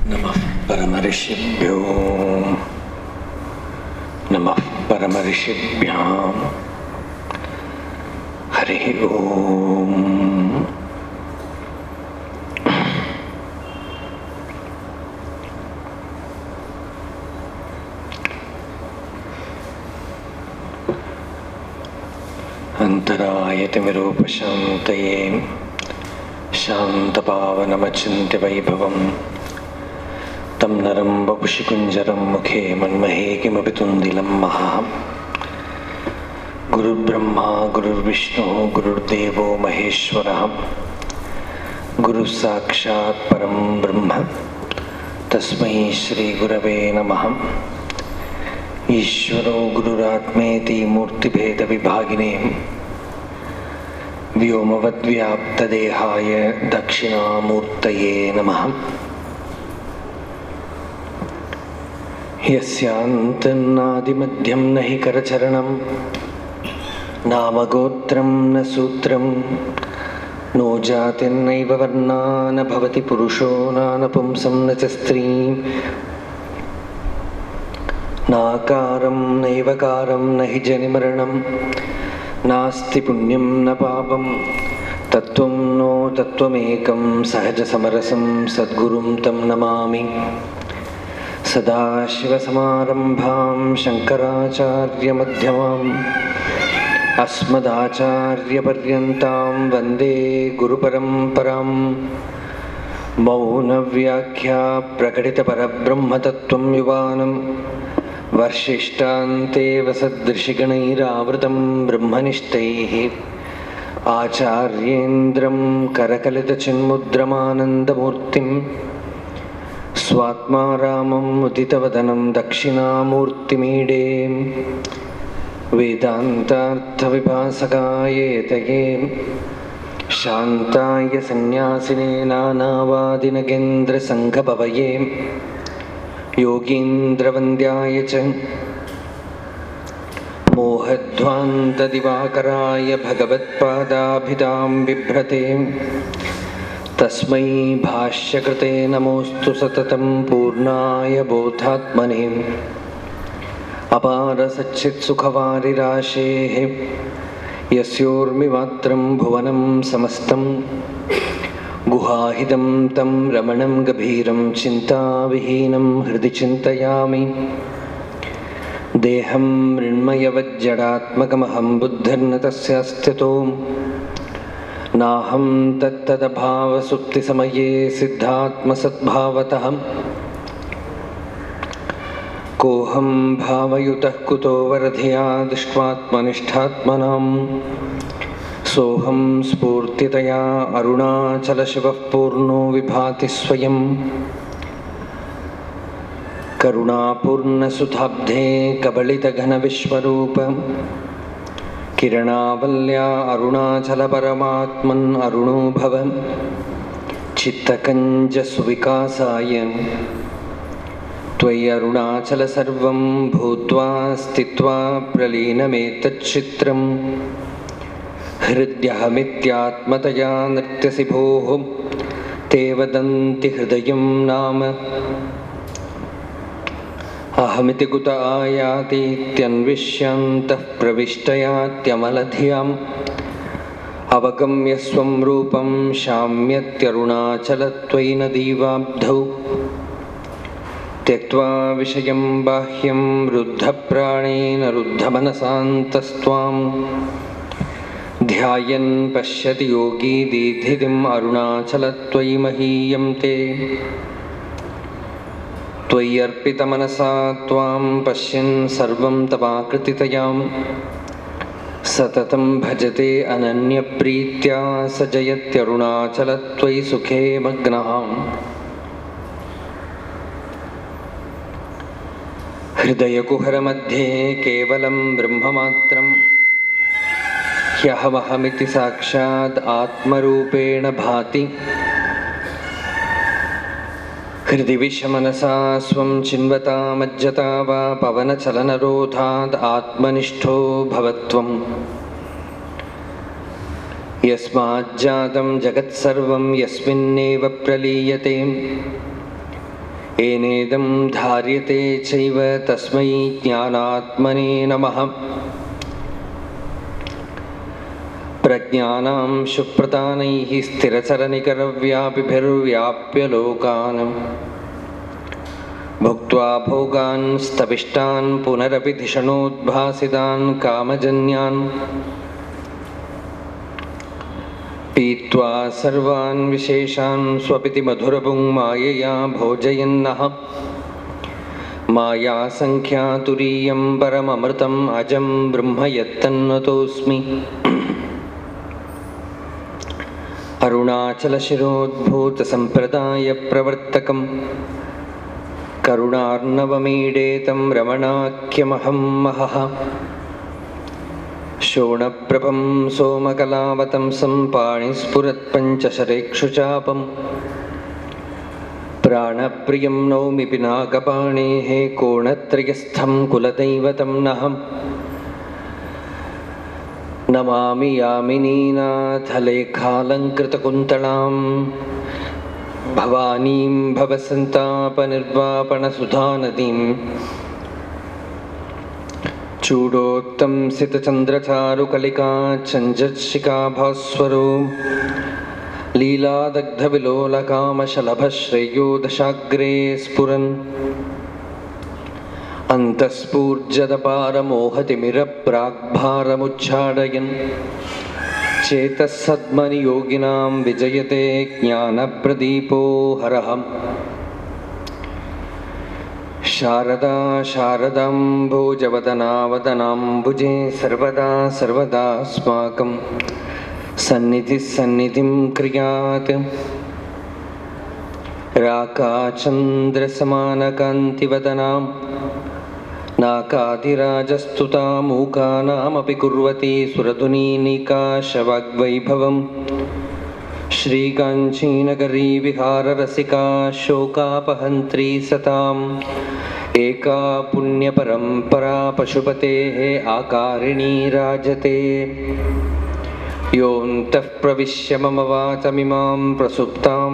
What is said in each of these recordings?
नमः परमऋषिभ्यो नमः परमऋषिभ्यां हरिः ओम् अन्तरायतिमिरूपशान्तये शान्तपावनमचिन्त्य वैभवम् तं नरं वपुषि कुञ्जरं मुखे मन्महे किमपि तुन्दिलं महः गुरुर्ब्रह्मा गुरुर्विष्णुः गुरुर्देवो महेश्वरः गुरुः साक्षात् परं ब्रह्म तस्मै श्रीगुरवे नमः ईश्वरो गुरुरात्मेति मूर्तिभेदविभागिने व्योमवद्व्याप्तदेहाय दक्षिणामूर्तये नमः यस्यान्तन्नादिमध्यं न हि करचरणं नामगोत्रं न सूत्रं नो जातिर्नैव वर्णा न भवति पुरुषो नानपुंसं न च स्त्रीं नाकारं नैवकारं न हि जनिमरणं नास्ति पुण्यं न पापं तत्त्वं नो तत्त्वमेकं सहजसमरसं सद्गुरुं तं नमामि सदाशिवसमारम्भां शङ्कराचार्यमध्यमाम् अस्मदाचार्यपर्यन्तां वन्दे गुरुपरम्परां मौनव्याख्या प्रकटितपरब्रह्मतत्त्वं युवानं वर्षिष्टान्तेव सदृशिगणैरावृतं ब्रह्मनिष्ठैः आचार्येन्द्रं करकलितचिन्मुद्रमानन्दमूर्तिं स्वात्मा रामम् उदितवदनं दक्षिणामूर्तिमीडे वेदान्तार्थविभासकायेतये शान्ताय सन्न्यासिने नानावादिनगेन्द्रसङ्घपवये योगीन्द्रवन्द्याय च मोहध्वान्तदिवाकराय भगवत्पादाभिधां बिभ्रते तस्मै भाष्यकृते नमोऽस्तु सततं पूर्णाय बोधात्मने अपारसच्चित्सुखवारिराशेः यस्योर्मिमात्रं भुवनं समस्तं गुहाहिदं तं रमणं गभीरं चिन्ताविहीनं हृदि चिन्तयामि देहं मृण्मयवज्जडात्मकमहं बुद्धिर्न तस्य स्थितो नाहं तत्तदभावसुप्तिसमये सिद्धात्मसद्भावतः कोऽहं भावयुतः कुतो वरधिया दृष्ट्वात्मनिष्ठात्मनां सोऽहं स्फूर्तितया अरुणाचलशिवः पूर्णो विभाति स्वयं करुणापूर्णसुधाब्धे कबलितघनविश्वरूप किरणावल्या अरुणाचलपरमात्मन् अरुणो भव चित्तकञ्जसुविकासाय त्वय्यरुणाचल सर्वं भूत्वा स्थित्वा प्रलीनमेतच्चित्रं हृद्यहमित्यात्मतया नृत्यसि भोः ते वदन्ति हृदयं नाम अहमिति कुत आयातीत्यन्विष्यन्तः प्रविष्टयात्यमलधियाम् अवगम्य स्वं रूपं शाम्यत्यरुणाचलत्वयि नदीवाब्धौ त्यक्त्वा विषयं बाह्यं रुद्धप्राणेन रुद्धमनसान्तस्त्वां ध्यायन् पश्यति योगी दीधितिम् अरुणाचलत्वयि महीयं ते त्वय्यर्पितमनसा त्वां पश्यन् सर्वं तवाकृतितयां सततं भजते अनन्यप्रीत्या स जयत्यरुणाचलत्वयि सुखे मग्नः हृदयकुहरमध्ये केवलं ब्रह्ममात्रं ह्यहमहमिति साक्षात् आत्मरूपेण भाति हृदि विषमनसा स्वं चिन्वता मज्जता वा पवनचलनरोधात् आत्मनिष्ठो भवत्वम् यस्माज्जातं जगत्सर्वं यस्मिन्नेव प्रलीयते येनेदं धार्यते चैव तस्मै ज्ञानात्मने नमः प्रज्ञानां सुप्रतानैः स्थिरचरनिकरव्यापिभिर्व्याप्य लोकान् भुक्त्वा भोगान् स्तविष्टान् पुनरपि धिषणोद्भासितान् कामजन्यान् पीत्वा सर्वान् विशेषान् स्वपिति मधुरपुं मायया भोजयन्नः मायासङ्ख्यातुरीयं परममृतम् अजं ब्रह्म यत्तन्नतोऽस्मि अरुणाचलशिरोद्भूतसम्प्रदायप्रवर्तकं करुणार्णवमीडेतं रमणाख्यमहं महः शोणप्रभं सोमकलावतंसं पाणिस्फुरत्पञ्चशरेक्षुचापं प्राणप्रियं नौमि पिनाकपाणेः कोणत्रयस्थं कुलदैवतं नहम् नमामि यामिनीनाथलेखालङ्कृतकुन्तलां भवानीं भवसन्तापनिर्वापणसुधानदीं चूडोत्तंसितचन्द्रचारुकलिका चञ्जत्शिखाभास्वरो लीलादग्धविलोलकामशलभश्रेयो दशाग्रे स्फुरन् अन्तःस्फूर्जदपारमोहतिमिरप्राग्भारमुच्चाडयन् चेतः सद्मनियोगिनां विजयते ज्ञानप्रदीपो हरः शारदा शारदाम्भोजवदनावदनाम्बुजे सर्वदा सर्वदास्माकं सन्निधिः सन्निधिं क्रियात् राकाचन्द्रसमानकान्तिवदनां नाकाधिराजस्तुता मूकानामपि कुर्वती सुरधुनीनिकाशवाग्वैभवम् श्रीकाञ्चीनगरी विहाररसिका शोकापहन्त्री सताम् एका पुण्यपरम्परा पशुपतेः आकारिणी राजते योऽन्तः प्रविश्य मम वाचमिमां प्रसुप्तां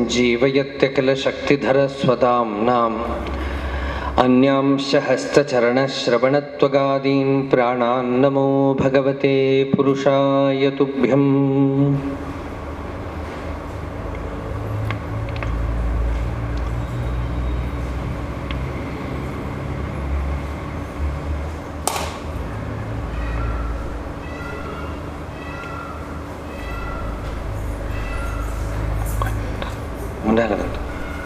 सञ्जीवयत्यखिलशक्तिधरस्वदाम्नाम् अन्यांश हस्तचरणश्रवणत्वगादीन् प्राणान्नमो भगवते पुरुषाय तुभ्यम् முன்னால வந்து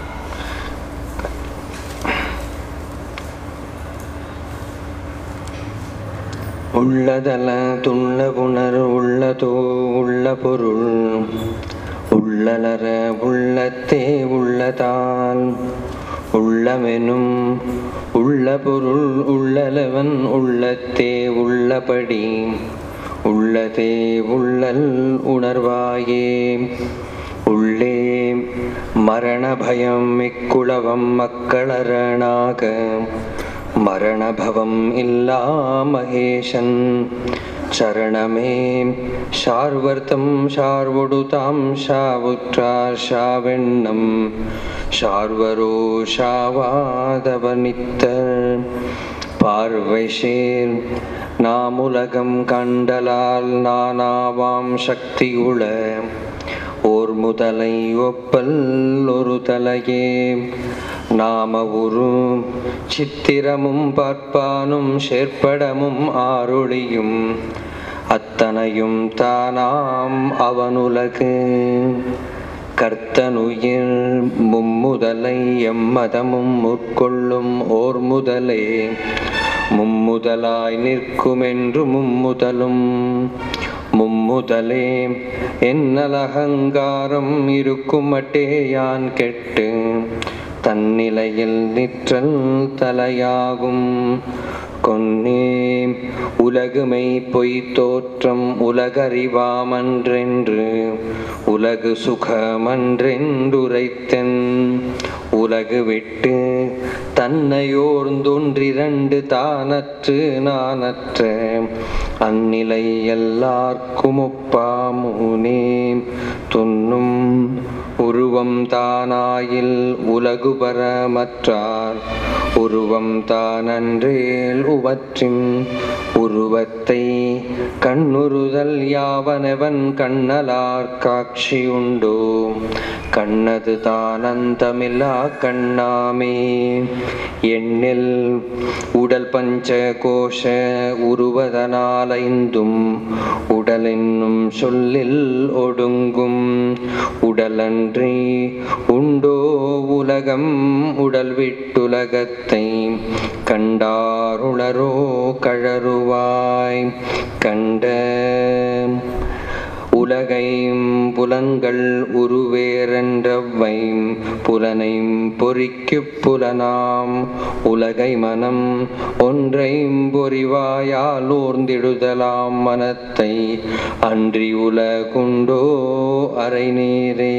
உள்ளதல துள்ள புணர் உள்ளதோ உள்ள பொருள் உள்ளலர உள்ளத்தே உள்ளதால் உள்ளமெனும் உள்ள பொருள் உள்ளலவன் உள்ளத்தே உள்ளபடி உள்ளதே உள்ளல் உணர்வாயே உள்ளே மரணபயம் இக்குளவம் மக்களரணாக மரணபவம் இல்லா மகேஷன் சரணமே ஷார்வர்த்தம் ஷார்வொடுதாம் ஷாவுற்றார் ஷாவெண்ணம் ஷார்வரோ ஷாவாதவனித்தர் பார்வைஷேர் நாமுலகம் கண்டலால் நானாவாம் சக்தியுள ஓர் முதலை ஒப்பல் ஒரு தலையே நாம உரு சித்திரமும் பார்ப்பானும் சேர்ப்படமும் ஆரொளியும் அத்தனையும் தானாம் அவனுலகு கர்த்தனுயிர் மும்முதலை எம்மதமும் முற்கொள்ளும் ஓர் முதலே மும்முதலாய் நிற்குமென்று மும்முதலும் மும்முதலே என்னலகங்காரம் இருக்குமட்டே யான் கெட்டு தன்னிலையில் நிற்றல் தலையாகும் கொன்னே உலகுமை பொய் தோற்றம் உலகறிவாமன்றென்று உலகு சுகமன்றென்றுரைத்தன் உலகு விட்டு தன்னையோர்ந்தொன்றிரண்டு தானற்று நானற்ற அந்நிலை எல்லார்க்கும் ஒப்பாமுனே துன்னும் உருவம் தானாயில் உலகுபரமற்றார் உருவம் தானன்றேல் உவற்றின் உருவத்தை கண்ணுறுதல் யாவனவன் கண்ணலார் காட்சி உண்டோ கண்ணது தானந்தமில்லா கண்ணாமே எண்ணில் உடல் பஞ்ச கோஷ உருவதனாலைந்தும் உடல் என்னும் சொல்லில் ஒடுங்கும் உடலன்றி உண்டோ உலகம் உடல் விட்டுலகத்தை கண்டாருளரோ கழறுவாய் கண்ட உலகையும் புலன்கள் உருவேரென்றவை புலனையும் பொறிக்குப் புலனாம் உலகை மனம் ஒன்றையும் பொறிவாயால் ஊர்ந்திடுதலாம் மனத்தை அன்றி உலகுண்டோ அரை நேரே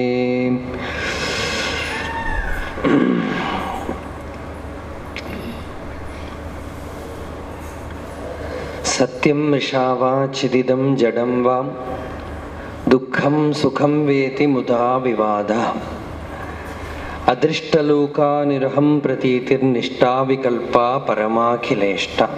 सत्यं मृषा वा चिदिदं जडं वा दुःखं सुखं वेति मुदा विवादः अदृष्टलोकानिरहं प्रतीतिर्निष्ठा विकल्पा परमाखिलेष्टा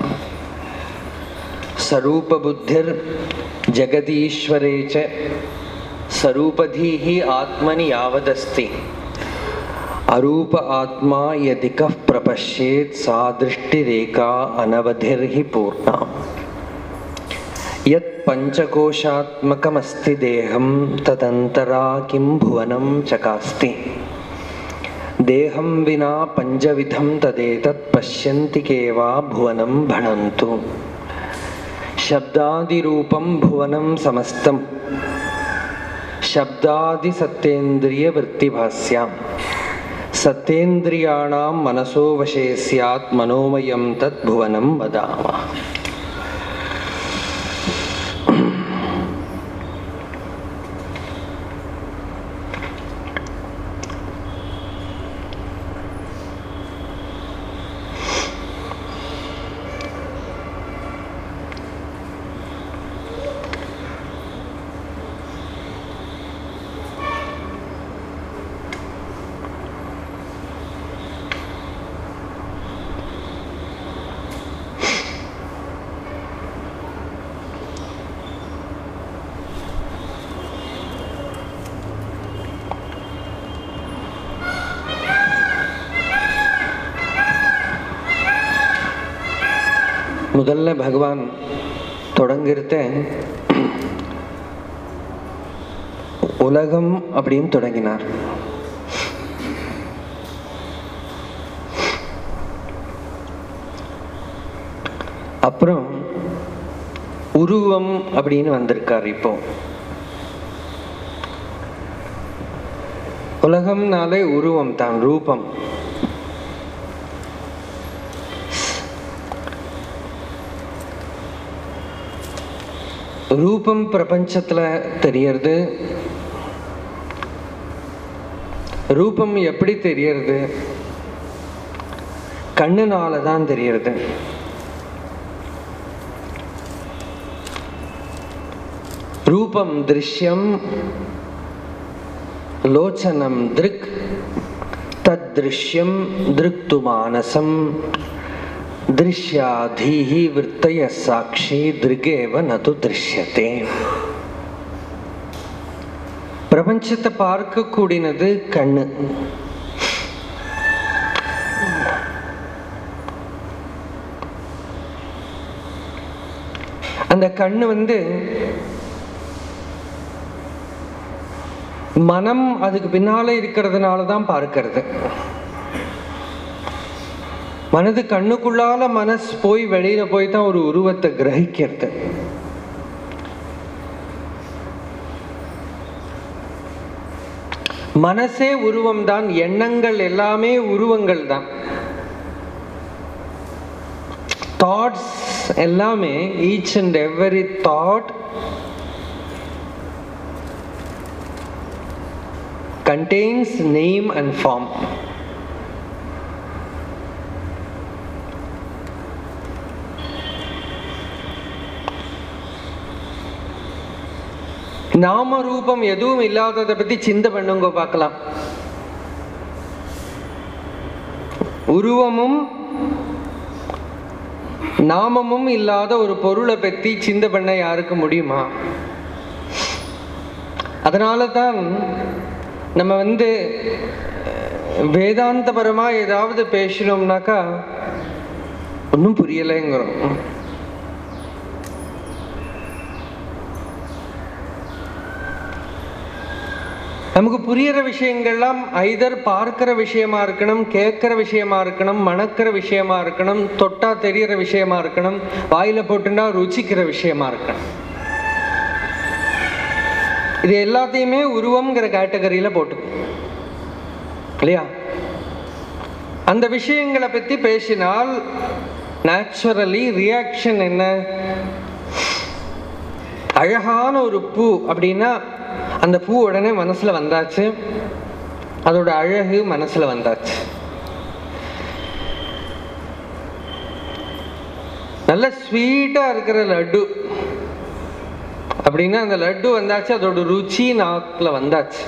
स्वरूपबुद्धिर्जगदीश्वरे च स्वरूपधीः आत्मनि यावदस्ति अरूप आत्मा यदिकः प्रपश्येत् सा दृष्टिरेका अनवधिर्हि पूर्णा यत् पञ्चकोशात्मकमस्ति देहं तदन्तरा किं भुवनं चकास्ति देहं विना पञ्चविधं तदेतत् पश्यन्ति के वा भुवनं भणन्तु शब्दादिरूपं भुवनं समस्तं शब्दादिसत्तेन्द्रियवृत्तिभास्याम् सत्तेन्द्रियाणां मनसो वशे स्यात् मनोमयं तद्भुवनं वदामः முதல்ல பகவான் தொடங்கிறத உலகம் அப்படின்னு தொடங்கினார் அப்புறம் உருவம் அப்படின்னு வந்திருக்கார் இப்போ உலகம்னாலே உருவம் தான் ரூபம் ரூபம் பிரபஞ்சத்துல தெரியறது ரூபம் எப்படி தெரியறது கண்ணுனால தான் தெரியறது ரூபம் திருஷ்யம் லோச்சனம் திருக் தத் திருஷ்யம் திருக்து மானசம் திருஷ்யாதீஹி விற்பய சாட்சி திருகேவ நது திருஷ்யத்தே பிரபஞ்சத்தை பார்க்க கூடினது கண்ணு அந்த கண்ணு வந்து மனம் அதுக்கு பின்னால இருக்கிறதுனால தான் பார்க்கிறது மனது கண்ணுக்குள்ளால மனசு போய் வெளியில போய் தான் ஒரு உருவத்தை கிரகிக்கிறது மனசே உருவம் தான் எண்ணங்கள் எல்லாமே உருவங்கள் தான் தாட்ஸ் எல்லாமே each and every thought contains name and form நாம ரூபம் எதுவும் இல்லாததை பத்தி சிந்தை பண்ணுங்க பார்க்கலாம் உருவமும் நாமமும் இல்லாத ஒரு பொருளை பத்தி சிந்தை பண்ண யாருக்கு முடியுமா அதனால தான் நம்ம வந்து அஹ், வேதாந்தபரமா ஏதாவது பேசணும்னாக்கா ஒன்றும் புரியலைங்கிறோம் நமக்கு புரியிற விஷயங்கள்லாம் ஐதர் பார்க்கிற விஷயமா இருக்கணும் கேட்கிற விஷயமா இருக்கணும் மணக்கிற விஷயமா இருக்கணும் தொட்டா தெரியற விஷயமா இருக்கணும் வாயில போட்டுண்டா ருச்சிக்கிற விஷயமா இருக்கணும் இது எல்லாத்தையுமே உருவம்ங்கிற கேட்டகரியில போட்டு இல்லையா அந்த விஷயங்களை பத்தி பேசினால் நேச்சுரலி ரியாக்ஷன் என்ன அழகான ஒரு பூ அப்படின்னா அந்த பூ உடனே மனசுல வந்தாச்சு அதோட அழகு மனசுல வந்தாச்சு நல்ல ஸ்வீட்டா இருக்கிற லட்டு அப்படின்னா அந்த லட்டு வந்தாச்சு அதோட ருச்சி நாக்குல வந்தாச்சு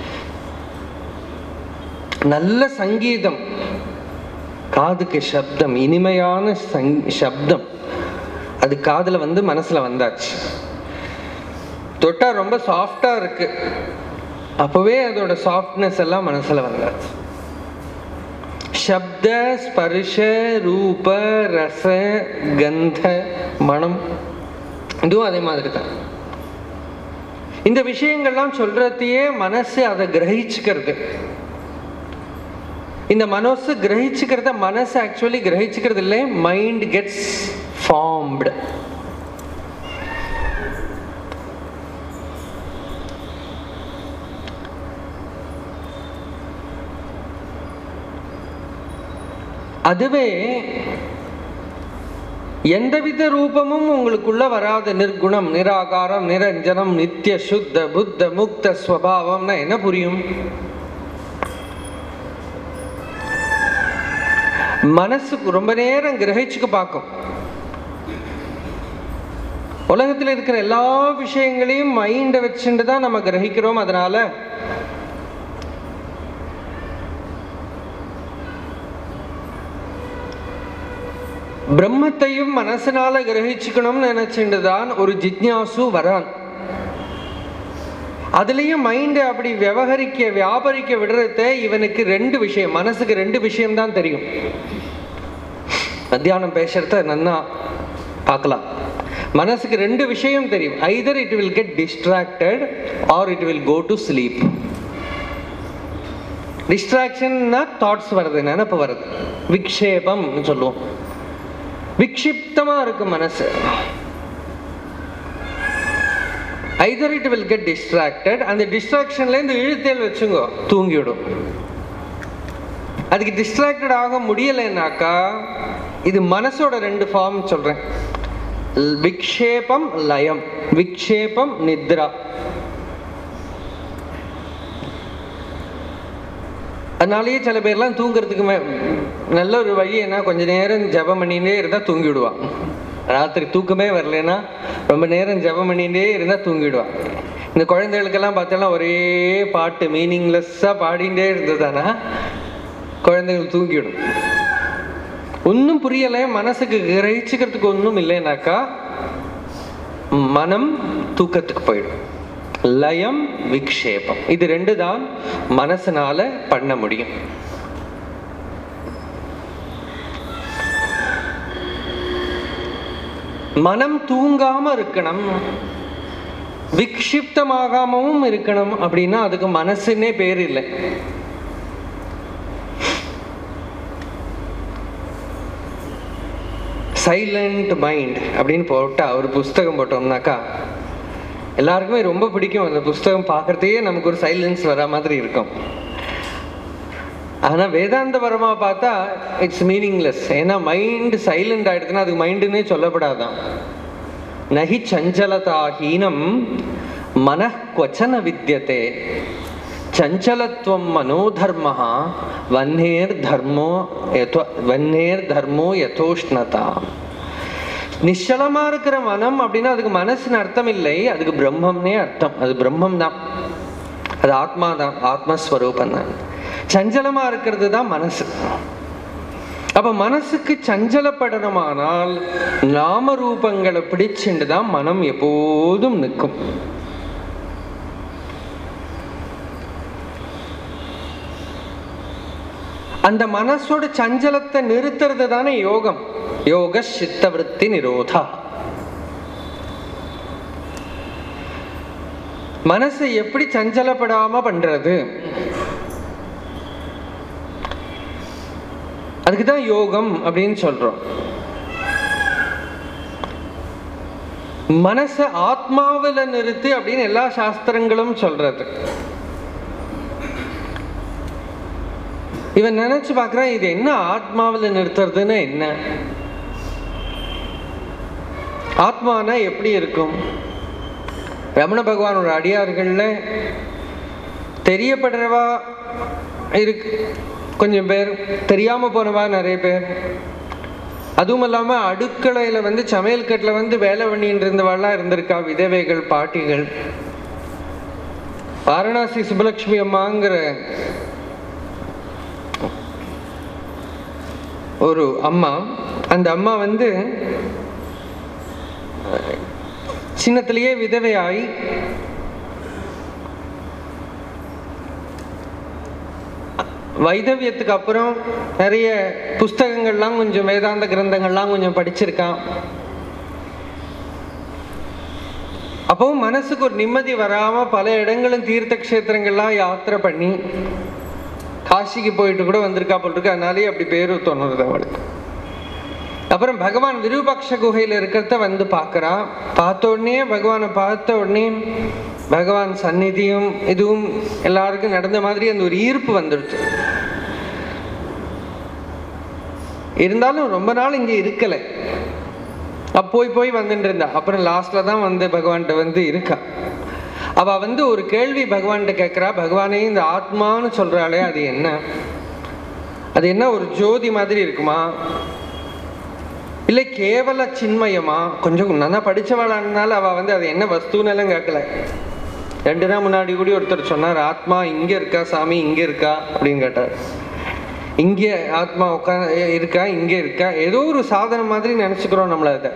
நல்ல சங்கீதம் காதுக்கு சப்தம் இனிமையான சங் சப்தம் அது காதுல வந்து மனசுல வந்தாச்சு தொட்டா ரொம்ப சாஃப்டா இருக்கு அப்பவே அதோட சாஃப்ட்னஸ் எல்லாம் மனசுல வந்தாச்சு சப்த ஸ்பர்ஷ ரூப ரச கந்த மனம் இதுவும் அதே மாதிரி தான் இந்த விஷயங்கள்லாம் சொல்றதையே மனசு அதை கிரகிச்சுக்கிறது இந்த மனசு கிரகிச்சுக்கிறத மனசு ஆக்சுவலி கிரகிச்சுக்கிறது இல்லை மைண்ட் கெட்ஸ் ஃபார்ம்டு அதுவே எந்தவித ரூபமும் உங்களுக்குள்ள வராத நிர்குணம் நிராகாரம் நிரஞ்சனம் நித்திய சுத்த புத்த முக்த ஸ்வபாவம்னா என்ன புரியும் மனசுக்கு ரொம்ப நேரம் கிரகிச்சுக்க பார்க்கும் உலகத்தில் இருக்கிற எல்லா விஷயங்களையும் மைண்டை வச்சுட்டு தான் நம்ம கிரகிக்கிறோம் அதனால பிரம்மத்தையும் மனசனால கிரகிச்சுக்கணும்னு நினைச்சுட்டு தான் ஒரு ஜிக்ஞாசு வரான் அதுலயும் மைண்ட் அப்படி விவகரிக்க வியாபரிக்க விடுறத இவனுக்கு ரெண்டு விஷயம் மனசுக்கு ரெண்டு விஷயம் தான் தெரியும் மத்தியானம் பேசுறத நன்னா பார்க்கலாம் மனசுக்கு ரெண்டு விஷயம் தெரியும் either it will get distracted or it will go to sleep டிஸ்ட்ராக்ஷன்னா தாட்ஸ் வருது நினப்பு வருது விக்ஷேபம் சொல்லுவோம் விக்ஷிப்தமா இருக்கு மனசு either it will get distracted அந்த டிஸ்ட்ராக்ஷன்ல இருந்து இழுத்தேல் வச்சுங்க தூங்கிவிடும் அதுக்கு டிஸ்ட்ராக்டட் ஆக முடியலைன்னாக்கா இது மனசோட ரெண்டு ஃபார்ம் சொல்றேன் விக்ஷேபம் லயம் விக்ஷேபம் நித்ரா அதனாலேயே சில பேர்லாம் தூங்குறதுக்கு மே- நல்ல ஒரு வழி என்ன கொஞ்ச நேரம் ஜெபம் பண்ணிட்டே இருந்தா தூங்கிடுவான் ராத்திரி தூக்கமே வரலைன்னா ரொம்ப நேரம் ஜெபம் பண்ணிட்டே இருந்தா தூங்கிடுவான் இந்த குழந்தைகளுக்கெல்லாம் பார்த்தோன்னா ஒரே பாட்டு மீனிங்லெஸ்ஸாக பாடிட்டே இருந்ததானா குழந்தைகள் தூங்கிடும் ஒன்றும் புரியலை மனசுக்கு கிரகிச்சுக்கிறதுக்கு ஒன்றும் இல்லைனாக்கா மனம் தூக்கத்துக்கு போயிடும் லயம் விக்ஷேபம் இது ரெண்டு தான் மனசனால பண்ண முடியும் மனம் தூங்காம இருக்கணும் விக்ஷிப்தமாகாமவும் இருக்கணும் அப்படின்னா அதுக்கு மனசுன்னே பேர் இல்லை சைலண்ட் மைண்ட் அப்படின்னு போட்டா ஒரு புஸ்தகம் போட்டோம்னாக்கா எல்லாருக்குமே ரொம்ப பிடிக்கும் அந்த புஸ்தகம் பார்க்கறதையே நமக்கு ஒரு சைலன்ஸ் வர மாதிரி இருக்கும் ஆனா வேதாந்த பரமா பார்த்தா இட்ஸ் மீனிங்லெஸ் ஏன்னா மைண்ட் சைலண்ட் ஆயிடுதுன்னா அதுக்கு மைண்டுன்னே சொல்லப்படாதான் நகி சஞ்சலதாஹீனம் மனः क्वचन வித்யதே சஞ்சலத்வம் மனோதர்ம வன்னேர் தர்மோ யதோ வன்னேர் தர்மோ யதோஷ்ணதா நிശ്ചலமா இருக்கிற மனம் அப்படின்னா அதுக்கு மனசுன்னு அர்த்தம் இல்லை அதுக்கு பிரம்மம்னே அர்த்தம் அது பிரம்மம் தான் அது ஆத்மா தான் ஆத்மஸ்வரூபம் தான் சஞ்சலமா இருக்கிறது தான் மனசு அப்ப மனசுக்கு சஞ்சலப்படணுமானால் நாம ரூபங்களை பிடிச்சுண்டு தான் மனம் எப்போதும் நிற்கும் அந்த மனசோட சஞ்சலத்தை நிறுத்துறது தானே யோகம் யோக சித்தவருத்தி நிரோதா மனசை எப்படி சஞ்சலப்படாம பண்றது அதுக்கு தான் யோகம் அப்படின்னு சொல்றோம் மனசை ஆத்மாவில நிறுத்து அப்படின்னு எல்லா சாஸ்திரங்களும் சொல்றது இவன் நினைச்சு பார்க்கறான் இது என்ன ஆத்மாவில் நிறுத்துறதுன்னு என்ன ஆத்மானா எப்படி இருக்கும் ரமண பகவானோட அடியார்கள்ல தெரியப்படுறவா இருக்கு கொஞ்சம் பேர் தெரியாம போனவா நிறைய பேர் அதுவும் இல்லாம அடுக்கலையில வந்து சமையல் கட்டுல வந்து வேலை பண்ணிட்டு இருந்தவாள்லாம் இருந்திருக்கா விதவைகள் பாட்டிகள் வாரணாசி சுபலட்சுமி அம்மாங்கிற ஒரு அம்மா அந்த அம்மா வந்து சின்னத்திலேயே விதவையாய் வைதவியத்துக்கு அப்புறம் நிறைய புஸ்தகங்கள்லாம் கொஞ்சம் வேதாந்த கிரந்தங்கள்லாம் கொஞ்சம் படிச்சிருக்கான் அப்பவும் மனசுக்கு ஒரு நிம்மதி வராம பல இடங்களும் தீர்த்த கஷேத்திரங்கள்லாம் யாத்திரை பண்ணி காசிக்கு போயிட்டு கூட வந்திருக்கா போல் இருக்கு அதனாலே அப்படி பேரு தோணுது அவளுக்கு அப்புறம் பகவான் விருபாட்ச குகையில இருக்கிறத வந்து பார்க்கறா பார்த்த உடனே பகவானை பார்த்த உடனே பகவான் சந்நிதியும் இதுவும் எல்லாருக்கும் நடந்த மாதிரி அந்த ஒரு ஈர்ப்பு வந்துடுச்சு இருந்தாலும் ரொம்ப நாள் இங்க இருக்கல அப்ப போய் போய் வந்துட்டு இருந்தா அப்புறம் லாஸ்ட்ல தான் வந்து பகவான்கிட்ட வந்து இருக்கா அவ வந்து ஒரு கேள்வி பகவான்கிட்ட கேட்கிறா பகவானே இந்த ஆத்மான்னு சொல்றாளே அது என்ன அது என்ன ஒரு ஜோதி மாதிரி இருக்குமா இல்லை கேவல சின்மயமா கொஞ்சம் நல்லா படிச்சவளானால அவ வந்து அது என்ன வஸ்துன்னு எல்லாம் கேட்கல ரெண்டு நாள் முன்னாடி கூட ஒருத்தர் சொன்னார் ஆத்மா இங்க இருக்கா சாமி இங்க இருக்கா அப்படின்னு கேட்டார் இங்கே ஆத்மா உட்கா இருக்கா இங்கே இருக்கா ஏதோ ஒரு சாதனம் மாதிரி நினைச்சுக்கிறோம் நம்மள அதை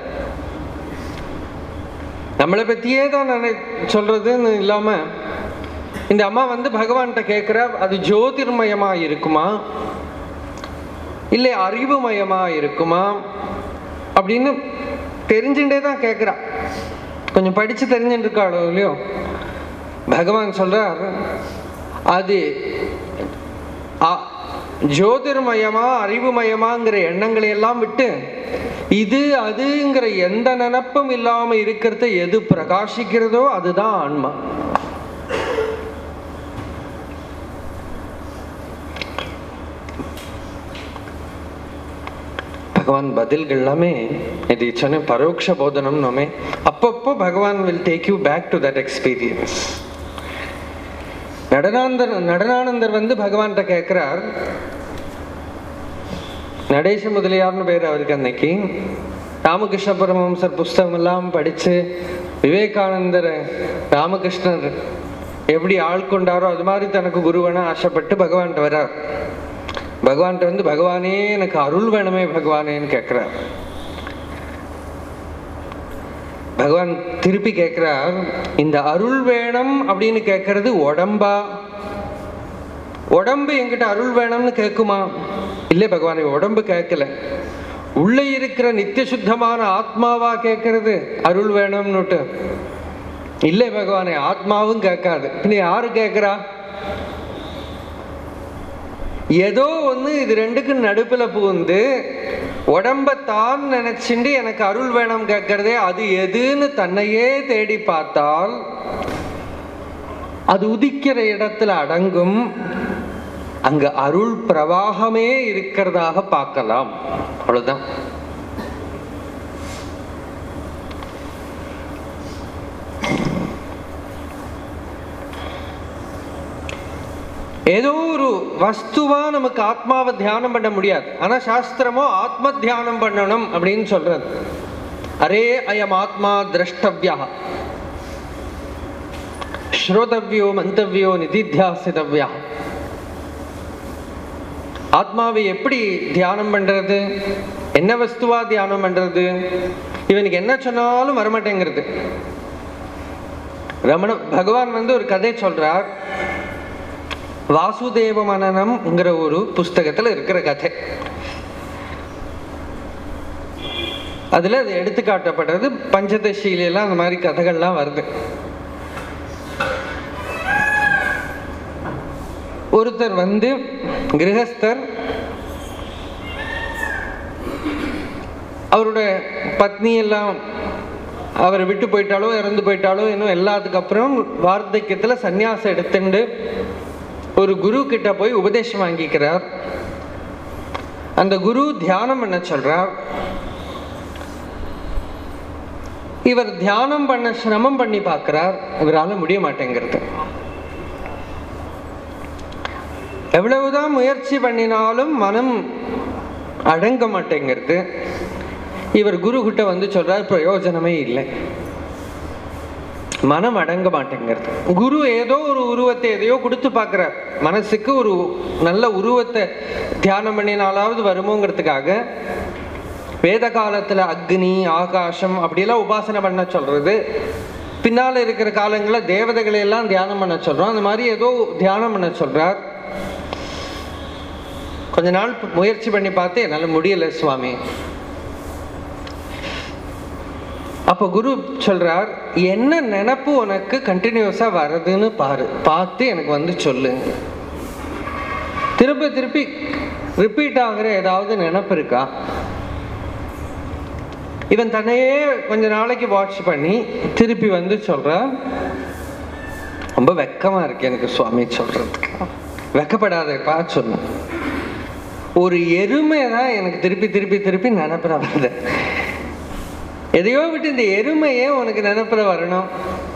நம்மளை பத்தியே தான் நினை சொல்றதுன்னு இல்லாம இந்த அம்மா வந்து பகவான்கிட்ட கேட்குறா அது ஜோதிர்மயமா இருக்குமா இல்லை அறிவுமயமா இருக்குமா அப்படின்னு தெரிஞ்சுட்டே தான் கேட்குறா கொஞ்சம் படிச்சு தெரிஞ்சுட்டு இருக்காளோ இல்லையோ பகவான் சொல்றார் அது அ- ஜோதிர்மயமா அறிவுமயமாங்கிற எண்ணங்களை எல்லாம் விட்டு இது அதுங்கிற எந்த நினப்பும் இல்லாம இருக்கிறத எது பிரகாசிக்கிறதோ அதுதான் ஆன்மா பகவான் பதில்கள் எல்லாமே இது சொன்ன பரோட்ச போதனம் நோமே அப்பப்போ Bhagavan will take you back to that experience நடனாந்தர் நடனானந்தர் வந்து பகவான்கிட்ட கேட்கிறார் நடேச முதலியார்னு பேர் அவருக்கு அன்னைக்கு ராமகிருஷ்ண பரமஹம்சர் புஸ்தகம் எல்லாம் படிச்சு விவேகானந்தர் ராமகிருஷ்ணர் எப்படி ஆள்கொண்டாரோ அது மாதிரி தனக்கு குருவன ஆசைப்பட்டு பகவான்கிட்ட வர்றார் பகவான்கிட்ட வந்து பகவானே எனக்கு அருள் வேணுமே பகவானேன்னு கேட்கிறார் பகவான் திருப்பி கேட்கிறார் இந்த அருள் வேணும் அப்படின்னு கேட்கறது உடம்பா உடம்பு என்கிட்ட அருள் வேணும்னு கேட்குமா இல்லை பகவானே உடம்பு கேட்கல உள்ளே இருக்கிற நித்திய சுத்தமான ஆத்மாவா கேட்கறது அருள் வேணும்னுட்டு இல்லை பகவானே ஆத்மாவும் கேட்காது பின்ன யாரு கேட்கிறா ஏதோ ஒண்ணு இது ரெண்டுக்கும் நடுப்புல புகுந்து உடம்ப தான் நினைச்சுண்டு எனக்கு அருள் வேணும் கேட்கறதே அது எதுன்னு தன்னையே தேடி பார்த்தால் அது உதிக்கிற இடத்துல அடங்கும் அங்க அருள் பிரவாகமே இருக்கிறதாக பார்க்கலாம் அவ்வளவுதான் ஏதோ ஒரு வஸ்துவா நமக்கு ஆத்மாவை தியானம் பண்ண முடியாது ஆனா சாஸ்திரமோ ஆத்ம தியானம் பண்ணணும் அப்படின்னு சொல்றது அரே அயம் ஆத்மா திரஷ்டவ்யா ஸ்ரோதவ்யோ மந்தவ்யோ நிதித்தியாசிதவ்யா ஆத்மாவை எப்படி தியானம் பண்றது என்ன வஸ்துவா தியானம் பண்றது இவனுக்கு என்ன சொன்னாலும் வரமாட்டேங்கிறது ரமண பகவான் வந்து ஒரு கதை சொல்றார் வாசுதேவ மனனம்ங்கிற ஒரு புஸ்தகத்துல இருக்கிற கதை அதுல அது எடுத்து காட்டப்படுறது பஞ்சதசியிலாம் அந்த மாதிரி கதைகள்லாம் வருது ஒருத்தர் வந்து கிரகஸ்தர் அவருடைய பத்னி எல்லாம் அவரை விட்டு போயிட்டாலோ இறந்து போயிட்டாலோ இன்னும் எல்லாத்துக்கு அப்புறம் வார்த்தக்கியத்துல சந்நியாசம் எடுத்துண்டு ஒரு குரு கிட்ட போய் உபதேசம் வாங்கிக்கிறார் அந்த குரு தியானம் பண்ண சொல்றார் இவர் தியானம் பண்ண சிரமம் பண்ணி பார்க்கிறார் இவரால முடிய மாட்டேங்கிறது எவ்வளவுதான் முயற்சி பண்ணினாலும் மனம் அடங்க மாட்டேங்கிறது இவர் குரு கிட்ட வந்து சொல்றார் பிரயோஜனமே இல்லை மனம் அடங்க மாட்டேங்கிறது குரு ஏதோ ஒரு உருவத்தை எதையோ கொடுத்து பார்க்கிறார் மனசுக்கு ஒரு நல்ல உருவத்தை தியானம் பண்ணினாலாவது வருமோங்கிறதுக்காக வேத காலத்துல அக்னி ஆகாசம் அப்படியெல்லாம் உபாசனை பண்ண சொல்றது பின்னால இருக்கிற காலங்களில் தேவதைகளை எல்லாம் தியானம் பண்ண சொல்றோம் அந்த மாதிரி ஏதோ தியானம் பண்ண சொல்றார் கொஞ்ச நாள் முயற்சி பண்ணி பார்த்து என்னால் முடியல சுவாமி அப்போ குரு சொல்றார் என்ன நினப்பு உனக்கு கண்டினியூஸா வருதுன்னு பாரு பார்த்து எனக்கு வந்து சொல்லு திருப்பி திருப்பி ரிப்பீட் ஆகுற ஏதாவது நினப்பு இருக்கா இவன் தன்னையே கொஞ்ச நாளைக்கு வாட்ச் பண்ணி திருப்பி வந்து சொல்றான் ரொம்ப வெக்கமா இருக்கு எனக்கு சுவாமி சொல்றதுக்கு வெக்கப்படாதப்பா சொன்ன ஒரு எருமை தான் எனக்கு திருப்பி திருப்பி திருப்பி நினப்புற வருது எதையோ விட்டு இந்த எருமையே உனக்கு நினப்புற வரணும்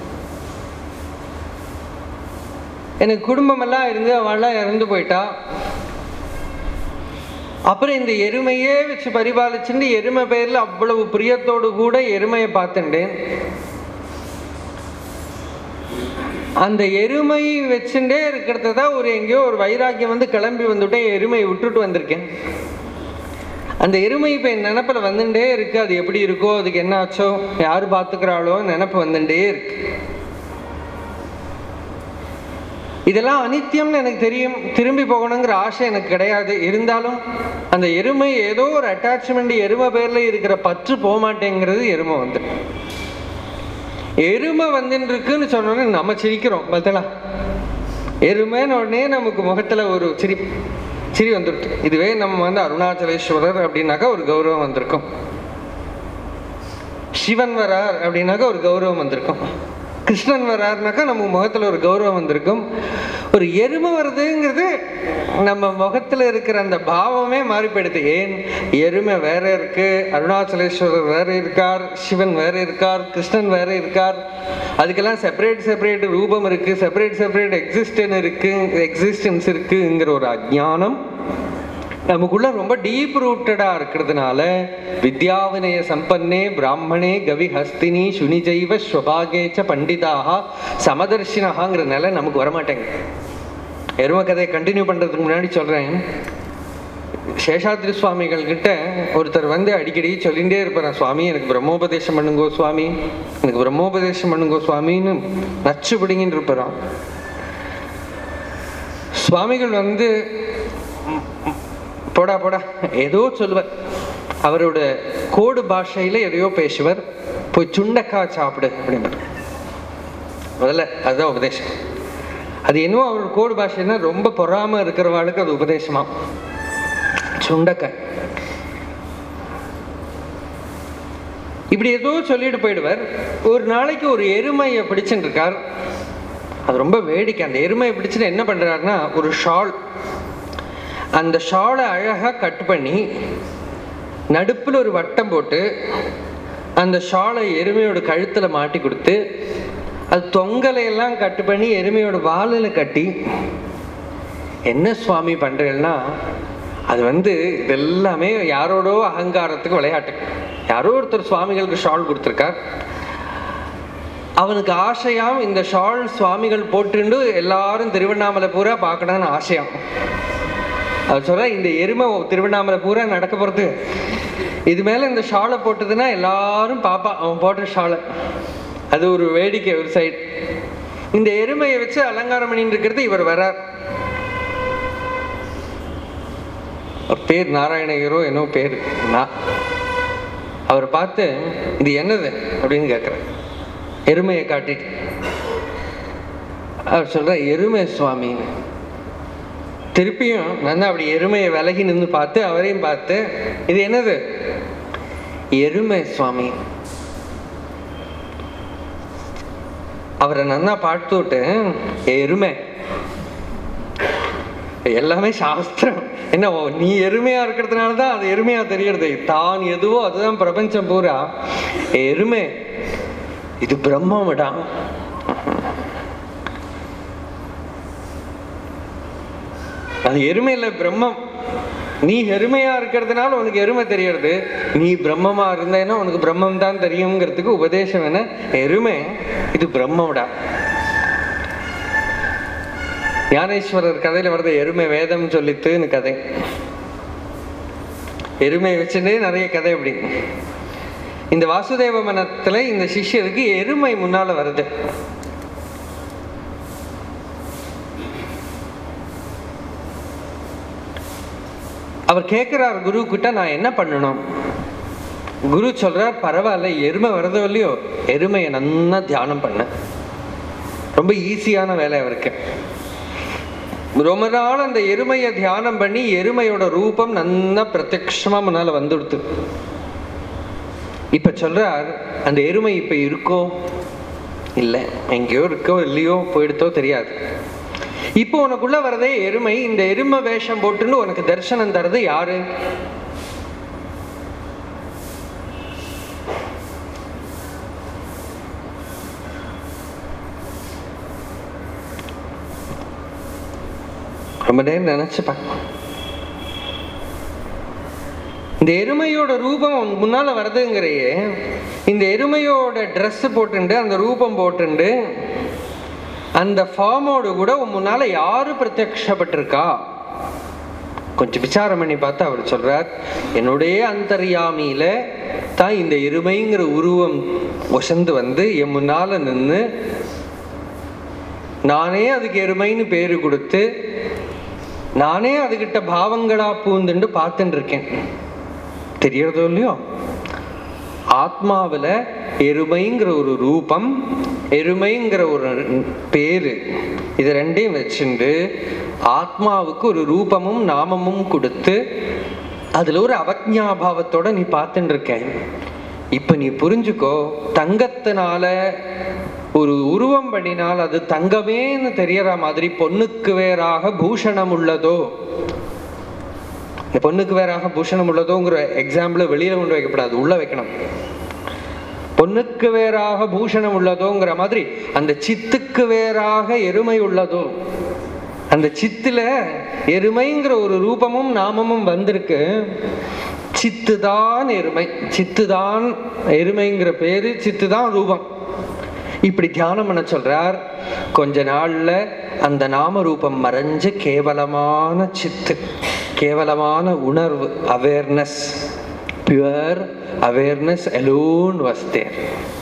எனக்கு குடும்பமெல்லாம் இருந்து அவள்லாம் இறந்து போயிட்டா அப்புறம் இந்த எருமையே வச்சு பரிபாலிச்சுட்டு எருமை பேர்ல அவ்வளவு பிரியத்தோடு கூட எருமையை பார்த்துட்டேன் அந்த எருமை வச்சுட்டே இருக்கிறத தான் ஒரு எங்கேயோ ஒரு வைராக்கியம் வந்து கிளம்பி வந்துட்டேன் எருமையை விட்டுட்டு வந்திருக்கேன் அந்த எருமை இப்போ என் நினப்பில் வந்துட்டே இருக்கு அது எப்படி இருக்கோ அதுக்கு என்ன ஆச்சோ யார் பார்த்துக்கிறாளோ நினப்பு வந்துட்டே இருக்கு இதெல்லாம் அனித்தியம்னு எனக்கு தெரியும் திரும்பி போகணுங்கிற ஆசை எனக்கு கிடையாது இருந்தாலும் அந்த எருமை ஏதோ ஒரு அட்டாச்மெண்ட் எருமை பேர்ல இருக்கிற பற்று போக மாட்டேங்கிறது எருமை வந்து எருமை வந்துட்டு இருக்குன்னு சொன்னோன்னே நம்ம சிரிக்கிறோம் பார்த்தலாம் எருமைன்னு உடனே நமக்கு முகத்துல ஒரு சிரி சிரி வந்துடுது இதுவே நம்ம வந்து அருணாச்சலேஸ்வரர் அப்படின்னாக்கா ஒரு கௌரவம் வந்திருக்கும் சிவன் வரார் அப்படின்னாக்கா ஒரு கௌரவம் வந்திருக்கும் கிருஷ்ணன் வராருனாக்கா நம்ம முகத்துல ஒரு கௌரவம் வந்திருக்கும் ஒரு எருமை வருதுங்கிறது நம்ம முகத்துல இருக்கிற அந்த பாவமே மாறி போயிடுது ஏன் எருமை வேற இருக்கு அருணாச்சலேஸ்வரர் வேற இருக்கார் சிவன் வேற இருக்கார் கிருஷ்ணன் வேற இருக்கார் அதுக்கெல்லாம் செப்பரேட் செப்பரேட் ரூபம் இருக்கு செப்பரேட் செப்பரேட் எக்ஸிஸ்டன் இருக்கு எக்ஸிஸ்டன்ஸ் இருக்குங்கிற ஒரு அஜ்ஞானம் நமக்குள்ள ரொம்ப டீப் ரூட்டடா இருக்கிறதுனால வித்யாவினய சம்பன்னே பிராமணே கவி ஹஸ்தினி சுனிஜைவ ஸ்வபாகேச்ச பண்டிதாக சமதர்ஷினகாங்கிற நிலை நமக்கு வரமாட்டேங்குது எரும கதையை கண்டினியூ பண்றதுக்கு முன்னாடி சொல்றேன் சேஷாத்ரி சுவாமிகள் கிட்ட ஒருத்தர் வந்து அடிக்கடி சொல்லிகிட்டே இருப்பார் சுவாமி எனக்கு பிரம்மோபதேசம் பண்ணுங்கோ சுவாமி எனக்கு பிரம்மோபதேசம் பண்ணுங்கோ சுவாமின்னு நச்சு பிடிங்கின்னு இருப்பாராம் சுவாமிகள் வந்து போடா போடா ஏதோ சொல்லுவார் அவரோட கோடு பாஷையில எதையோ பேசுவார் போய் சுண்டக்காய் சாப்பிடு அப்படின்னார் முதல்ல அதுதான் உபதேசம் அது என்னவோ அவரோட கோடு பாஷைன்னா ரொம்ப பொறாம இருக்கிறவாளுக்கு அது உபதேசமா சுண்டக்காய் இப்படி ஏதோ சொல்லிட்டு போயிடுவார் ஒரு நாளைக்கு ஒரு எருமையை பிடிச்சுட்டு இருக்கார் அது ரொம்ப வேடிக்கை அந்த எருமையை பிடிச்சிட்டு என்ன பண்றாருன்னா ஒரு ஷால் அந்த ஷாலை அழகாக கட் பண்ணி நடுப்புல ஒரு வட்டம் போட்டு அந்த ஷாலை எருமையோட கழுத்துல மாட்டி கொடுத்து அது தொங்கலை எல்லாம் கட்டு பண்ணி எருமையோட வாலில் கட்டி என்ன சுவாமி பண்றேன்னா அது வந்து இதெல்லாமே யாரோடோ அகங்காரத்துக்கு விளையாட்டு யாரோ ஒருத்தர் சுவாமிகளுக்கு ஷால் கொடுத்துருக்கார் அவனுக்கு ஆசையாம் இந்த ஷால் சுவாமிகள் போட்டுண்டு எல்லாரும் திருவண்ணாமலை பூரா பார்க்கணும்னு ஆசையாம் அவர் சொல்ற இந்த எருமை திருவண்ணாமலை பூரா நடக்க போறது இது மேல இந்த ஷாலை போட்டதுன்னா எல்லாரும் பாப்பா அவன் போட்ட ஷாலை அது ஒரு வேடிக்கை ஒரு சைடு இந்த எருமையை வச்சு அலங்காரம் பண்ணிட்டு இருக்கிறது இவர் வரார் அவர் பேர் நாராயணகிரோ என்னோ பேர் நான் அவர் பார்த்து இது என்னது அப்படின்னு கேட்குறேன் எருமையை காட்டிட்டு அவர் சொல்ற எருமை சுவாமி திருப்பியும் நான் அப்படி எருமையை விலகி நின்று பார்த்து அவரையும் பார்த்து இது என்னது எருமை சுவாமி அவரை நன்னா பார்த்து விட்டு எருமை எல்லாமே சாஸ்திரம் என்ன ஓ, நீ எருமையா இருக்கிறதுனால தான் அது எருமையா தெரியறது தான் எதுவோ அதுதான் பிரபஞ்சம் பூரா எருமை இது பிரம்மமிடா அது எருமை இல்லை பிரம்மம் நீ எருமையா இருக்கிறதுனால உனக்கு எருமை தெரியறது நீ பிரம்மமா இருந்தேன்னா உனக்கு பிரம்மம் தான் தெரியுங்கிறதுக்கு உபதேசம் என்ன எருமை இது பிரம்மம்டா ஞானேஸ்வரர் கதையில வருது எருமை வேதம் சொல்லித்துன்னு கதை எருமை வச்சுட்டே நிறைய கதை அப்படி இந்த வாசுதேவ மனத்துல இந்த சிஷ்யருக்கு எருமை முன்னால வருது அவர் கேட்கிறார் குரு கிட்ட நான் என்ன பண்ணணும் குரு சொல்றார் பரவாயில்ல எருமை வரதோ இல்லையோ எருமையை நன்னா தியானம் பண்ண ரொம்ப ஈஸியான வேலை அவருக்கு ரொம்ப நாள் அந்த எருமையை தியானம் பண்ணி எருமையோட ரூபம் நன்னா பிரத்யக்ஷமா முன்னால வந்துடுத்து இப்ப சொல்றார் அந்த எருமை இப்ப இருக்கோ இல்ல எங்கேயோ இருக்கோ இல்லையோ போயிடுத்தோ தெரியாது இப்போ உனக்குள்ள வரதே எருமை இந்த எருமை வேஷம் போட்டுன்னு உனக்கு தரிசனம் தரது யாரு ரொம்ப நேரம் நினைச்சுப்பேன் இந்த எருமையோட ரூபம் உன் முன்னால வருதுங்கிறையே இந்த எருமையோட ட்ரெஸ் போட்டுண்டு அந்த ரூபம் போட்டுண்டு அந்த ஃபார்மோடு கூட உன் முன்னால யாரு பிரத்யக்ஷப்பட்டிருக்கா கொஞ்சம் விசாரம் பண்ணி பார்த்து அவர் சொல்றார் என்னுடைய அந்தர்யாமியில தான் இந்த எருமைங்கிற உருவம் ஒசந்து வந்து என் முன்னால நின்று நானே அதுக்கு எருமைன்னு பேரு கொடுத்து நானே அதுகிட்ட பாவங்களா பூந்துண்டு பார்த்துட்டு இருக்கேன் தெரியறதோ இல்லையோ ஆத்மாவில் எருமைங்கிற ஒரு ரூபம் எருமைங்கிற ஒரு பேரு இது ரெண்டையும் வச்சுண்டு ஆத்மாவுக்கு ஒரு ரூபமும் நாமமும் கொடுத்து அதுல ஒரு அவஜாபாவத்தோட நீ பார்த்துட்டு இருக்க இப்ப நீ புரிஞ்சுக்கோ தங்கத்தினால ஒரு உருவம் பண்ணினால் அது தங்கமேன்னு தெரியற மாதிரி பொண்ணுக்கு வேறாக பூஷணம் உள்ளதோ இந்த பொண்ணுக்கு வேறாக பூஷணம் உள்ளதோங்கிற எக்ஸாம்பிள் வெளியில கொண்டு வைக்கப்படாது உள்ள வைக்கணும் பொண்ணுக்கு வேறாக பூஷணம் உள்ளதோங்கிற மாதிரி அந்த சித்துக்கு வேறாக எருமை உள்ளதோ அந்த சித்துல எருமைங்கிற ஒரு ரூபமும் நாமமும் வந்திருக்கு சித்துதான் எருமை சித்துதான் எருமைங்கிற பேரு சித்துதான் ரூபம் இப்படி தியானம் பண்ண சொல்றார் கொஞ்ச நாள்ல அந்த நாம ரூபம் மறைஞ்சு கேவலமான சித்து கேவலமான உணர்வு awareness pure awareness alone was there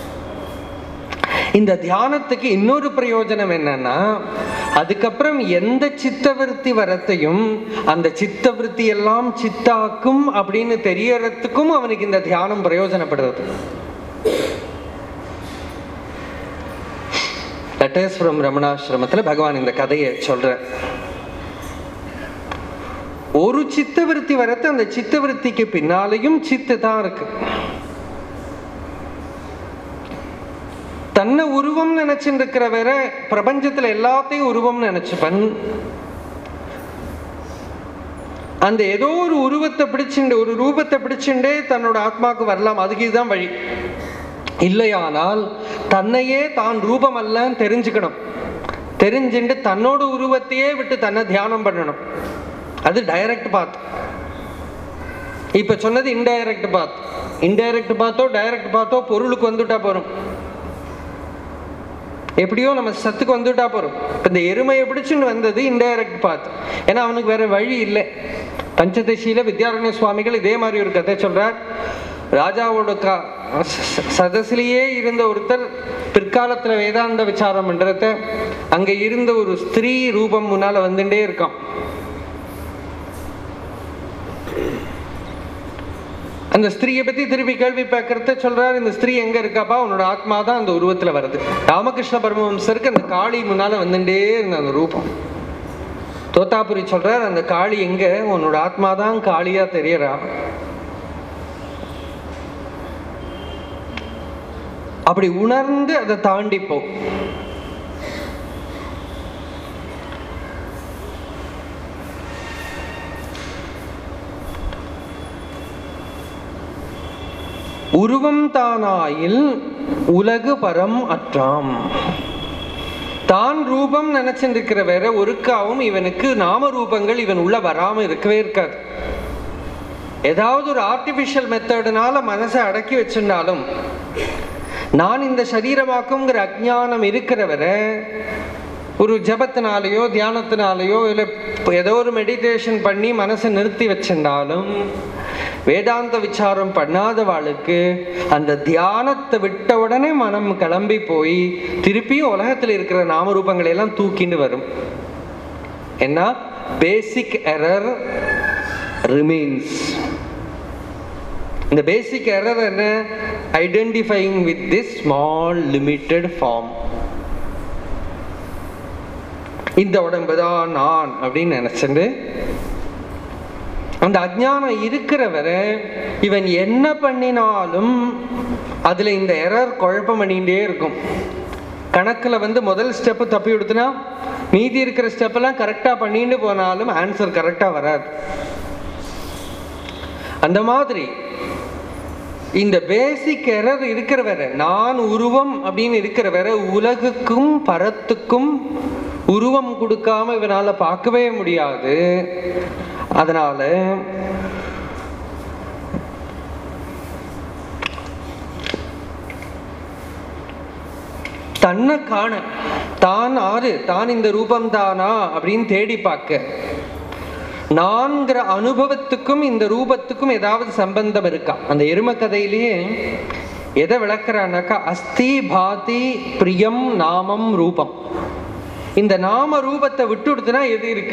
இந்த தியானத்துக்கு இன்னொரு பிரயோஜனம் என்னன்னா அதுக்கப்புறம் எந்த சித்தவிருத்தி வரத்தையும் அந்த சித்தவிருத்தி எல்லாம் சித்தாக்கும் அப்படின்னு தெரியறதுக்கும் அவனுக்கு இந்த தியானம் பிரயோஜனப்படுறது லெட்டர்ஸ் ஃப்ரம் ரமணாசிரமத்தில் பகவான் இந்த கதையை சொல்ற ஒரு சித்தவிருத்தி வரத்து அந்த சித்தவிருத்திக்கு பின்னாலையும் சித்து தான் இருக்கு தன்னை உருவம் நினைச்சுட்டு இருக்கிற வேற பிரபஞ்சத்துல எல்லாத்தையும் உருவம் நினைச்சுப்பன் அந்த ஏதோ ஒரு உருவத்தை பிடிச்சுண்டு ஒரு ரூபத்தை பிடிச்சுண்டே தன்னோட ஆத்மாக்கு வரலாம் அதுக்கு இதுதான் வழி இல்லையானால் தன்னையே தான் ரூபம் அல்லன்னு தெரிஞ்சுக்கணும் தெரிஞ்சுட்டு தன்னோட உருவத்தையே விட்டு தன்னை தியானம் பண்ணணும் அது டைரக்ட் பாத் இப்ப சொன்னது இன்டைரக்ட் பாத் இன்டைரக்ட் பாத்தோ டைரக்ட் பாத்தோ பொருளுக்கு வந்துட்டா போறோம் எப்படியோ நம்ம சத்துக்கு வந்துட்டா போறோம் இப்ப இந்த எருமையை பிடிச்சுன்னு வந்தது இன்டைரக்ட் பாத் ஏன்னா அவனுக்கு வேற வழி இல்லை பஞ்சதசியில வித்யாரண்ய சுவாமிகள் இதே மாதிரி ஒரு கதை சொல்றார் ராஜாவோட கா ச- ச- சதசிலேயே இருந்த ஒருத்தர் பிற்காலத்துல வேதாந்த விசாரம் பண்றத அங்க இருந்த ஒரு ஸ்திரீ ரூபம் முன்னால வந்துட்டே இருக்கான் அந்த ஸ்திரீயை பத்தி திருப்பி கேள்வி பார்க்கறத சொல்றாரு இந்த ஸ்திரீ எங்க இருக்காப்பா உன்னோட ஆத்மா தான் அந்த உருவத்துல வருது ராமகிருஷ்ண பரமஹம்சருக்கு அந்த காளி முன்னால வந்துட்டே இருந்த அந்த ரூபம் தோத்தாபுரி சொல்றார் அந்த காளி எங்க உன்னோட ஆத்மா தான் காளியா தெரியறா அப்படி உணர்ந்து அதை தாண்டி போ உருவம் தானாயில் உலகு பரம் அற்றாம் தான் ரூபம் நினைச்சிருக்கிற வேற ஒருக்காவும் இவனுக்கு நாம ரூபங்கள் இவன் உள்ள வராம இருக்கவே இருக்காது ஏதாவது ஒரு ஆர்டிபிஷியல் மெத்தடுனால மனசை அடக்கி வச்சிருந்தாலும் நான் இந்த சரீரமாக்குங்கிற அஜ்ஞானம் இருக்கிறவரை ஒரு ஜபத்தினாலேயோ தியானத்தினாலேயோ இல்லை ஏதோ ஒரு மெடிடேஷன் பண்ணி மனசை நிறுத்தி வச்சிருந்தாலும் வேதாந்த விசாரம் பண்ணாதவாளுக்கு அந்த தியானத்தை விட்ட உடனே மனம் கிளம்பி போய் திருப்பியும் உலகத்தில் இருக்கிற நாமரூபங்களை எல்லாம் தூக்கிண்டு வரும் என்ன பேசிக் எரர் ரிமைன்ஸ் இந்த பேசிக் எரர் என்ன identifying with this small limited form இந்த உடம்பு தான் நான் அப்படின்னு நினைச்சிட்டு அந்த அஜ்ஞானம் இருக்கிற வரை இவன் என்ன பண்ணினாலும் அதுல இந்த எரர் குழப்பம் பண்ணிகிட்டே இருக்கும் கணக்குல வந்து முதல் ஸ்டெப்பு தப்பி விடுத்துனா மீதி இருக்கிற ஸ்டெப் எல்லாம் கரெக்டா பண்ணிட்டு போனாலும் ஆன்சர் கரெக்டா வராது அந்த மாதிரி இந்த பேசிக் எரர் இருக்கிற வரை நான் உருவம் அப்படின்னு இருக்கிற வரை உலகுக்கும் பரத்துக்கும் உருவம் கொடுக்காம இவனால பார்க்கவே முடியாது அதனால தன்னை காண தான் ஆறு தான் இந்த ரூபம் தானா அப்படின்னு தேடி பார்க்க நான்கிற அனுபவத்துக்கும் இந்த ரூபத்துக்கும் ஏதாவது சம்பந்தம் இருக்கா அந்த எரும கதையிலேயே எதை விளக்குறானாக்கா அஸ்தி பாதி பிரியம் நாமம் ரூபம் இந்த நாம ரூபத்தை விட்டுடுத்துனா எது இருக்கு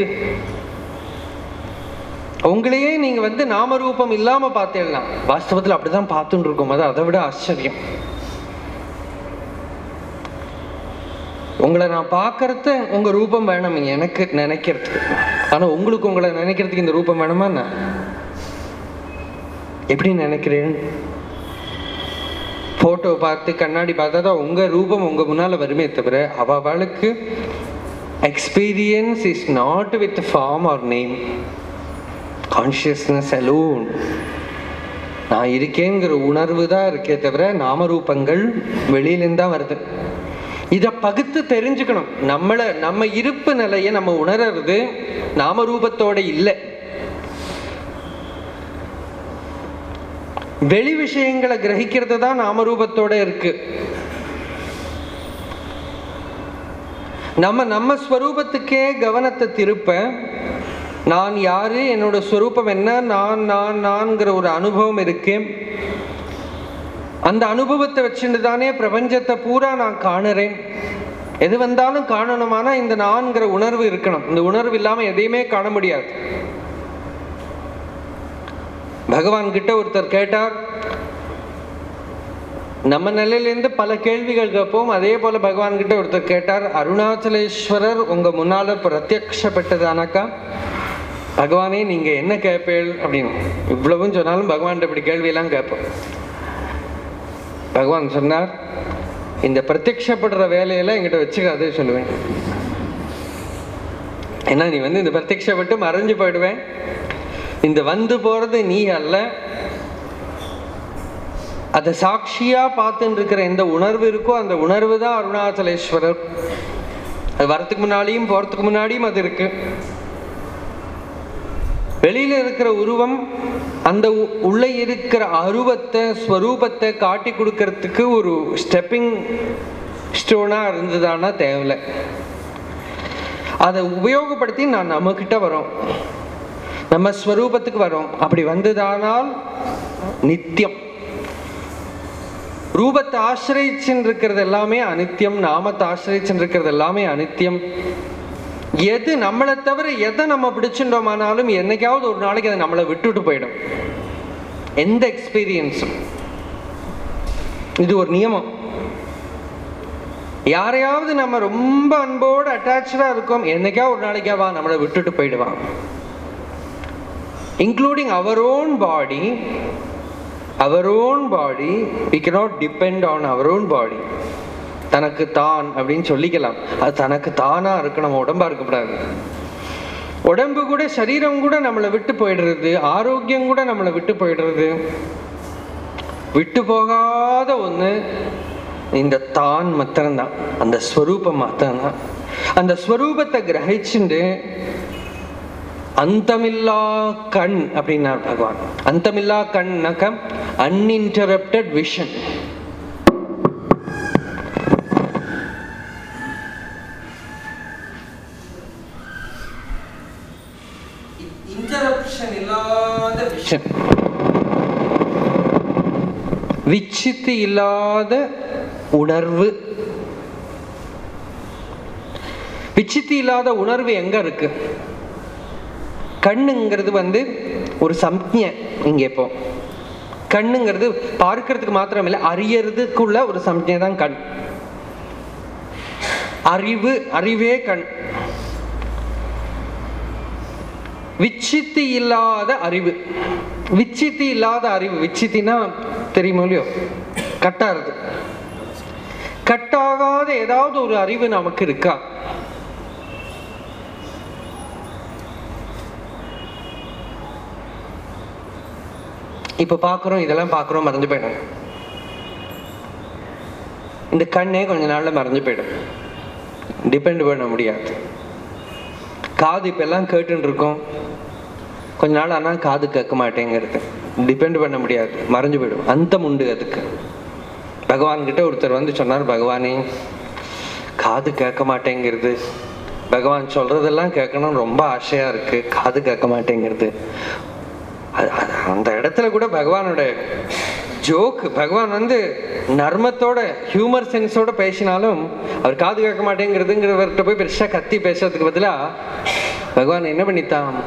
உங்களையே நீங்க வந்து நாம ரூபம் இல்லாம பார்த்தேன்னா வாஸ்தவத்துல அப்படிதான் பார்த்துட்டு இருக்கோம் அது அதை விட ஆச்சரியம் உங்களை நான் பார்க்கறது உங்க ரூபம் வேணும் எனக்கு நினைக்கிறதுக்கு ஆனா உங்களுக்கு உங்களை நினைக்கிறதுக்கு இந்த ரூபம் வேணுமா என்ன எப்படி நினைக்கிறேன் போட்டோ பார்த்து கண்ணாடி பார்த்தா தான் உங்க ரூபம் உங்க முன்னால வருமே தவிர அவளுக்கு experience is not with form or name consciousness alone நான் இருக்கேங்கிற உணர்வு தான் இருக்கே தவிர நாமரூபங்கள் வெளியிலேருந்து தான் வருது இதை பகுத்து தெரிஞ்சுக்கணும் நம்மளை நம்ம இருப்பு நிலையை நம்ம உணர்றது நாமரூபத்தோட இல்லை வெளி விஷயங்களை கிரகிக்கிறது தான் நாமரூபத்தோட இருக்கு நம்ம நம்ம ஸ்வரூபத்துக்கே கவனத்தை திருப்ப நான் யாரு என்னோட ஸ்வரூபம் என்ன நான் நான் நான்கிற ஒரு அனுபவம் இருக்கு அந்த அனுபவத்தை வச்சுட்டு தானே பிரபஞ்சத்தை பூரா நான் காணுறேன் எது வந்தாலும் காணணுமானா இந்த நான்கிற உணர்வு இருக்கணும் இந்த உணர்வு இல்லாம எதையுமே காண முடியாது பகவான் கிட்ட ஒருத்தர் கேட்டார் நம்ம நிலையிலேருந்து பல கேள்விகள் கேட்போம் அதே போல பகவான் கிட்ட ஒருத்தர் கேட்டார் அருணாச்சலேஸ்வரர் உங்க முன்னால பிரத்யக்ஷப்பட்டதானாக்கா பகவானே நீங்க என்ன கேட்பேள் அப்படின்னு இவ்வளவும் சொன்னாலும் பகவான் இப்படி கேள்வியெல்லாம் கேட்போம் பகவான் சொன்னார் இந்த பிரத்யக்ஷப்படுற வேலையெல்லாம் என்கிட்ட வச்சுக்காதே சொல்லுவேன் ஏன்னா நீ வந்து இந்த பிரத்யக்ஷப்பட்டு மறைஞ்சு போயிடுவேன் இந்த வந்து போறது நீ அல்ல அதை சாட்சியா பார்த்துட்டு இருக்கிற எந்த உணர்வு இருக்கோ அந்த உணர்வு தான் அருணாச்சலேஸ்வரர் அது வரத்துக்கு முன்னாடியும் போறதுக்கு முன்னாடியும் அது இருக்கு வெளியில இருக்கிற உருவம் அந்த உ- உள்ளே இருக்கிற அருவத்தை ஸ்வரூபத்தை காட்டி கொடுக்கறதுக்கு ஒரு ஸ்டெப்பிங் ஸ்டோனா இருந்ததானா தேவையில்லை அதை உபயோகப்படுத்தி நான் நம்மக்கிட்ட வரோம் நம்ம ஸ்வரூபத்துக்கு வரோம் அப்படி வந்ததானால் நித்தியம் ரூபத்தை ஆசிரியச்சுன்னு இருக்கிறது எல்லாமே அனித்தியம் நாமத்தை ஆசிரியச்சுன்னு இருக்கிறது எல்லாமே அனித்தியம் எது நம்மளை தவிர எதை நம்ம பிடிச்சுட்டோமானாலும் என்னைக்காவது ஒரு நாளைக்கு அதை நம்மளை விட்டுட்டு போயிடும் எந்த எக்ஸ்பீரியன்ஸும் இது ஒரு நியமம் யாரையாவது நம்ம ரொம்ப அன்போடு அட்டாச்சா இருக்கோம் என்னைக்கா ஒரு நாளைக்காவா நம்மளை விட்டுட்டு போயிடுவான் including our own body our own body we cannot depend on our own body தனக்கு தான் அப்படின்னு சொல்லிக்கலாம் அது தனக்கு தானா இருக்கு நம்ம உடம்பா இருக்கக்கூடாது உடம்பு கூட சரீரம் கூட நம்மளை விட்டு போயிடுறது ஆரோக்கியம் கூட நம்மளை விட்டு போயிடுறது விட்டு போகாத ஒண்ணு இந்த தான் மாத்திரம்தான் அந்த ஸ்வரூபம் மாத்திரம்தான் அந்த ஸ்வரூபத்தை கிரகிச்சுண்டு அந்தமில்லா கண் அப்படின்னார் பகவான் அந்தமில்லா கண்ணாக்க அன்இன்டரப்டட் விஷன் இன்டரப்ஷன் இல்லாத விஷன் விச்சித்து இல்லாத உணர்வு விச்சித்து இல்லாத உணர்வு எங்க இருக்கு கண்ணுங்கிறது வந்து ஒரு சம்ஞை இங்க இப்போ கண்ணுங்கிறது பார்க்கறதுக்கு மாத்திரம் இல்லை அறியறதுக்குள்ள ஒரு சம்ஞை தான் கண் அறிவு அறிவே கண் விச்சித்தி இல்லாத அறிவு விச்சித்தி இல்லாத அறிவு விச்சித்தினா தெரியுமோ இல்லையோ கட்டாறது கட்டாகாத ஏதாவது ஒரு அறிவு நமக்கு இருக்கா இப்ப பாக்குறோம் இதெல்லாம் பாக்குறோம் மறந்து போயிடும் இந்த கண்ணே கொஞ்ச நாள்ல மறைஞ்சு போயிடும் டிபெண்ட் பண்ண முடியாது காது இப்ப எல்லாம் கேட்டுன்னு இருக்கோம் கொஞ்ச நாள் ஆனா காது கேட்க மாட்டேங்கிறது டிபெண்ட் பண்ண முடியாது மறைஞ்சு போயிடும் அந்தம் உண்டு அதுக்கு பகவான் கிட்ட ஒருத்தர் வந்து சொன்னார் பகவானே காது கேட்க மாட்டேங்கிறது பகவான் சொல்றதெல்லாம் கேட்கணும் ரொம்ப ஆசையா இருக்கு காது கேட்க மாட்டேங்கிறது அது- அது- அந்த இடத்துல கூட பகவானோட ஜோக் பகவான் வந்து நர்மத்தோட ஹியூமர் சென்ஸோட பேசினாலும் அவர் காது கேட்க மாட்டேங்கிறதுங்கிறவர்கிட்ட போய் பெருசா கத்தி பேசுறதுக்கு பதிலா பகவான் என்ன பண்ணித்தான்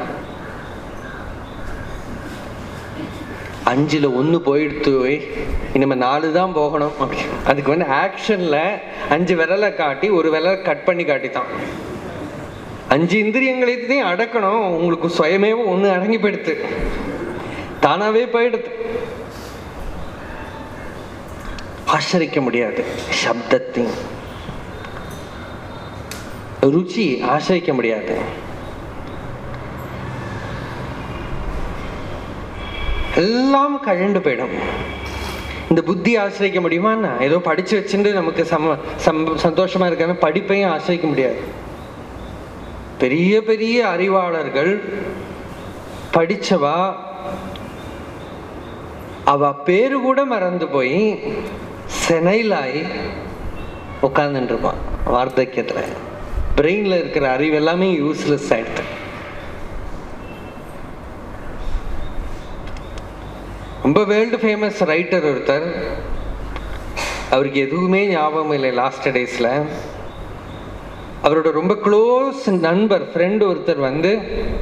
அஞ்சுல ஒண்ணு போயிடுத்து இனிமே நாலு தான் போகணும் அப்படி அதுக்கு வந்து ஆக்ஷன்ல அஞ்சு விரலை காட்டி ஒரு விரலை கட் பண்ணி காட்டித்தான் அஞ்சு இந்திரியங்களையும் அடக்கணும் உங்களுக்கு சுயமேவ ஒண்ணு அடங்கி போயிடுத்து தானாவே போயிடுது ஆச்சரிக்க முடியாது சப்தத்தையும் ருச்சி ஆசிரிக்க முடியாது எல்லாம் கழண்டு போயிடும் இந்த புத்தி ஆசிரிக்க முடியுமான்னா ஏதோ படிச்சு வச்சுட்டு நமக்கு சம சம் சந்தோஷமா இருக்கான்னு படிப்பையும் ஆசிரிக்க முடியாது பெரிய பெரிய அறிவாளர்கள் படிச்சவா அவ பேரு கூட மறந்து போய் செனைலாய் உட்கார்ந்துட்டு இருப்பான் வார்த்தக்கியத்துல பிரெயின்ல இருக்கிற அறிவு எல்லாமே யூஸ்லெஸ் ஆயிடுது ரொம்ப வேர்ல்டு ஃபேமஸ் ரைட்டர் ஒருத்தர் அவருக்கு எதுவுமே ஞாபகம் இல்லை லாஸ்ட் டேஸ்ல அவரோட ரொம்ப க்ளோஸ் நண்பர் ஃப்ரெண்டு ஒருத்தர் வந்து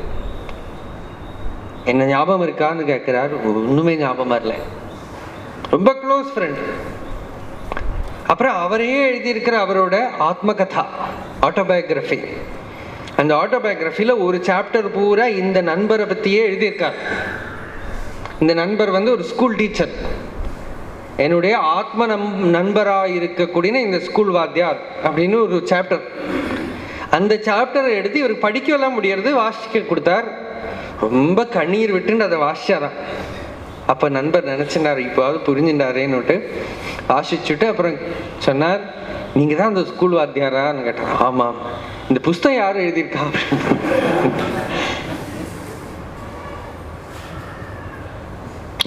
என்ன ஞாபகம் இருக்கான்னு கேட்கிறார் ஒண்ணுமே ஞாபகம் வரல ரொம்ப க்ளோஸ் ஃப்ரெண்ட் அப்புறம் அவரே எழுதியிருக்கிற அவரோட ஆத்மகதா ஆட்டோபயோகிராஃபி அந்த ஆட்டோபயோகிராஃபில ஒரு சாப்டர் பூரா இந்த நண்பரை பத்தியே எழுதியிருக்கார் இந்த நண்பர் வந்து ஒரு ஸ்கூல் டீச்சர் என்னுடைய ஆத்ம நம் நண்பராக இருக்கக்கூடிய இந்த ஸ்கூல் வாத்தியார் அப்படின்னு ஒரு சாப்டர் அந்த சாப்டரை எடுத்து இவர் படிக்கலாம் முடியறது வாசிக்க கொடுத்தார் ரொம்ப கண்ணீர் விட்டுன்னு அதை வாசிச்சாராம் அப்ப நண்பர் நினைச்சினார் இப்போவாவது புரிஞ்சுட்டாரேன்னுட்டு வாசிச்சுட்டு அப்புறம் சொன்னார் நீங்க தான் அந்த ஸ்கூல் வாத்தியாரான்னு கேட்டார் ஆமாம் இந்த புஸ்தகம் யார் எழுதியிருக்கா அப்படின்னு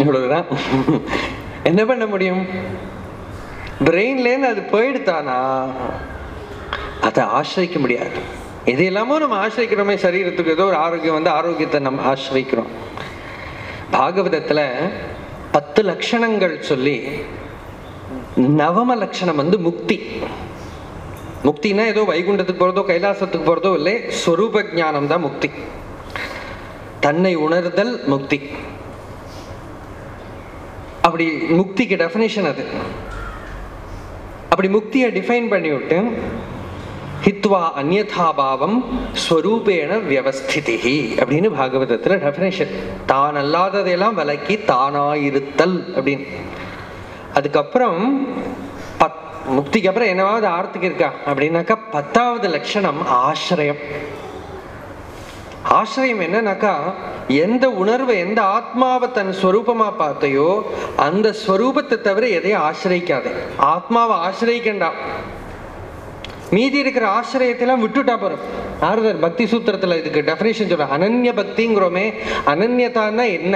இவ்வளவுதான் என்ன பண்ண முடியும் பிரெயின்லேருந்து அது போயிடுத்தானா அதை ஆசிரிக்க முடியாது எது எல்லாமோ நம்ம ஆசிரிக்கிறோமே சரீரத்துக்கு ஏதோ ஒரு ஆரோக்கியம் வந்து ஆரோக்கியத்தை நம்ம ஆசிரிக்கிறோம் பாகவதத்துல பத்து லட்சணங்கள் சொல்லி நவம லட்சணம் வந்து முக்தி முக்தினா ஏதோ வைகுண்டத்துக்கு போறதோ கைலாசத்துக்கு போறதோ இல்லை ஸ்வரூப ஞானம் தான் முக்தி தன்னை உணர்தல் முக்தி அப்படி முக்திக்கு டெஃபினேஷன் அது அப்படி முக்தியை டிஃபைன் பண்ணிவிட்டு ஹித்வா அந்யதா பாவம் ஸ்வரூபேண வியவஸ்திதி அப்படின்னு பாகவதத்துல டெஃபினேஷன் தான் அல்லாததையெல்லாம் விலக்கி தானாயிருத்தல் அப்படின்னு அதுக்கப்புறம் பத் முக்திக்கு அப்புறம் என்னவாவது ஆர்த்துக்கு இருக்கா அப்படின்னாக்கா பத்தாவது லட்சணம் ஆசிரியம் ஆசிரியம் என்னன்னாக்கா எந்த உணர்வை எந்த ஆத்மாவை தன் ஸ்வரூபமா பார்த்தையோ அந்த ஸ்வரூபத்தை தவிர எதையும் ஆசிரியிக்காதே ஆத்மாவை ஆசிரியிக்கண்டா மீதி இருக்கிற ஆசிரியத்தெல்லாம் விட்டுட்டா போறோம் நாரதர் பக்தி சூத்திரத்துல இதுக்கு டெஃபினேஷன் சொல்ற அனன்ய பக்திங்கிறோமே அனன்யதான்னா என்ன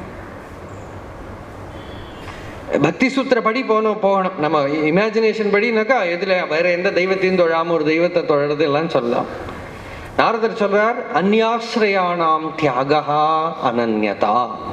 பக்தி சூத்திர படி போகணும் போகணும் நம்ம இமேஜினேஷன் படினாக்கா எதுல வேற எந்த தெய்வத்தையும் தொழாம ஒரு தெய்வத்தை தொழறது எல்லாம் சொல்லலாம் நாரதர் சொல்றார் அந்யாசிரயானாம் தியாகா அனன்யதா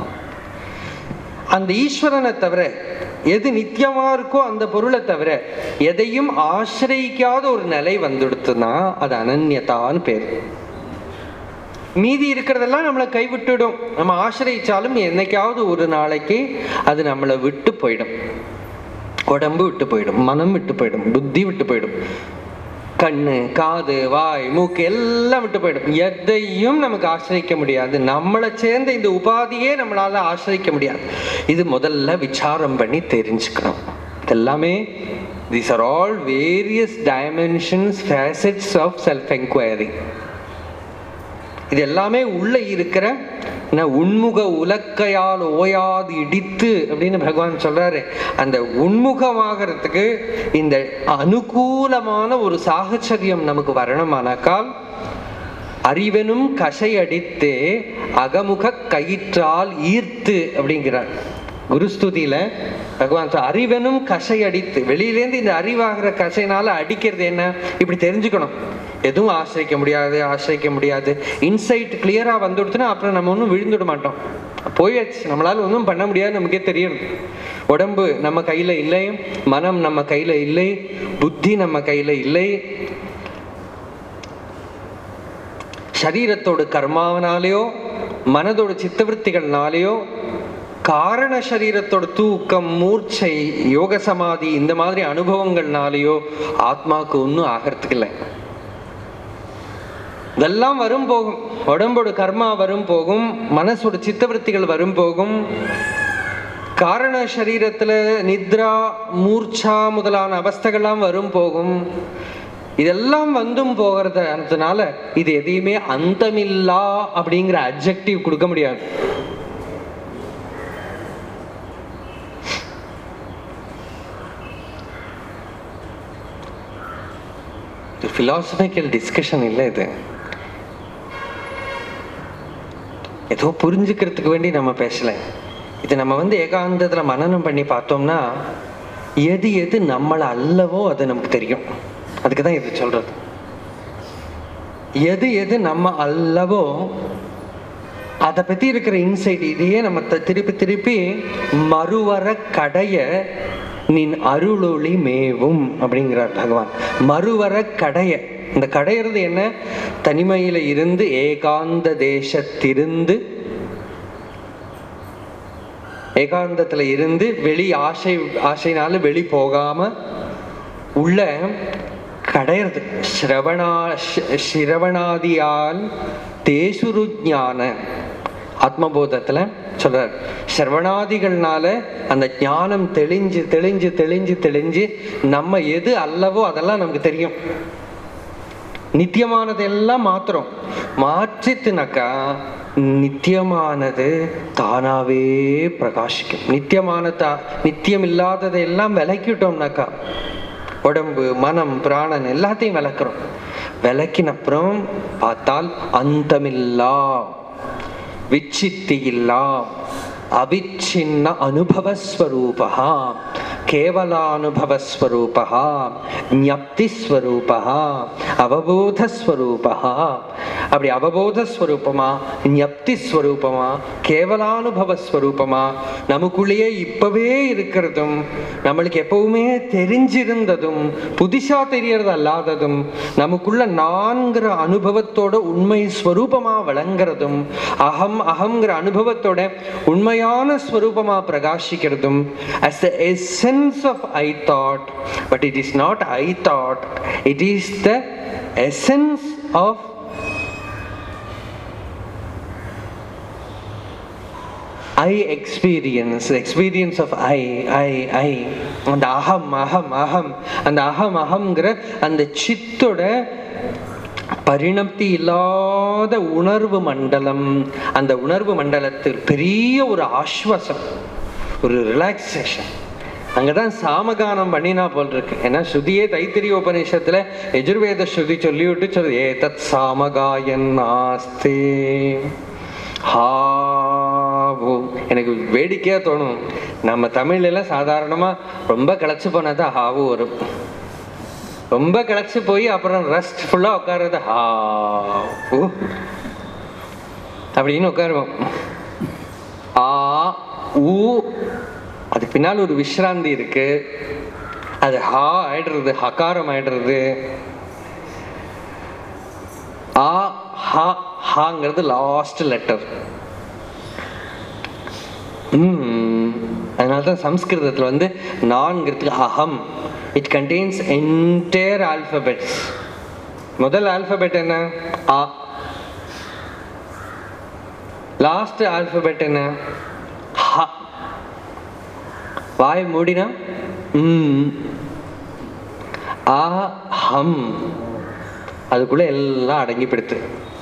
அந்த ஈஸ்வரனை தவிர எது நித்தியமா இருக்கோ அந்த பொருளை தவிர எதையும் ஆசிரியிக்காத ஒரு நிலை வந்துடுத்துனா அது அனன்யதான்னு பேர் மீதி இருக்கிறதெல்லாம் நம்மளை கைவிட்டுடும் நம்ம ஆசிரியிச்சாலும் என்னைக்காவது ஒரு நாளைக்கு அது நம்மளை விட்டு போயிடும் உடம்பு விட்டு போயிடும் மனம் விட்டு போயிடும் புத்தி விட்டு போயிடும் கண்ணு காது வாய் மூக்கு எல்லாம் விட்டு போயிடும் எதையும் நமக்கு ஆசிரிக்க முடியாது நம்மளை சேர்ந்த இந்த உபாதியே நம்மளால ஆசிரிக்க முடியாது இது முதல்ல விசாரம் பண்ணி தெரிஞ்சுக்கணும் இதெல்லாமே these are all various dimensions facets of self enquiry இது எல்லாமே உள்ள இருக்கிற என்ன, உண்முக உலக்கையால் ஓயாது இடித்து அப்படின்னு பகவான் சொல்றாரு அந்த உண்முகமாகறதுக்கு இந்த அனுகூலமான ஒரு சாகச்சரியம் நமக்கு வரணுமானாக்கால் அறிவெனும் கசை அடித்து அகமுக கயிற்றால் ஈர்த்து அப்படிங்கிறார் குருஸ்துதியில பகவான் சொல் அறிவெனும் கசை அடித்து வெளியிலேருந்து இந்த அறிவாகிற கசைனால அடிக்கிறது என்ன இப்படி தெரிஞ்சுக்கணும் எதுவும் ஆசிரிக்க முடியாது ஆசிரிக்க முடியாது இன்சைட் கிளியரா வந்துடுச்சுன்னா அப்புறம் நம்ம ஒன்றும் விழுந்துட மாட்டோம் போயாச்சு நம்மளால ஒன்றும் பண்ண முடியாது நமக்கே தெரியும் உடம்பு நம்ம கையில இல்லை மனம் நம்ம கையில இல்லை புத்தி நம்ம கையில இல்லை சரீரத்தோட கர்மாவனாலேயோ மனதோட சித்தவൃத்திகள்னாலேயோ காரண சரீரத்தோட தூக்கம் மூர்ச்சை யோக சமாதி இந்த மாதிரி அனுபவங்கள்னாலேயோ ஆத்மாவுக்கு ஒன்றும் ஆகிறதுக்கு இல்லை இதெல்லாம் வரும் போகும் உடம்போட கர்மா வரும் போகும் மனசோட சித்தவൃத்திகள் வரும் போகும் காரண சரீரத்துல நித்ரா மூர்ச்சா முதலான அவஸ்தைகள்லாம் வரும் போகும் இதெல்லாம் வந்தும் போகிறதுனால இது எதையுமே அந்தமில்லா அப்படிங்கிற அப்ஜெக்டிவ் கொடுக்க முடியாது இது philosophical டிஸ்கஷன் இல்லை இது ஏதோ புரிஞ்சுக்கிறதுக்கு வேண்டி நம்ம பேசல இது நம்ம வந்து ஏகாந்தத்துல மனனம் பண்ணி பார்த்தோம்னா எது எது நம்மளை அல்லவோ அது நமக்கு தெரியும் அதுக்கு தான் இது சொல்றது எது எது நம்ம அல்லவோ அதை பத்தி இருக்கிற இன்சைட் இதையே நம்ம த- திருப்பி திருப்பி மறுவர கடைய நின் அருளொளி மேவும் அப்படிங்கிறார் பகவான் மறுவர கடைய இந்த கடையிறது என்ன தனிமையில இருந்து ஏகாந்த தேசத்திருந்து ஏகாந்தத்துல இருந்து வெளி ஆசை ஆசைனால வெளி போகாம உள்ள கடையிறது ஸ்ரவணா ஷ- ஸ்ரவணாதியால் தேசுரு ஞான ஆத்மபோதத்துல சொல்றார் ஸ்ரவணாதிகள்னால அந்த ஞானம் தெளிஞ்சு தெளிஞ்சு தெளிஞ்சு தெளிஞ்சு நம்ம எது அல்லவோ அதெல்லாம் நமக்கு தெரியும் நித்தியமானதெல்லாம் மாத்துறோம் மாற்றித்துனாக்கா நித்தியமானது தானாவே பிரகாசிக்கும் நித்தியமானதா நித்தியம் இல்லாததையெல்லாம் விலக்கிட்டோம்னாக்கா உடம்பு மனம் பிராணன் எல்லாத்தையும் விளக்குறோம் விளக்கின அப்புறம் பார்த்தால் அந்தமில்லா விச்சித்தி இல்லா அவிச்சின்ன அனுபவஸ்வரூபா கேவலானுபவஸ்வரூபா ஞப்திஸ்வரூபா அவபோதஸ்வரூபா அப்படி அவபோதஸ்வரூபமா ஞப்திஸ்வரூபமா கேவலானுபவஸ்வரூபமா நமக்குள்ளேயே இப்பவே இருக்கிறதும் நம்மளுக்கு எப்பவுமே தெரிஞ்சிருந்ததும் புதுசா தெரியறது அல்லாததும் நமக்குள்ள நான்கிற அனுபவத்தோட உண்மை ஸ்வரூபமா விளங்குறதும் அகம் அகங்கிற அனுபவத்தோட உண்மையான ஸ்வரூபமா பிரகாசிக்கிறதும் as the essence of I thought but it is not I thought it is the essence of I experience, the experience of I, I, I. அந்த அகம் அகம் அகம் அந்த அகம் அகம்ங்கிற அந்த சித்தோட பரிணப்தி இல்லாத உணர்வு மண்டலம் அந்த உணர்வு மண்டலத்தில் பெரிய ஒரு ஆஸ்வாசம் ஒரு ரிலாக்ஸேஷன் அங்கதான் சாமகானம் பண்ணினா போல் இருக்கு ஏன்னா ஸ்ருதியே தைத்திரிய உபநிஷத்துல எஜுர்வேத ஸ்ருதி சொல்லிவிட்டு சொல்லுது ஏ தத் சாமகாயன் ஆஸ்தே ஹாவோ எனக்கு வேடிக்கையா தோணும் நம்ம தமிழ்ல எல்லாம் சாதாரணமா ரொம்ப கிளச்சு போனாதான் ஹாவு வரும் ரொம்ப கிளச்சு போய் அப்புறம் ரெஸ்ட் ஃபுல்லா உட்கார்றது ஹாவு அப்படின்னு உட்காருவோம் ஆ ஊ அது பின்னால் ஒரு விஸ்ராந்தி இருக்கு அது ஹா ஆயிடுறது ஹகாரம் ஆயிடுறது ஆ ஹா ஹாங்கிறது லாஸ்ட் லெட்டர் அதனால தான் சம்ஸ்கிருதத்தில் வந்து நான்கிறதுக்கு அகம் இட் கண்டெய்ன்ஸ் என்டையர் ஆல்பபெட்ஸ் முதல் ஆல்பபெட் என்ன ஆ லாஸ்ட் ஆல்பபெட் என்ன ஹ வாய் மூடினா ம் ஆ ஹம் அதுக்குள்ள எல்லாம் அடங்கி பிடித்து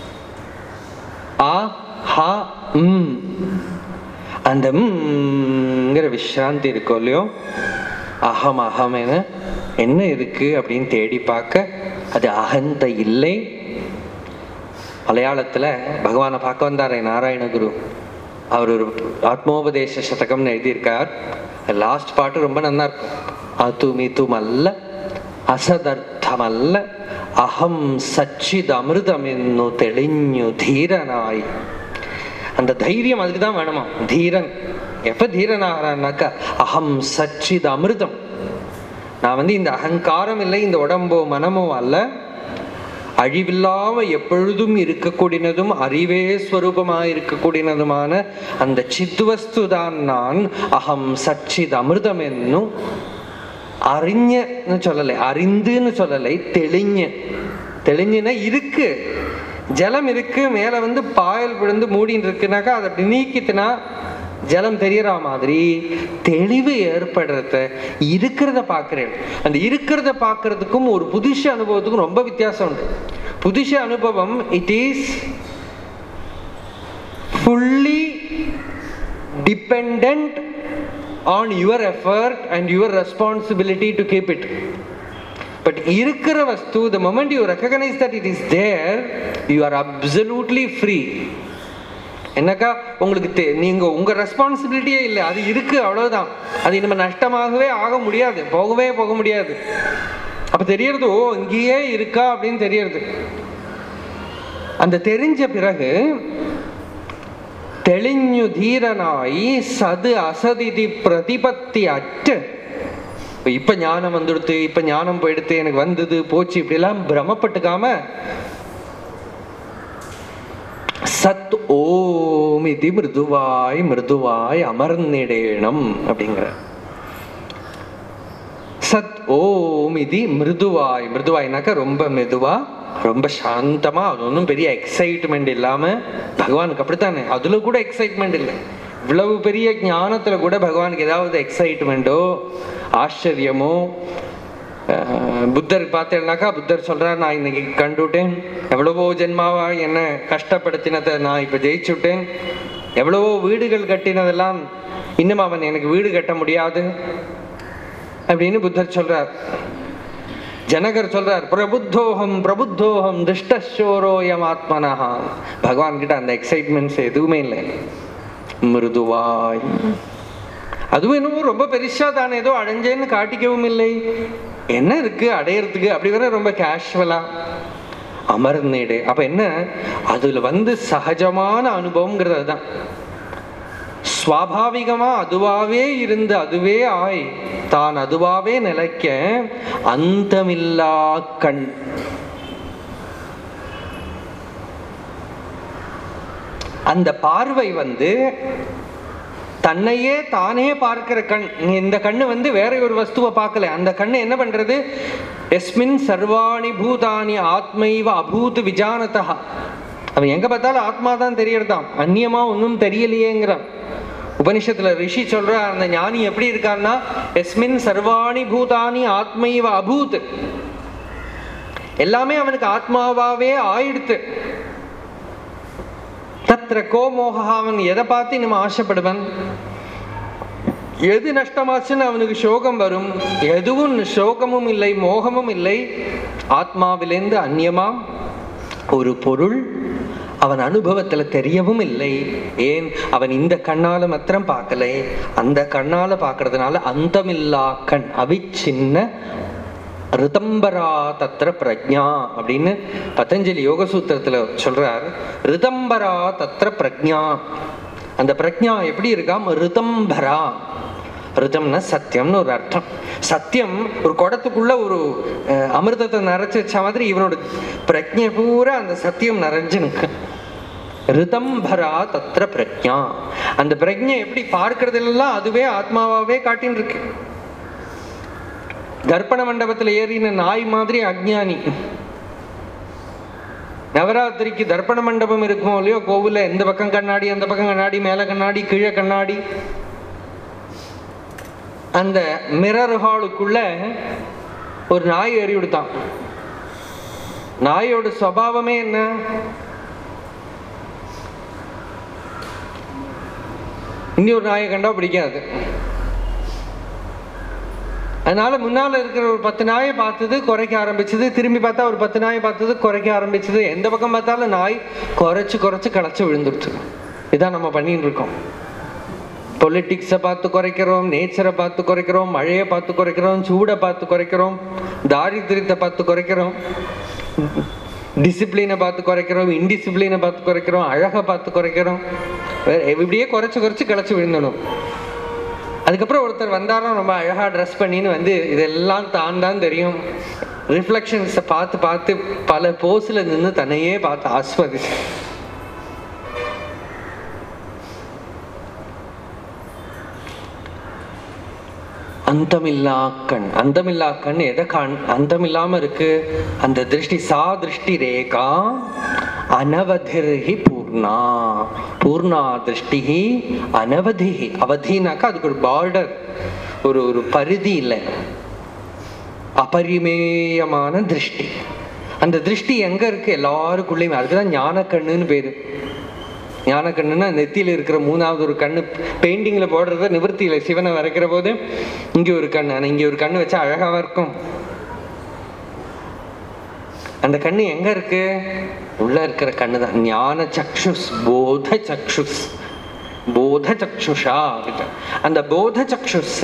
ஆ ஹா ம் அந்த ம்ங்கிற விஸ்ராந்தி இருக்கும் இல்லையோ அகம் அகம் என என்ன இருக்கு அப்படின்னு தேடி பார்க்க அது அகந்த இல்லை மலையாளத்துல பகவானை பார்க்க வந்தாரே நாராயணகுரு அவர் ஒரு ஆத்மோபதேச சதகம்னு எழுதியிருக்கார் லாஸ்ட் பாட்டு ரொம்ப நல்லா இருக்கும் അതുമിതുമല്ല അസദർത്ഥമല്ല അഹം സച്ചിദമൃതമെന്നു തെളിഞ്ഞു ധീരനായി அந்த தைரியம் அதுக்கு தான் வேணுமா தீரன் எப்ப தீரன் ஆகிறான்னாக்கா அகம் சச்சித் அமிர்தம் நான் வந்து இந்த அகங்காரம் இல்லை இந்த உடம்போ மனமோ அல்ல அழிவில்லாம எப்பொழுதும் இருக்கக்கூடியதும் அறிவே ஸ்வரூபமாக இருக்கக்கூடியதுமான அந்த சித்வஸ்து தான் நான் அகம் சச்சித் அமிர்தம் என்னும் அறிஞன்னு சொல்லலை அறிந்துன்னு சொல்லலை தெளிஞ்ச தெளிஞ்சுன்னா இருக்கு ஜலம் இருக்கு மேல வந்து பாயல் விழுந்து மூடின்னு இருக்குனாக்கா அதை அப்படி நீக்கிட்டுனா ஜலம் தெரியற மாதிரி தெளிவு ஏற்படுறத இருக்கிறத பார்க்கிறேன் அந்த இருக்கிறத பார்க்கறதுக்கும் ஒரு புதுச அனுபவத்துக்கும் ரொம்ப வித்தியாசம் உண்டு புதுச அனுபவம் it is fully depend on your effort and your responsibility to keep it but இருக்கிற வஸ்து the moment you recognise that it is there you are absolutely free என்னக்கா உங்களுக்கு தெ நீங்க உங்க ரெஸ்பான்சிபிலிட்டியே இல்லை அது இருக்கு அவ்வளவுதான் அது நம்ம நஷ்டமாகவே ஆக முடியாது போகவே போக முடியாது அப்ப தெரியறது ஓ இங்கேயே இருக்கா அப்படின்னு தெரியறது அந்த தெரிஞ்ச பிறகு தெளிஞ்சு தீரனாய் சது அசதிதி பிரதிபத்தி அற்று இப்ப ஞானம் வந்துடுத்து இப்ப ஞானம் போயிடுத்து எனக்கு வந்தது போச்சு இப்படி எல்லாம் பிரமப்பட்டுக்காம சத் ஓம் இது மிருதுவாய் மிருதுவாய் அமர்ந்திடேனம் அப்படிங்கிற சத் ஓம் இது மிருதுவாய் மிருதுவாய்னாக்கா ரொம்ப மெதுவா ரொம்ப சாந்தமா அது ஒன்றும் பெரிய எக்ஸைட்மெண்ட் இல்லாம பகவானுக்கு அப்படித்தானே அதுல கூட எக்ஸைட்மெண்ட் இல்லை இவ்வளவு பெரிய ஞானத்துல கூட பகவானுக்கு ஏதாவது எக்ஸைட்மெண்ட்டோ ஆச்சரியமோ அஹ், புத்தர் பார்த்தேன்னாக்கா புத்தர் சொல்றார் நான் இன்னைக்கு கண்டுவிட்டேன் எவ்வளவோ ஜென்மாவா என்ன கஷ்டப்படுத்தினதை நான் இப்ப ஜெயிச்சுட்டேன் எவ்வளவோ வீடுகள் கட்டினதெல்லாம் இன்னும் அவன் எனக்கு வீடு கட்ட முடியாது அப்படின்னு புத்தர் சொல்றார் ஜனகர் சொல்றார் பிரபுத்தோகம் பிரபுத்தோகம் திருஷ்டோரோயம் ஆத்மனஹா பகவான் கிட்ட அந்த எக்ஸைட்மெண்ட்ஸ் எதுவுமே இல்லை மிருதுவாய் அதுவும் என்னவோ ரொம்ப பெருசா தான் ஏதோ அடைஞ்சேன்னு காட்டிக்கவும் இல்லை என்ன இருக்கு அடையறதுக்கு அப்படி வர ரொம்ப கேஷுவலா அமர்ந்தேடு அப்ப என்ன அதுல வந்து சகஜமான அனுபவம்ங்கிறது அதுதான் சுவாபாவிகமா அதுவாவே இருந்து அதுவே ஆய் தான் அதுவாவே நிலைக்க அந்தமில்லா கண் அந்த பார்வை வந்து தன்னையே தானே பார்க்கிற கண் இந்த கண்ணு வந்து வேற ஒரு வஸ்துவை பார்க்கல அந்த கண்ணு என்ன பண்றது எஸ்மின் சர்வாணி பூதானி ஆத்மைவ அபூத் விஜானதா அவன் எங்க பார்த்தாலும் ஆத்மா தான் தெரியறதாம் அந்நியமா ஒன்றும் தெரியலையேங்கிறான் உபனிஷத்துல ரிஷி சொல்ற அந்த ஞானி எப்படி இருக்கான்னா எஸ்மின் சர்வாணி பூதானி ஆத்மைவ அபூத் எல்லாமே அவனுக்கு ஆத்மாவாவே ஆயிடுத்து தத்திர கோமோகா அவன் எதை பார்த்து நம்ம ஆசைப்படுவன் எது நஷ்டமாச்சுன்னு அவனுக்கு சோகம் வரும் எதுவும் சோகமும் இல்லை மோகமும் இல்லை ஆத்மாவிலேந்து அந்நியமா ஒரு பொருள் அவன் அனுபவத்துல தெரியவும் இல்லை ஏன் அவன் இந்த கண்ணால மாத்திரம் பார்க்கல அந்த கண்ணால பார்க்கறதுனால அந்தமில்லா கண் அவிச்சின்ன ரிதம்பரா தத்திர பிரஜா அப்படின்னு பதஞ்சலி யோக சூத்திரத்துல சொல்றார் ரிதம்பரா தத்திர பிரஜா அந்த பிரஜா எப்படி இருக்காம் ரிதம்பரா ரிதம்னா சத்தியம்னு ஒரு அர்த்தம் சத்தியம் ஒரு குடத்துக்குள்ள ஒரு அஹ், அமிர்தத்தை நிறைச்சு வச்ச மாதிரி இவனோட பிரஜை பூரா அந்த சத்தியம் நிறைஞ்சு நிற்கு ரிதம்பரா தத்திர பிரஜா அந்த பிரஜை எப்படி பார்க்கறதெல்லாம் அதுவே ஆத்மாவாவே காட்டின்னு இருக்கு கர்ப்பண மண்டபத்துல ஏறின நாய் மாதிரி அஜ்ஞானி நவராத்திரிக்கு தர்ப்பண மண்டபம் இருக்குமோ இல்லையோ கோவில்ல எந்த பக்கம் கண்ணாடி அந்த பக்கம் கண்ணாடி மேல கண்ணாடி கீழே கண்ணாடி அந்த மிரர் ஹாலுக்குள்ள ஒரு நாய் ஏறி விடுத்தான் நாயோட சுவாவமே என்ன இனி ஒரு நாயை கண்டா பிடிக்காது அதனால முன்னால இருக்கிற ஒரு பத்து நாயை பார்த்தது குறைக்க ஆரம்பிச்சது திரும்பி பார்த்தா ஒரு பத்து நாயை பார்த்தது குறைக்க ஆரம்பிச்சது எந்த பக்கம் பார்த்தாலும் நாய் குறைச்சு குறைச்சு களைச்சு விழுந்துருச்சு இதான் நம்ம பண்ணிட்டு இருக்கோம் பொலிட்டிக்ஸை பார்த்து குறைக்கிறோம் நேச்சரை பார்த்து குறைக்கிறோம் மழையை பார்த்து குறைக்கிறோம் சூடை பார்த்து குறைக்கிறோம் தாரித்திரியத்தை பார்த்து குறைக்கிறோம் டிசிப்ளினை பார்த்து குறைக்கிறோம் இன்டிசிப்ளினை பார்த்து குறைக்கிறோம் அழகை பார்த்து குறைக்கிறோம் வேற- இப்படியே குறைச்சு குறைச்சு கிளச்சு விழுந்தணும் அதுக்கப்புறம் ஒருத்தர் வந்தாராம் ரொம்ப அழகா ட்ரெஸ் பண்ணின்னு வந்து இதெல்லாம் தான் தான் தெரியும் ரிஃப்ளெக்ஷன்ஸை பார்த்து பார்த்து பல போஸ்ல நின்று தன்னையே பார்த்து ஆஸ்வதிச்சு அந்தமில்லா கண் அந்தமில்லா கண் எதை கண் அந்தமில்லாம இருக்கு அந்த திருஷ்டி சா திருஷ்டி ரேகா அனவதிர்ஹி பூர்ணா பூர்ணா திருஷ்டி அனவதிஹி அவதினாக்கா அதுக்கு ஒரு பார்டர் ஒரு ஒரு பரிதி இல்லை அபரிமேயமான திருஷ்டி அந்த திருஷ்டி எங்க இருக்கு எல்லாருக்குள்ளேயுமே அதுக்குதான் ஞான கண்ணுன்னு பேரு ஞான கண்ணுன்னா நெத்தியில இருக்கிற மூணாவது ஒரு கண்ணு பெயிண்டிங்ல போடுறத நிவர்த்தியில சிவனை வரைக்கிற போது இங்க ஒரு கண்ணு ஆனா இங்க ஒரு கண்ணு வச்சா அழகாவா இருக்கும் அந்த கண்ணு எங்க இருக்கு உள்ள இருக்கிற கண்ணு தான் ஞான சக்ஷுஸ் போத சக்ஷுஸ் போத சக்ஷுஷா அப்படின்ட்டு. அந்த போத சக்ஷுஸ்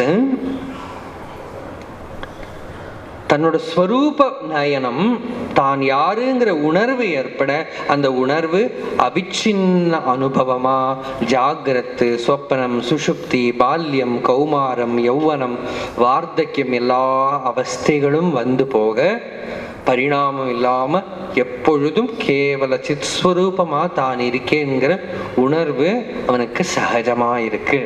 தன்னோட ஸ்வரூப நயனம் தான் யாருங்கிற உணர்வு ஏற்பட அந்த உணர்வு அவிச்சின்ன அனுபவமா ஜாகிரத்து சொப்பனம் சுஷுப்தி பால்யம் கௌமாரம் யௌவனம் வார்த்தக்கியம் எல்லா அவஸ்தைகளும் வந்து போக பரிணாமம் இல்லாம எப்பொழுதும் கேவல சித்ஸ்வரூபமா தான் இருக்கேங்கிற உணர்வு அவனுக்கு சகஜமா இருக்கு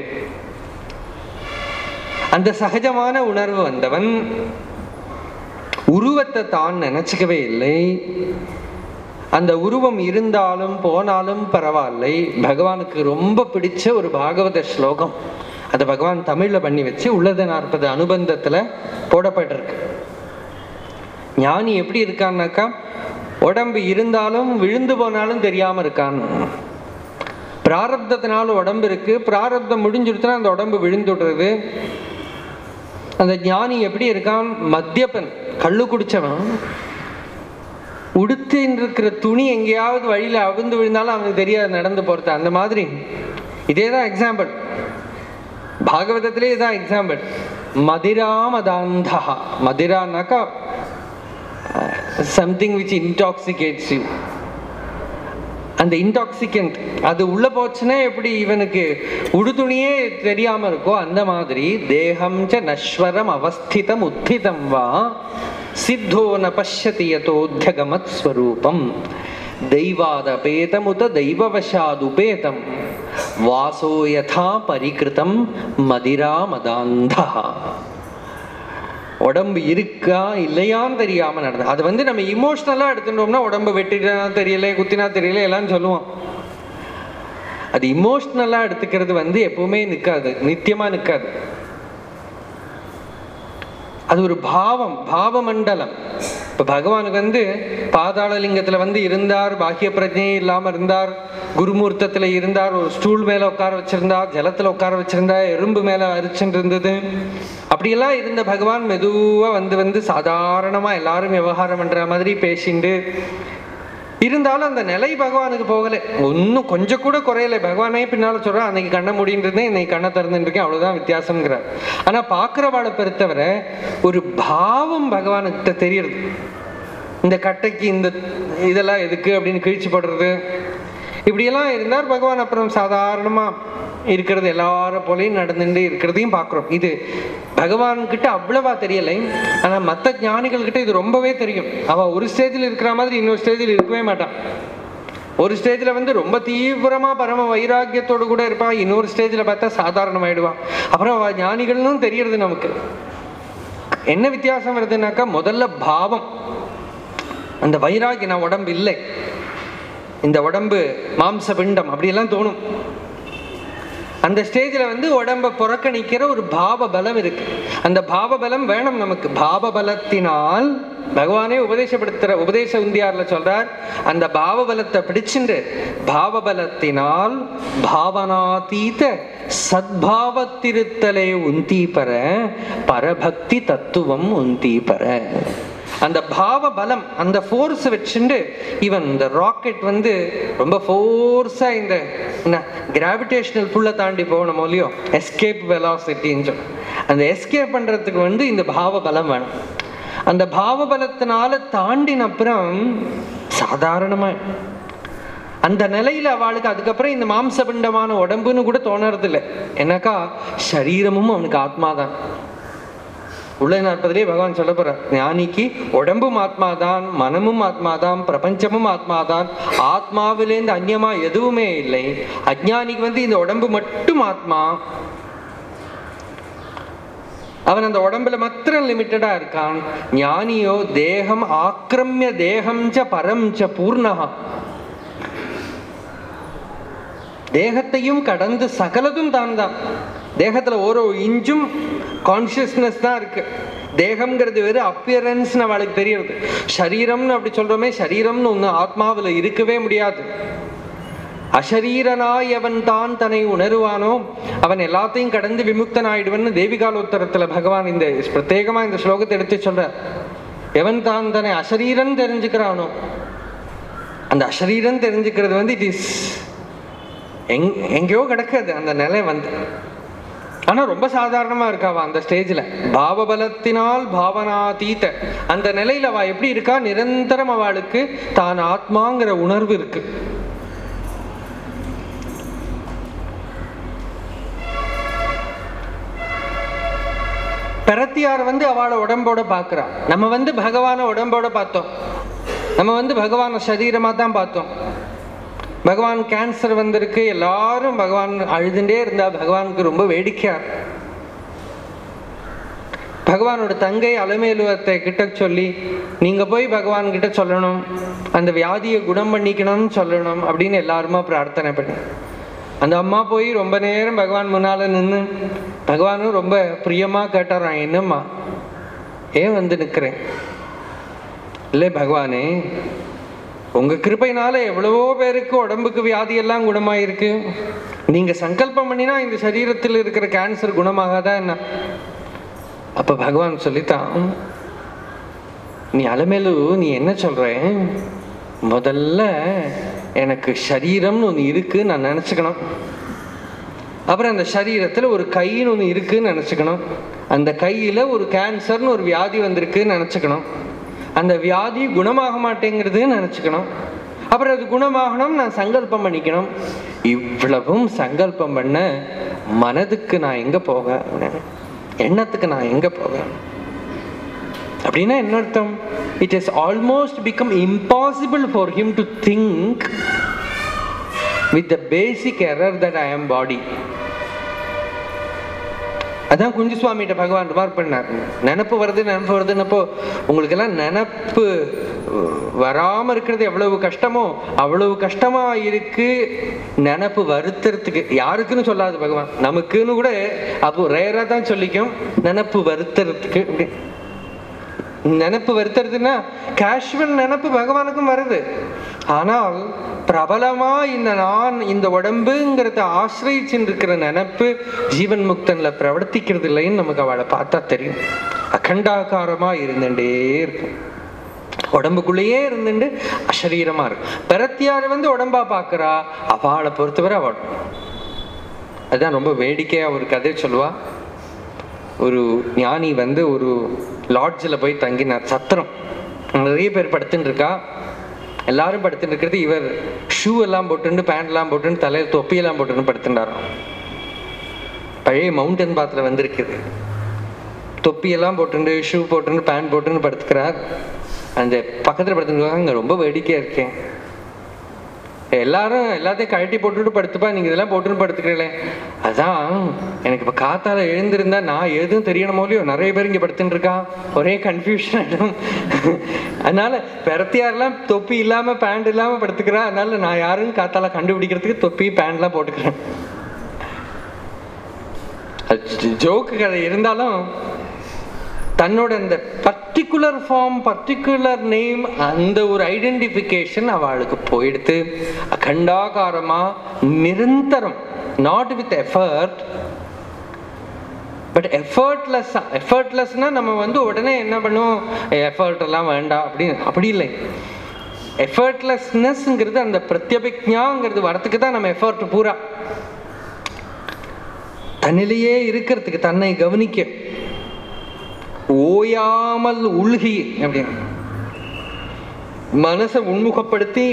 அந்த சகஜமான உணர்வு வந்தவன் உருவத்தை தான் நினைச்சுக்கவே இல்லை அந்த உருவம் இருந்தாலும் போனாலும் பரவாயில்லை பகவானுக்கு ரொம்ப பிடிச்ச ஒரு பாகவத ஸ்லோகம் அதை பகவான் தமிழ்ல பண்ணி வச்சு உள்ளத நாற்பது அனுபந்தத்துல போடப்பட்டிருக்கு ஞானி எப்படி இருக்கான்னாக்கா உடம்பு இருந்தாலும் விழுந்து போனாலும் தெரியாம இருக்கான் பிராரப்தத்தினால உடம்பு இருக்கு பிராரப்தம் முடிஞ்சிருச்சுன்னா அந்த உடம்பு விழுந்துடுறது அந்த ஞானி எப்படி இருக்கான் மத்தியப்பன் கள்ளு குடிச்சவன் உடுத்தின்னு இருக்கிற துணி எங்கேயாவது வழியில அவிழ்ந்து விழுந்தாலும் அவனுக்கு தெரியாது நடந்து போறது அந்த மாதிரி இதே தான் எக்ஸாம்பிள் பாகவதத்திலே இதான் எக்ஸாம்பிள் மதிரா மதாந்தா மதிரானாக்கா சம்திங் விச் இன்டாக்சிகேட்ஸ் யூ அந்த இன்டாக்சிகண்ட் அது உள்ள போச்சுன்னா எப்படி இவனுக்கு உடுதுணியே தெரியாம இருக்கோ அந்த மாதிரி தேகம் ச நஸ்வரம் அவஸ்திதம் உத்திதம் வா சித்தோ ந பஷ்யதி யதோத்யகமத் ஸ்வரூபம் தெய்வாதபேதமுத தெய்வவசாதுபேதம் வாசோ யதா பரிகிருதம் மதிரா மதாந்தா உடம்பு இருக்கா இல்லையான்னு தெரியாம நடந்தது அது வந்து நம்ம இமோஷனலா எடுத்துட்டோம்னா உடம்பு வெட்டினா தெரியல குத்தினா தெரியல எல்லாம் சொல்லுவோம் அது இமோஷனலா எடுத்துக்கிறது வந்து எப்பவுமே நிக்காது நித்தியமா நிக்காது அது ஒரு பாவம் பாவ மண்டலம் இப்ப பகவானுக்கு வந்து பாதாள லிங்கத்துல வந்து இருந்தார் பாக்கிய பிரஜையே இல்லாம இருந்தார் குருமூர்த்தத்துல இருந்தார் ஒரு ஸ்டூல் மேல உட்கார வச்சிருந்தார் ஜலத்துல உட்கார வச்சிருந்தார் எறும்பு மேல அரிச்சுட்டு இருந்தது அப்படியெல்லாம் இருந்த பகவான் மெதுவா வந்து வந்து சாதாரணமா எல்லாரும் விவகாரம் பண்ற மாதிரி பேசிண்டு இருந்தாலும் அந்த நிலை பகவானுக்கு போகல ஒன்றும் கொஞ்சம் கூட குறையல பகவானே பின்னால சொல்றான் அன்னைக்கு கண்ணை மூடிட்டு இருந்தேன் இன்னைக்கு கண்ணை திறந்துட்டு இருக்கேன் அவ்வளவுதான் வித்தியாசம்ங்கிறார் ஆனா பாக்குறவாளை பொறுத்தவரை ஒரு பாவம் பகவானுக்கிட்ட தெரியுது இந்த கட்டைக்கு இந்த இதெல்லாம் எதுக்கு அப்படின்னு கிழிச்சு போடுறது இப்படியெல்லாம் இருந்தார் பகவான் அப்புறம் சாதாரணமா இருக்கிறது எல்லாரும் போலையும் நடந்துட்டு இருக்கிறதையும் பார்க்குறோம் இது பகவான் கிட்ட அவ்வளவா தெரியலை ஆனா மற்ற ஞானிகள் கிட்ட இது ரொம்பவே தெரியும் அவ ஒரு ஸ்டேஜில் இருக்கிற மாதிரி இன்னொரு ஸ்டேஜில் இருக்கவே மாட்டான் ஒரு ஸ்டேஜில் வந்து ரொம்ப தீவிரமா பரம வைராக்கியத்தோடு கூட இருப்பான் இன்னொரு ஸ்டேஜில் பார்த்தா சாதாரணமாயிடுவான் அப்புறம் அவ ஞானிகள்னும் தெரியறது நமக்கு என்ன வித்தியாசம் வருதுன்னாக்கா முதல்ல பாவம் அந்த வைராகி நான் உடம்பு இல்லை இந்த உடம்பு மாம்ச பிண்டம் அப்படியெல்லாம் தோணும் அந்த ஸ்டேஜில் வந்து உடம்ப புறக்கணிக்கிற ஒரு பாவ பலம் இருக்கு அந்த பாவ பலம் வேணும் நமக்கு பாவ பலத்தினால் பகவானே உபதேசப்படுத்துற உபதேச உந்தியார்ல சொல்றார் அந்த பாவ பலத்தை பிடிச்சுண்டு பாவ பலத்தினால் பாவனாதீத சத்பாவத்திருத்தலே உந்தி பெற பரபக்தி தத்துவம் உந்தி பெற அந்த பாவ பலம் அந்த ஃபோர்ஸ் வச்சுண்டு இவன் இந்த ராக்கெட் வந்து ரொம்ப ஃபோர்ஸா இந்த என்ன கிராவிடேஷனல் புல்லை தாண்டி போகணும் இல்லையோ எஸ்கேப் வெலாசிட்டின்னு சொல்லி அந்த எஸ்கேப் பண்றதுக்கு வந்து இந்த பாவ பலம் வேணும் அந்த பாவ பலத்தினால தாண்டின அப்புறம் சாதாரணமா அந்த நிலையில அவளுக்கு அதுக்கப்புறம் இந்த மாம்சபிண்டமான உடம்புன்னு கூட தோணறது இல்லை என்னக்கா சரீரமும் அவனுக்கு ஆத்மாதான் உள்ள நாற்பதுலேயே பகவான் சொல்ல போறார் ஞானிக்கு உடம்பும் ஆத்மாதான் மனமும் ஆத்மாதான் பிரபஞ்சமும் ஆத்மாதான் ஆத்மாவிலேருந்து அந்நியமா எதுவுமே இல்லை அஜ்ஞானிக்கு வந்து இந்த உடம்பு மட்டும் ஆத்மா அவன் அந்த உடம்புல மாத்திரம் லிமிட்டடா இருக்கான் ஞானியோ தேகம் ஆக்கிரமிய தேகம் ச பரம் ச பூர்ணகா தேகத்தையும் கடந்து சகலதும் தான் தான் தேகத்துல ஒரு இன்ச்சும் கான்சியஸ்னஸ் தான் இருக்கு தேகம்ங்கிறது வேறு அப்பியரன்ஸ்னு அவளுக்கு தெரியுது சரீரம்னு அப்படி சொல்றோமே சரீரம்னு ஒன்று ஆத்மாவில் இருக்கவே முடியாது அசரீரனாய் அவன் தான் தன்னை உணருவானோ அவன் எல்லாத்தையும் கடந்து விமுக்தன் ஆயிடுவன் தேவிகாலோத்தரத்துல பகவான் இந்த பிரத்யேகமா இந்த ஸ்லோகத்தை எடுத்து சொல்ற எவன் தான் தன்னை அசரீரன் தெரிஞ்சுக்கிறானோ அந்த அசரீரன் தெரிஞ்சுக்கிறது வந்து இட் இஸ் எங் எங்கேயோ கிடக்குது அந்த நிலை வந்து ஆனா ரொம்ப சாதாரணமா இருக்காவா அந்த ஸ்டேஜ்ல பாவபலத்தினால் பாவனாதீத அந்த நிலையில அவ எப்படி இருக்கா நிரந்தரம் அவளுக்கு தான் ஆத்மாங்கிற உணர்வு இருக்கு பிரத்தியார் வந்து அவளை உடம்போட பார்க்கறா நம்ம வந்து பகவானை உடம்போட பார்த்தோம் நம்ம வந்து பகவானை சரீரமா தான் பார்த்தோம் பகவான் கேன்சர் வந்திருக்கு எல்லாரும் பகவான் அழுதுண்டே இருந்தா பகவானுக்கு ரொம்ப வேடிக்கையா இருக்கு. பகவானோட தங்கை அலமேலுவத்தை கிட்ட சொல்லி நீங்க போய் பகவான் கிட்ட சொல்லணும் அந்த வியாதியை குணம் பண்ணிக்கணும்னு சொல்லணும் அப்படின்னு எல்லாருமா பிரார்த்தனை பண்ணி அந்த அம்மா போய் ரொம்ப நேரம் பகவான் முன்னால நின்று பகவானும் ரொம்ப பிரியமா கேட்டாராம் என்னம்மா ஏன் வந்து நிக்கிறேன் இல்லை பகவானே உங்க கிருபையினால எவ்வளவோ பேருக்கு உடம்புக்கு வியாதி எல்லாம் குணமாயிருக்கு நீங்க சங்கல்பம் பண்ணினா இந்த சரீரத்தில் இருக்கிற கேன்சர் குணமாகாதா என்ன அப்ப பகவான் சொல்லித்தான் நீ அலமேலு நீ என்ன சொல்ற முதல்ல எனக்கு சரீரம்னு ஒன்று இருக்கு நான் நினச்சிக்கணும் அப்புறம் அந்த சரீரத்துல ஒரு கைன்னு ஒன்று இருக்குன்னு நினச்சிக்கணும் அந்த கையில ஒரு கேன்சர்னு ஒரு வியாதி வந்திருக்குன்னு நினச்சிக்கணும் அந்த வியாதி குணமாக மாட்டேங்கிறதுன்னு நினச்சிக்கணும் அப்புறம் அது குணமாகணும் நான் சங்கல்பம் பண்ணிக்கணும் இவ்வளவும் சங்கல்பம் பண்ண மனதுக்கு நான் எங்க போக எண்ணத்துக்கு நான் எங்க போக அப்படின்னா என்ன அர்த்தம் it is almost become impossible for him to think with the basic error that I am body அதான் குஞ்சு சுவாமிகிட்ட பகவான் ரிமார்க் பண்ணார் நினப்பு வருது நினப்பு வருதுன்னப்போ உங்களுக்கெல்லாம் நினப்பு வராம இருக்கிறது எவ்வளவு கஷ்டமோ அவ்வளவு கஷ்டமா இருக்கு நினப்பு வருத்துறதுக்கு யாருக்குன்னு சொல்லாது பகவான் நமக்குன்னு கூட அப்போ ரேரா தான் சொல்லிக்கும் நினப்பு வருத்துறதுக்கு அப்படி நினப்பு வருத்துறதுன்னா கேஷுவல் நினப்பு பகவானுக்கும் வருது ஆனால் பிரபலமா இந்த நான் இந்த உடம்புங்கிறத ஆசிரியிச்சுட்டு இருக்கிற நினப்பு ஜீவன் முக்தன்ல பிரவர்த்திக்கிறது இல்லைன்னு நமக்கு அவளை பார்த்தா தெரியும் அகண்டாகாரமா இருந்துட்டே இருக்கும் உடம்புக்குள்ளேயே இருந்துட்டு அசரீரமா இருக்கு பெறத்தியார் வந்து உடம்பா பார்க்கறா அவளை பொறுத்தவரை அவள் அதுதான் ரொம்ப வேடிக்கையா ஒரு கதை சொல்லுவா ஒரு ஞானி வந்து ஒரு லாட்ஜில் போய் தங்கினார் சத்திரம் அங்க நிறைய பேர் படுத்துட்டு இருக்கா எல்லாரும் படுத்துட்டு இருக்கிறது இவர் ஷூ எல்லாம் போட்டுன்னு பேண்ட் எல்லாம் போட்டுன்னு தலையில் தொப்பியெல்லாம் போட்டுன்னு படுத்துட்டாராம் பழைய மவுண்டன் பாத்தில் வந்திருக்குது தொப்பியெல்லாம் போட்டுண்டு ஷூ போட்டுன்னு பேண்ட் போட்டுன்னு படுத்துக்கிறார் அந்த பக்கத்தில் படுத்துட்டு அங்கே ரொம்ப வேடிக்கையா இருக்கேன் எல்லாரும் எல்லாத்தையும் கழட்டி போட்டுட்டு படுத்துப்பா நீங்க இதெல்லாம் போட்டுன்னு படுத்துக்கிறீங்களே அதான் எனக்கு இப்ப காத்தால எழுந்திருந்தா நான் எதுவும் தெரியணுமோ இல்லையோ நிறைய பேர் இங்க படுத்துட்டு இருக்கா ஒரே கன்ஃபியூஷன் ஆயிடும் அதனால பெறத்தியாரெல்லாம் தொப்பி இல்லாம பேண்ட் இல்லாம படுத்துக்கிறா அதனால நான் யாருன்னு காத்தால கண்டுபிடிக்கிறதுக்கு தொப்பி பேண்ட்லாம் போட்டுக்கிறேன் ஜோக்கு கதை இருந்தாலும் தன்னோட அந்த பர்டிகுலர் ஃபார்ம் பர்டிகுலர் நேம் அந்த ஒரு ஐடென்டிஃபிகேஷன் அவளுக்கு போயிடுத்து அகண்டாகாரமா நிரந்தரம் not with effort but effortless எஃபர்ட்லெஸ்னா நம்ம வந்து உடனே என்ன பண்ணுவோம் எஃபர்ட் எல்லாம் வேண்டாம் அப்படின்னு அப்படி இல்லை எஃபர்ட்லெஸ்னஸ்ங்கிறது அந்த பிரத்யபிக்ஞாங்கிறது வரத்துக்கு தான் நம்ம எஃபர்ட் பூரா தன்னிலேயே இருக்கிறதுக்கு தன்னை கவனிக்க ஓயாமல் உள்கி அப்படின்னு மனசை உன்முகப்படுத்தி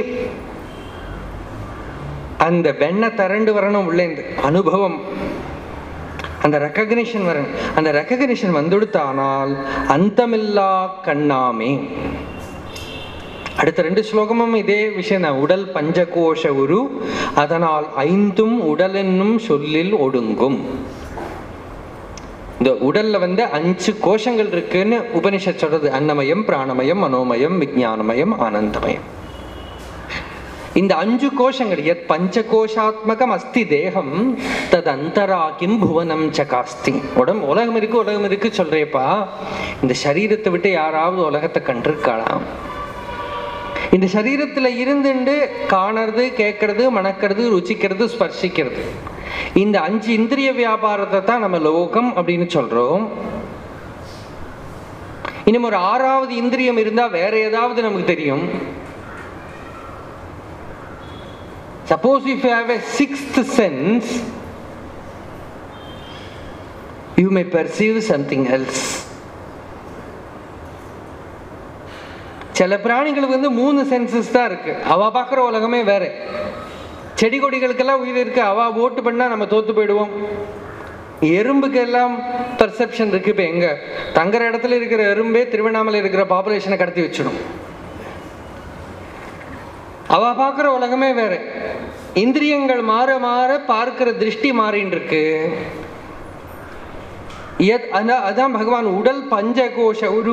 அந்த வெண்ணெய் திரண்டு வரணும் உள்ளேந்து அனுபவம் அந்த ரெக்கக்னிஷன் வரணும் அந்த ரெக்கக்னிஷன் வந்துடுத்தானால் அந்தமில்லா கண்ணாமே அடுத்த ரெண்டு ஸ்லோகமும் இதே விஷயம் தான் உடல் பஞ்சகோஷ உரு அதனால் ஐந்தும் உடல் என்னும் சொல்லில் ஒடுங்கும் இந்த உடல்ல வந்து அஞ்சு கோஷங்கள் இருக்குன்னு உபனிஷத் சொல்றது அன்னமயம் பிராணமயம் மனோமயம் விஜயானமயம் ஆனந்தமயம் இந்த அஞ்சு கோஷங்கள் எத் பஞ்சகோஷாத்மகம் அஸ்தி தேகம் தத் அந்தரா கிம் புவனம் சகாஸ்தி உடம்பு உலகம் இருக்கு உலகம் இருக்கு சொல்றேப்பா இந்த சரீரத்தை விட்டு யாராவது உலகத்தை கண்டிருக்கலாம் இந்த சரீரத்துல இருந்துண்டு காணறது கேட்கறது மணக்கிறது ருச்சிக்கிறது ஸ்பர்சிக்கிறது இந்த அஞ்சு இந்திரிய வியாபாரத்தை தான் நம்ம லோகம் அப்படின்னு சொல்றோம் இன்னும் ஒரு ஆறாவது இந்திரியம் இருந்தா வேற ஏதாவது நமக்கு தெரியும் suppose if you have a sixth sense you may perceive something else சில பிராணிகளுக்கு வந்து மூணு சென்சஸ் தான் இருக்கு அவ பார்க்குற உலகமே வேற செடி கொடிகளுக்கெல்லாம் உயிர் இருக்கு அவ ஓட்டு பண்ணா நம்ம தோத்து போயிடுவோம் எறும்புக்கு எல்லாம் பர்செப்ஷன் இருக்கு இப்போ எங்க தங்குற இடத்துல இருக்கிற எறும்பே திருவண்ணாமலை இருக்கிற பாப்புலேஷனை கடத்தி வச்சிடும் அவ பார்க்குற உலகமே வேற இந்திரியங்கள் மாற மாற பார்க்கிற திருஷ்டி மாறின்னு இருக்கு எத்- அதான் அதான் பகவான் உடல் பஞ்சகோஷ உரு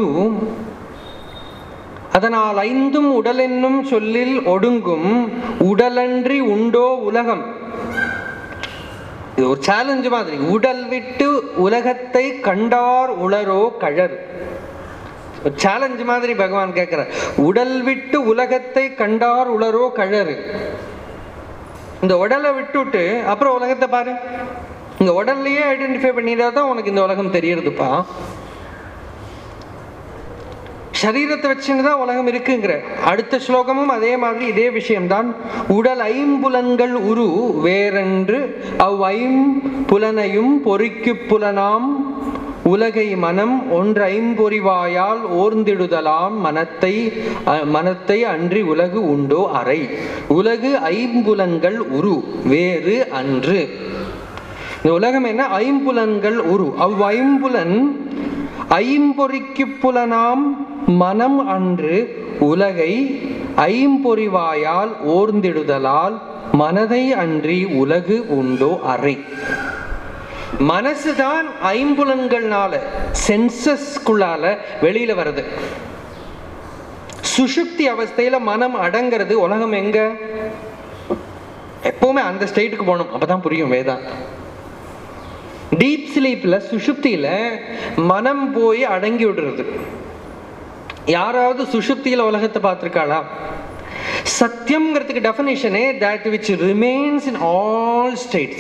அதனால் ஐந்தும் உடலென்னும் சொல்லில் ஒடுங்கும் உடலன்றி உண்டோ உலகம் இது ஒரு சேலஞ்சு மாதிரி உடல் விட்டு உலகத்தை கண்டார் உளரோ கழர் ஒரு சேலஞ்சு மாதிரி பகவான் கேட்கிறார் உடல் விட்டு உலகத்தை கண்டார் உளரோ கழறு இந்த உடலை விட்டுட்டு அப்புறம் உலகத்தை பாரு இந்த உடல்லையே ஐடென்டிஃபை பண்ணிட்டா தான் உனக்கு இந்த உலகம் தெரியறதுப்பா சரீரத்தை வச்சுன்னு தான் உலகம் இருக்குங்கிற அடுத்த ஸ்லோகமும் அதே மாதிரி இதே விஷயம்தான் உடல் ஐம்புலன்கள் உரு வேறென்று அவ் ஐம்புலனையும் பொறிக்கு புலனாம் உலகை மனம் ஒன்று ஐம்பொறிவாயால் ஓர்ந்திடுதலாம் மனத்தை அ- மனத்தை அன்றி உலகு உண்டோ அறை உலகு ஐம்புலன்கள் உரு வேறு அன்று இந்த உலகம் என்ன ஐம்புலன்கள் உரு அவ் ஐம்புலன் ஐம்பொறிக்கு புலனாம் மனம் அன்று உலகை ஐம்பொறிவாயால் ஓர்ந்திடுதலால் மனதை அன்றி உலகு உண்டோ அறை மனசுதான் ஐம்புலன்கள்னால சென்சஸ்குள்ளால வெளியில வருது சுஷுப்தி அவஸ்தையில மனம் அடங்கிறது உலகம் எங்க எப்பவுமே அந்த ஸ்டேட்டுக்கு போகணும் அப்பதான் புரியும் வேதாந்தம் டீப் ஸ்லீப்ல சுஷுப்தியில மனம் போய் அடங்கி விடுறது யாராவது சுஷுப்தியில உலகத்தை பார்த்திருக்காளா சத்தியம்ங்கிறதுக்கு டெஃபினேஷனே that which remains in all states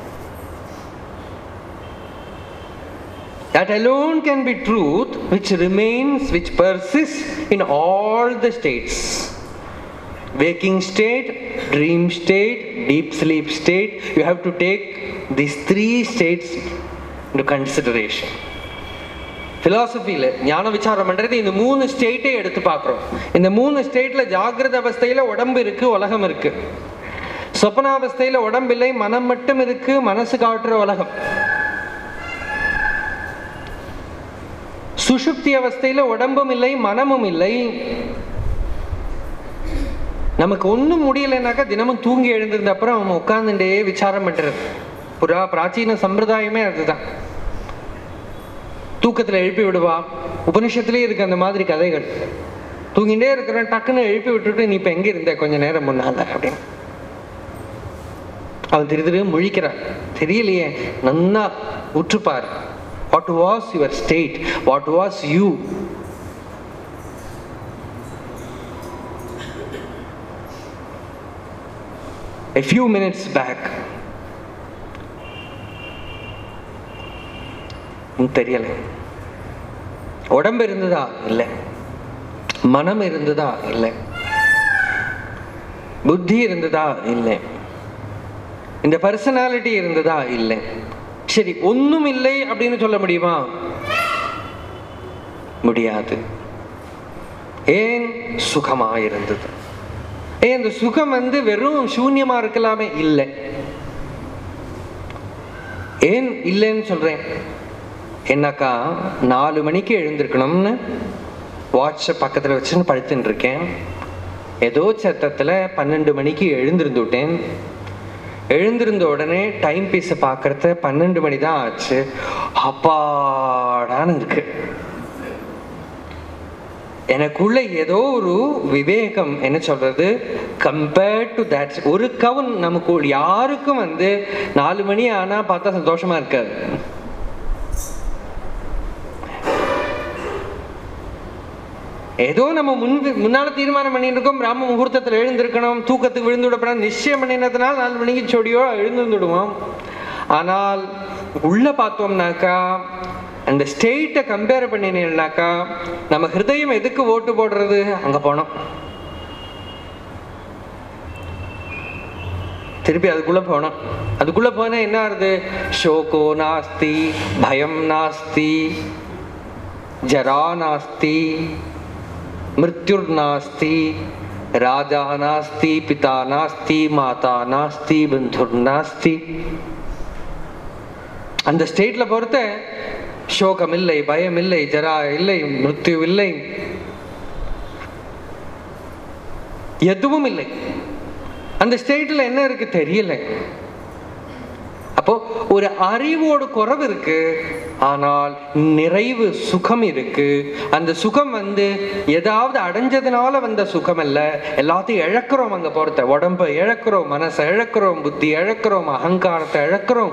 that alone can be truth which remains which persists in all the states waking state dream state deep sleep state you have to take these three states into consideration ஃபிலாசபியில் ஞான விசாரம் பண்ணுறது இந்த மூணு ஸ்டேட்டே எடுத்து பார்க்குறோம் இந்த மூணு ஸ்டேட்டில் ஜாகிரத அவஸ்தையில் உடம்பு இருக்கு உலகம் இருக்கு சொப்பனாவஸ்தையில் உடம்பு இல்லை மனம் மட்டும் இருக்கு மனசு காட்டுற உலகம் சுஷுப்தி அவஸ்தையில உடம்பும் இல்லை மனமும் இல்லை நமக்கு ஒன்றும் முடியலைனாக்கா தினமும் தூங்கி எழுந்திருந்த அப்புறம் அவன் உட்கார்ந்துட்டே விசாரம் பண்றது புரா பிராச்சீன சம்பிரதாயமே அதுதான் தூக்கத்துல எழுப்பி விடுவா உபனிஷத்துலயே இருக்கு அந்த மாதிரி கதைகள் தூங்கிட்டே இருக்கிறேன் டக்குன்னு எழுப்பி விட்டுட்டு நீ இப்ப எங்க இருந்த கொஞ்ச நேரம் முன்னால அப்படின்னு அவன் திரு திரு முழிக்கிறான் தெரியலையே நன்னா உற்றுப்பார் what was your state what was you a few minutes back ம், தெரியல உடம்பு இருந்ததா இல்லை மனம் இருந்ததா இல்லை புத்தி இருந்ததா இல்லை இந்த பர்சனாலிட்டி இருந்ததா இல்லை சரி ஒண்ணும் இல்லை அப்படின்னு சொல்ல முடியுமா முடியாது ஏன் சுகமா இருந்தது ஏன் இந்த சுகம் வந்து வெறும் சூன்யமா இருக்கலாமே இல்லை ஏன் இல்லைன்னு சொல்றேன் என்னக்கா நாலு மணிக்கு எழுந்திருக்கணும்னு வாட்சை பக்கத்தில் வச்சுன்னு படுத்துட்டு இருக்கேன் ஏதோ சத்தத்தில் பன்னெண்டு மணிக்கு எழுந்திருந்து விட்டேன் எழுந்திருந்த உடனே டைம் பீஸை பார்க்கறத பன்னெண்டு மணி தான் ஆச்சு அப்பாடான்னு இருக்கு எனக்குள்ள ஏதோ ஒரு விவேகம் என்ன சொல்றது கம்பேர்ட் டு தட் ஒரு கவுன் நமக்கு யாருக்கும் வந்து நாலு மணி ஆனா பார்த்தா சந்தோஷமா இருக்காது ஏதோ நம்ம முன் முன்னால தீர்மானம் பண்ணிட்டு இருக்கோம் பிராம முகூர்த்தத்தில் எழுந்திருக்கணும் தூக்கத்துக்கு விழுந்து விடப்படாது நிச்சயம் பண்ணினதுனால நாலு மணிக்கு சொடியோ எழுந்து விடுவோம் ஆனால் உள்ள பார்த்தோம்னாக்கா அந்த ஸ்டேட்டை கம்பேர் பண்ணினீங்கன்னாக்கா நம்ம ஹிருதயம் எதுக்கு ஓட்டு போடுறது அங்க போனோம் திருப்பி அதுக்குள்ள போனோம் அதுக்குள்ள போனா என்ன ஆகுது ஷோகோ நாஸ்தி பயம் நாஸ்தி ஜரா நாஸ்தி மிருத்யுர் நாஸ்தி ராஜா நாஸ்தி பிதா நாஸ்தி மாதா நாஸ்தி பந்துர் நாஸ்தி அந்த ஸ்டேட்ல பொறுத்த சோகம் இல்லை பயம் இல்லை ஜரா இல்லை மிருத்யு இல்லை எதுவும் இல்லை அந்த ஸ்டேட்ல என்ன இருக்கு தெரியல அப்போ ஒரு அறிவோடு குறைவு இருக்கு ஆனால் நிறைவு சுகம் இருக்கு அந்த சுகம் வந்து ஏதாவது அடைஞ்சதுனால வந்த சுகம் அல்ல எல்லாத்தையும் இழக்கிறோம் அங்க போறத உடம்ப இழக்கிறோம் மனசை இழக்கிறோம் புத்தி இழக்கிறோம் அகங்காரத்தை இழக்கிறோம்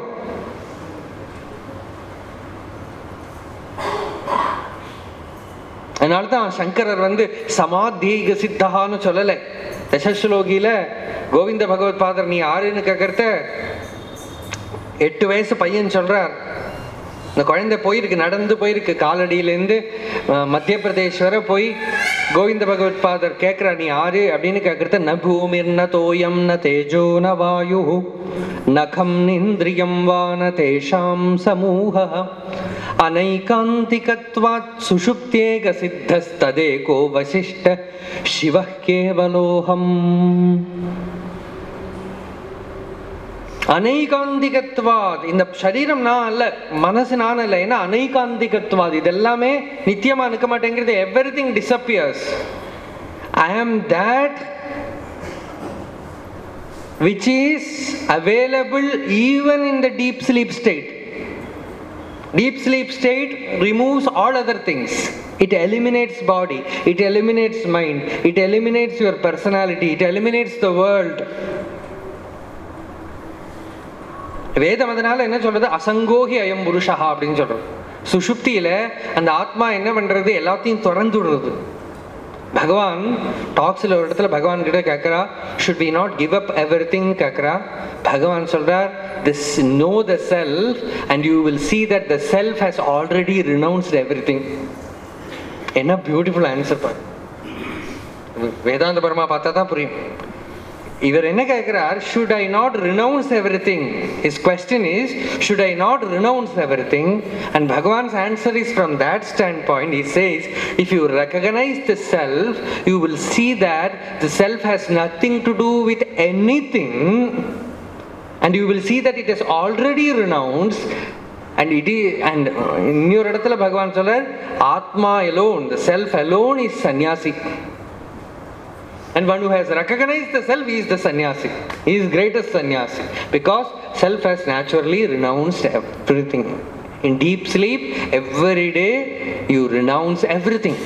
அதனால தான் சங்கரர் வந்து சமாதீக சித்தகான்னு சொல்லலை தசஸ்லோகியில கோவிந்த பகவத் பாதர் நீ யாருன்னு கேட்கறத எட்டு வயசு பையன் சொல்றார் இந்த குழந்தை போயிருக்கு நடந்து போயிருக்கு காலடியிலேருந்து அஹ், மத்திய பிரதேஷ் வரை போய் கோவிந்த பகவத் பாதர் கேட்குறா நீ யாரு அப்படின்னு கேட்கறது ந பூமிர் ந தோயம் ந தேஜோ ந வாயு நகம் நிந்திரியம் வா ந தேஷாம் சமூக அனைகாந்திகத்வாத் சுஷுப்தியேக சித்தஸ்ததேகோ வசிஷ்ட சிவ கேவலோகம் அனைகாந்திகத்வாத் இந்த சரீரம் நான் அல்ல மனசு நான் அல்ல ஏன்னா அனைகாந்திகத்வாத் இது எல்லாமே நித்தியமா இருக்க மாட்டேங்கிறது every thing disappears I am that which is available even in the deep sleep state. Deep sleep state removes all other things. It eliminates body, it eliminates mind, it eliminates your personality, it eliminates the world. வேதம் அதனால என்ன சொல்றது அசங்கோகி அயம் புருஷா அப்படின்னு சொல்றது சுஷுப்தியில அந்த ஆத்மா என்ன பண்றது எல்லாத்தையும் திறந்து விடுறது பகவான் டாக்ஸில் ஒரு இடத்துல பகவான் கிட்ட கேட்குறா should we not give up everything கேட்குறா பகவான் சொல்றார் this know the self and you will see that the self has already renounced everything என்ன பியூட்டிஃபுல் ஆன்சர் பாரு வேதாந்த பரமா பார்த்தா தான் புரியும் இவர் என்ன கேட்கிறார் should i not renounce everything his question is should i not renounce everything and bhagavan's answer is from that standpoint he says if you recognize the self you will see that the self has nothing to do with anything and you will see that it is already renounced and it is and இன்னொரு இடத்துல பகவான் சொல்றார் ஆத்மா alone the self alone is sannyasi and one who has recognized the self he is the sannyasi. He is greatest sannyasi because self has naturally renounced everything. In deep sleep, every day you renounce everything.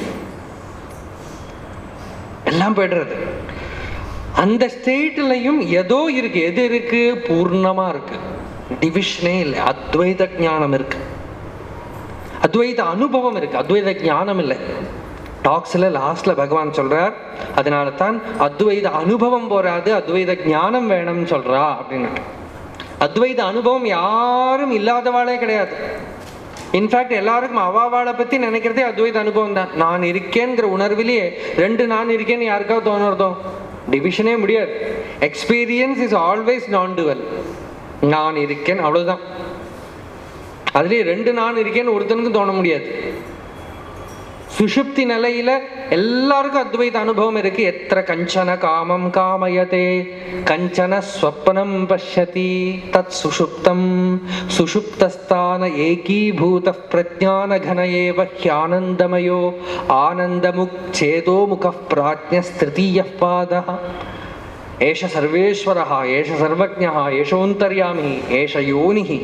எல்லாம் போயிடுறது அந்த ஸ்டேட்லையும் ஏதோ இருக்கு எது இருக்கு பூர்ணமா இருக்கு டிவிஷனே இல்லை அத்வைத ஞானம் இருக்கு அத்வைத அனுபவம் இருக்கு அத்வைத ஞானம் இல்லை டாக்ஸில் லாஸ்ட்ல பகவான் சொல்றார் அதனால தான் அத்வைத அனுபவம் போராது அத்வைத ஞானம் வேணும்னு சொல்றா அப்படின்னுட்டு அத்வைத அனுபவம் யாரும் இல்லாதவாளே கிடையாது இன்ஃபேக்ட் எல்லாருக்கும் அவாவாளை பத்தி நினைக்கிறதே அத்வைத அனுபவம் தான் நான் இருக்கேங்கிற உணர்விலேயே ரெண்டு நான் இருக்கேன்னு யாருக்காவது தோணுறதோ டிவிஷனே முடியாது experience is always non dual நான் இருக்கேன் அவ்வளவுதான் அதுலயே ரெண்டு நான் இருக்கேன்னு ஒருத்தனுக்கும் தோண முடியாது சுஷுப்தி நிலையில எல்லாருக்கும் அத்வைத அனுபவம் இருக்கு எத்திர கஞ்சன காமம் காமயதே கஞ்சன ஸ்வப்னம் பஷ்யதி தத் சுஷுப்தம் சுஷுப்தஸ்தான ஏகீபூத பிரஜான கன ஏவ ஹியானந்தமயோ ஆனந்தமுக் சேதோ முக பிராஜ்யஸ்திருத்தீய பாத ஏஷ சர்வேஸ்வரः ஏஷ சர்வஜ்ஞः ஏஷோந்தர்யாமி ஏஷ யோனிஹி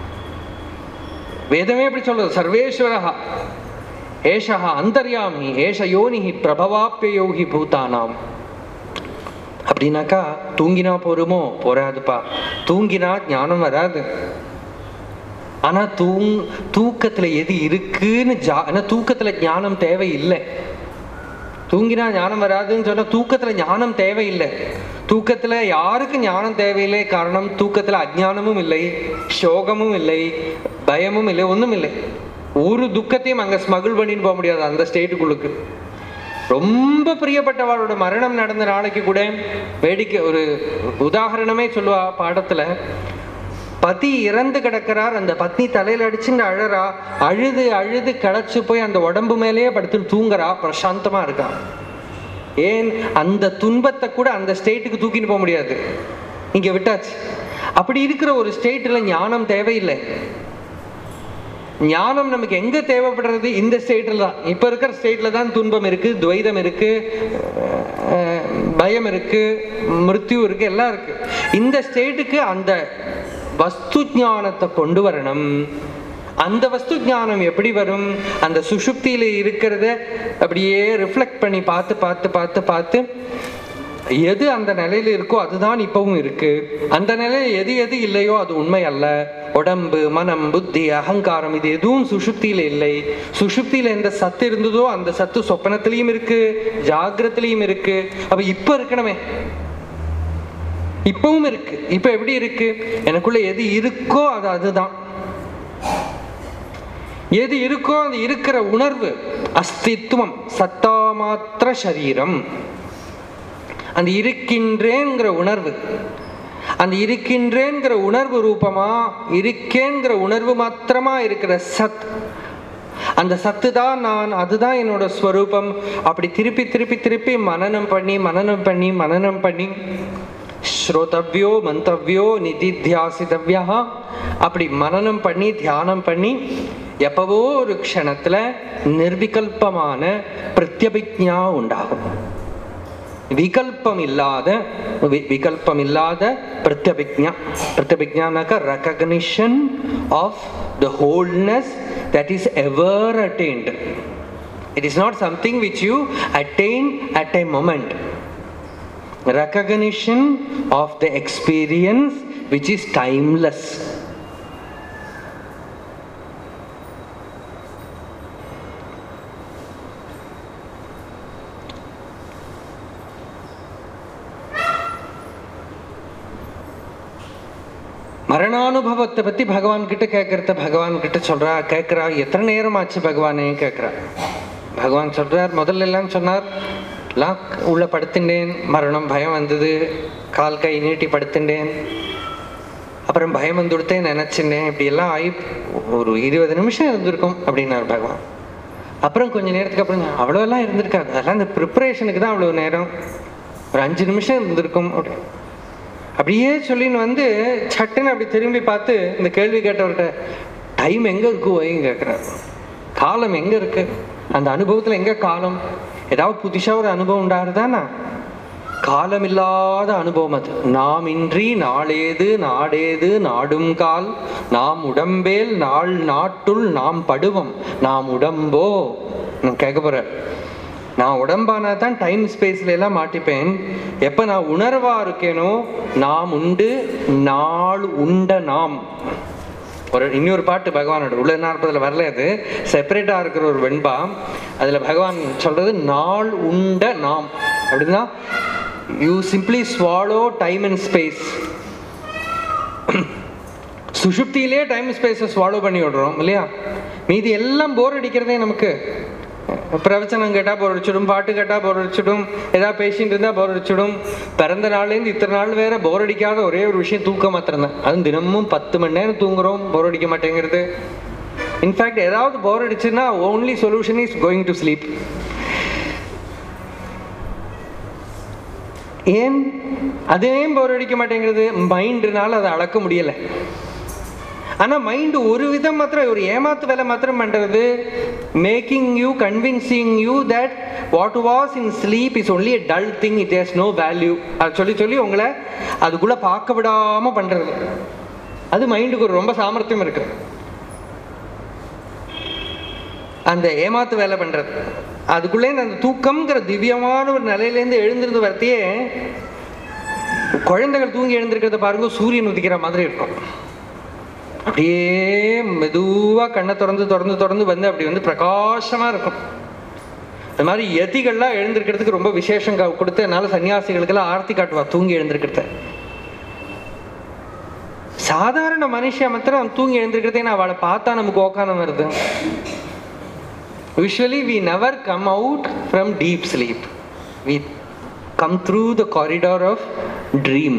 வேதமே எப்படி சொல்றது சர்வேஸ்வரः ஏஷா அந்தர்யாமி ஏஷ யோனிஹி பிரபவாப்பியோகி பூதானாம் அப்படின்னாக்கா தூங்கினா போருமோ போராதுப்பா தூங்கினா ஞானம் வராது ஆனா தூங் தூக்கத்துல எது இருக்குன்னு ஜா ஆனா தூக்கத்துல ஞானம் தேவையில்லை தூங்கினா ஞானம் வராதுன்னு சொன்னா தூக்கத்துல ஞானம் தேவையில்லை தூக்கத்துல யாருக்கு ஞானம் தேவையில்லை காரணம் தூக்கத்துல அஜ்ஞானமும் இல்லை சோகமும் இல்லை பயமும் இல்லை ஒண்ணும் இல்லை ஒரு துக்கத்தையும் அங்க ஸ்மகிள் பண்ணிட்டு போக முடியாது அந்த ஸ்டேட்டுக்குள்ளுக்கு ரொம்ப பிரியப்பட்டவளோட மரணம் நடந்த நாளைக்கு கூட வேடிக்கை ஒரு உதாரணமே சொல்லுவா பாடத்துல பதி இறந்து கிடக்கிறார் அந்த பத்னி தலையில அடிச்சுன்னு அழறா அழுது அழுது கிடச்சு போய் அந்த உடம்பு மேலேயே படுத்து தூங்குறா பிரசாந்தமா இருக்கா ஏன் அந்த துன்பத்தை கூட அந்த ஸ்டேட்டுக்கு தூக்கின்னு போக முடியாது இங்க விட்டாச்சு அப்படி இருக்கிற ஒரு ஸ்டேட்ல ஞானம் தேவையில்லை ஞானம் நமக்கு எங்க தேவைப்படுறது இந்த ஸ்டேட்ல தான் இப்ப இருக்கிற ஸ்டேட்ல தான் துன்பம் இருக்கு துவைதம் இருக்கு அஹ், பயம் இருக்கு மிருத்யு இருக்கு எல்லாம் இருக்கு இந்த ஸ்டேட்டுக்கு அந்த வஸ்து ஞானத்தை கொண்டு வரணும் அந்த வஸ்து ஞானம் எப்படி வரும் அந்த சுஷுப்தியில இருக்கிறத அப்படியே ரிஃப்ளெக்ட் பண்ணி பார்த்து பார்த்து பார்த்து பார்த்து எது அந்த நிலையில இருக்கோ அதுதான் இப்பவும் இருக்கு அந்த நிலையில எது எது இல்லையோ அது உண்மை அல்ல உடம்பு மனம் புத்தி அகங்காரம் இது எதுவும் சுஷுப்தியில இல்லை சுஷுப்தியில எந்த சத்து இருந்ததோ அந்த சத்து சொப்பனத்திலையும் இருக்கு ஜாகிரத்திலையும் இருக்கு அப்ப இப்ப இருக்கணுமே இப்பவும் இருக்கு இப்ப எப்படி இருக்கு எனக்குள்ள எது இருக்கோ அது அதுதான் எது இருக்கோ அது இருக்கிற உணர்வு அஸ்தித்வம் சத்தா மாத்திர சரீரம் அந்த இருக்கின்றேங்கிற உணர்வு அந்த இருக்கின்றேங்கிற உணர்வு ரூபமா இருக்கேங்கிற உணர்வு மாத்திரமா இருக்கிற சத் அந்த சத்து தான் நான் அதுதான் என்னோட ஸ்வரூபம் அப்படி திருப்பி திருப்பி திருப்பி மனனம் பண்ணி மனனம் பண்ணி மனனம் பண்ணி ஸ்ரோதவ்யோ மந்தவ்யோ நிதித்தியாசிதவ்யா அப்படி மனனம் பண்ணி தியானம் பண்ணி எப்பவோ ஒரு க்ஷணத்துல நிர்விகல்பமான பிரத்யபிக்ஞா உண்டாகும் விகல்பம் இல்லாத வி- விகல்பம் இல்லாத பிரத்யபிக்ஞா பிரத்யபிக்ஞானாக்க recognition of the wholeness that is ever attained it is not something which you attain at a moment recognition of the experience which is timeless மரணானுபவத்தை பத்தி பகவான் கிட்ட கேட்கறத பகவான் கிட்ட சொல்றா கேட்கிறா எத்தனை நேரம் ஆச்சு பகவானே கேட்கிறா பகவான் சொல்றார் முதல்ல எல்லாம் சொன்னார் எல்லாம் உள்ள படுத்துட்டேன் மரணம் பயம் வந்தது கால் கை நீட்டி படுத்துட்டேன் அப்புறம் பயம் வந்துடுத்தேன் நினைச்சிட்டேன் இப்படி எல்லாம் ஆகி ஒரு இருபது நிமிஷம் இருந்திருக்கும் அப்படின்னார் பகவான் அப்புறம் கொஞ்ச நேரத்துக்கு அப்புறம் அவ்வளோலாம் இருந்திருக்காது அதெல்லாம் இந்த ப்ரிப்பரேஷனுக்கு தான் அவ்வளோ நேரம் ஒரு அஞ்சு நிமிஷம் இருந்திருக்கும் அப்படி அப்படியே சொல்லின்னு வந்து சட்டுன்னு அப்படி திரும்பி பார்த்து இந்த கேள்வி கேட்டவர்கிட்ட டைம் எங்க இருக்கு ஓய்ன்னு கேட்குறாரு காலம் எங்க இருக்கு அந்த அனுபவத்துல எங்க காலம் ஏதாவது புதுசா ஒரு அனுபவம் உண்டாருதானா காலமில்லாத அனுபவம் அது நாம் இன்றி நாளேது நாடேது நாடும் கால் நாம் உடம்பேல் நாள் நாட்டுள் நாம் படுவோம் நாம் உடம்போ நான் கேட்க போறேன் நான் உடம்பானா தான் டைம் ஸ்பேஸ்ல எல்லாம் மாட்டிப்பேன் எப்ப நான் உணர்வா இருக்கேனோ நாம் உண்டு நாள் உண்ட நாம் ஒரு இன்னொரு பாட்டு பகவானோட உள்ள நாற்பதுல வரல அது செப்பரேட்டா இருக்கிற ஒரு வெண்பா அதுல பகவான் சொல்றது நாள் உண்ட நாம் அப்படின்னா you simply swallow time and space சுஷுப்தியிலே டைம் ஸ்பேஸை ஸ்வாலோ பண்ணி விடுறோம் இல்லையா மீதி எல்லாம் போர் அடிக்கிறதே நமக்கு பிரவச்சனம் கேட்டால் போர் அடிச்சிடும் பாட்டு கேட்டால் போர் அடிச்சிடும் ஏதாவது பேசிட்டு இருந்தால் போர் அடிச்சிடும் பிறந்த நாள்லேருந்து இத்தனை நாள் வேற போர் அடிக்காத ஒரே ஒரு விஷயம் தூக்கம் மாத்திரம் தான் அதுவும் தினமும் பத்து மணி நேரம் தூங்குறோம் போர் அடிக்க மாட்டேங்கிறது இன்ஃபேக்ட் ஏதாவது போர் அடிச்சுன்னா only solution is going to sleep ஏன் அதே போர் அடிக்க மாட்டேங்கிறது மைண்டுனால அதை அளக்க முடியலை ஆனா மைண்ட் ஒரு விதம் மாத்திரம் ஒரு ஏமாத்து வேலை மாத்திரம் பண்றது making you convincing you that what was in sleep is only a dull thing it has no value அது சொல்லி சொல்லி உங்களை அதுக்குள்ள பார்க்க விடாம பண்றது அது மைண்டுக்கு ஒரு ரொம்ப சாமர்த்தியம் இருக்கு அந்த ஏமாத்து வேலை பண்றது அதுக்குள்ளே அந்த தூக்கம்ங்கிற திவ்யமான ஒரு நிலையிலேருந்து எழுந்திருந்து வரத்தையே குழந்தைகள் தூங்கி எழுந்திருக்கிறத பாருங்க சூரியன் உதிக்கிற மாதிரி இருக்கும் அப்படியே மெதுவா கண்ணை திறந்து திறந்து திறந்து வந்து அப்படி வந்து பிரகாசமா இருக்கும் அது மாதிரி யதிகள்லாம் எழுந்திருக்கிறதுக்கு ரொம்ப விசேஷம் க- கொடுத்து அதனால சன்னியாசிகளுக்கெல்லாம் ஆர்த்தி காட்டுவா தூங்கி எழுந்திருக்கிறத சாதாரண மனுஷன் மாத்திரம் தூங்கி எழுந்திருக்கிறதே நான் அவளை பார்த்தா நமக்கு ஓக்கானம் வருது usually we never come out from deep sleep we come through the corridor of dream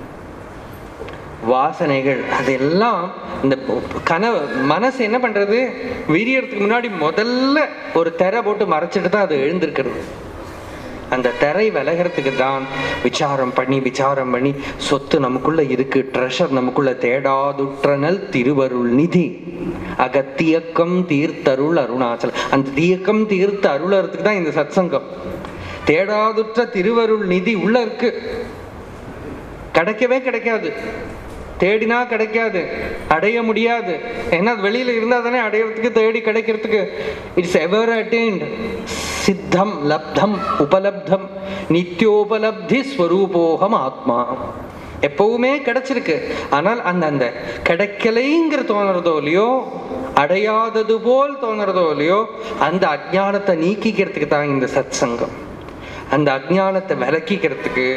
வாசனைகள் அதெல்லாம் இந்த கனவு மனசு என்ன பண்றது விரியறதுக்கு முன்னாடி முதல்ல ஒரு திரை போட்டு மறைச்சிட்டு தான் அது எழுந்திருக்கிறது அந்த திரை விலகிறதுக்கு தான் விசாரம் பண்ணி விசாரம் பண்ணி சொத்து நமக்குள்ள இருக்கு ட்ரெஷர் நமக்குள்ள தேடாதுற்றனல் திருவருள் நிதி அகத்தியக்கம் தீர்த்தருள் அருணாச்சல் அந்த தீயக்கம் தீர்த்த அருளறதுக்கு தான் இந்த சத்சங்கம் தேடாதுற்ற திருவருள் நிதி உள்ள இருக்கு கிடைக்கவே கிடைக்காது தேடினா கிடைக்காது அடைய முடியாது ஏன்னா அது வெளியில இருந்தா தானே அடையறதுக்கு தேடி கிடைக்கிறதுக்கு இட்ஸ் எவர் அட்டெயின்ட் சித்தம் லப்தம் உபலப்தம் நித்யோபலப்தி ஸ்வரூபோகம் ஆத்மா எப்பவுமே கிடைச்சிருக்கு ஆனால் அந்த அந்த கிடைக்கலைங்கிற தோணுறதோ இல்லையோ அடையாதது போல் தோணுறதோ இல்லையோ அந்த அஜ்ஞானத்தை நீக்கிக்கிறதுக்கு தான் இந்த சத் சங்கம் அந்த அஜ்ஞானத்தை விலக்கிக்கிறதுக்கு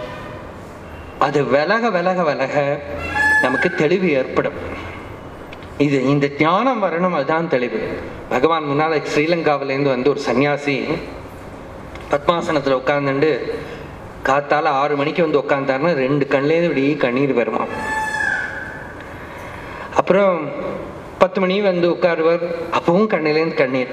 அது விலக விலக விலக நமக்கு தெளிவு ஏற்படும் இது இந்த ஞானம் வரணும் அதுதான் தெளிவு பகவான் முன்னால் ஸ்ரீலங்காவிலேருந்து வந்து ஒரு சன்னியாசி பத்மாசனத்தில் உட்காந்துண்டு காத்தால ஆறு மணிக்கு வந்து உட்காந்தாருன்னா ரெண்டு கண்லேருந்து இப்படி கண்ணீர் வருமா அப்புறம் பத்து மணி வந்து உட்காருவார் அப்பவும் கண்ணிலேருந்து கண்ணீர்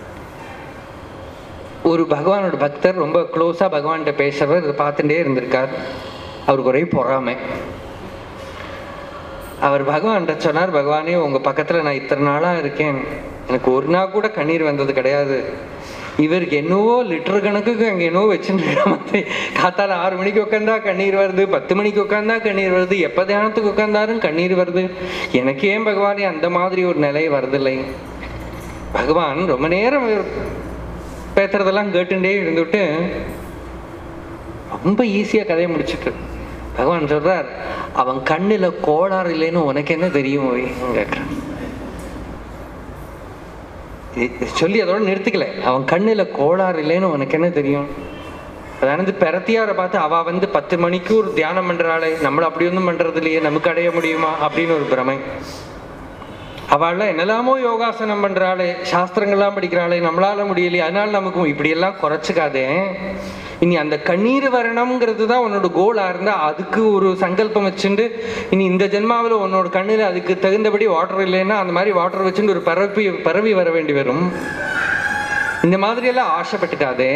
ஒரு பகவானோட பக்தர் ரொம்ப க்ளோஸா பகவான்கிட்ட பேசுறவர் இதை பார்த்துட்டே இருந்திருக்கார் அவருக்கு ஒரே பொறாமை அவர் பகவான்கிட்ட சொன்னார் பகவானே உங்க பக்கத்துல நான் இத்தனை நாளா இருக்கேன் எனக்கு ஒரு நாள் கூட கண்ணீர் வந்தது கிடையாது இவருக்கு என்னவோ லிட்டர் கணக்குக்கு அங்கே என்னவோ வச்சுட்டு மாதிரி காத்தால ஆறு மணிக்கு உட்காந்தா கண்ணீர் வருது பத்து மணிக்கு உட்காந்தா கண்ணீர் வருது எப்போ தியானத்துக்கு உட்காந்தாரும் கண்ணீர் வருது எனக்கு ஏன் பகவானே அந்த மாதிரி ஒரு நிலை வருதில்லை பகவான் ரொம்ப நேரம் இவர் பேசுறதெல்லாம் கேட்டுட்டே இருந்துட்டு ரொம்ப ஈஸியா கதையை முடிச்சுட்டு பகவான் சொல்றார் அவன் கண்ணுல கோளாறு இல்லைன்னு உனக்கு என்ன தெரியும் ஓய் கேட்குறான் சொல்லி அதோட நிறுத்திக்கல அவன் கண்ணுல கோளாறு இல்லைன்னு உனக்கு என்ன தெரியும் அதாவது பெரத்தியாரை பார்த்து அவ வந்து பத்து மணிக்கு ஒரு தியானம் பண்றாளே நம்மள அப்படி ஒன்றும் பண்றது இல்லையே நமக்கு அடைய முடியுமா அப்படின்னு ஒரு பிரமை அவள்லாம் என்னெல்லாமோ யோகாசனம் பண்றாளே சாஸ்திரங்கள்லாம் படிக்கிறாளே நம்மளால முடியலையே அதனால நமக்கு இப்படி எல்லாம் குறைச்சிக்காதே இனி அந்த கண்ணீர் வரணுங்கிறது தான் உன்னோட கோலா இருந்தா அதுக்கு ஒரு சங்கல்பம் வச்சுண்டு இனி இந்த ஜென்மாவில் உன்னோட கண்ணில் அதுக்கு தகுந்தபடி வாட்டர் இல்லைன்னா அந்த மாதிரி வாட்டர் வச்சுட்டு ஒரு பரப்பி பரவி வர வேண்டி வரும் இந்த மாதிரி எல்லாம் ஆசைப்பட்டுக்காதே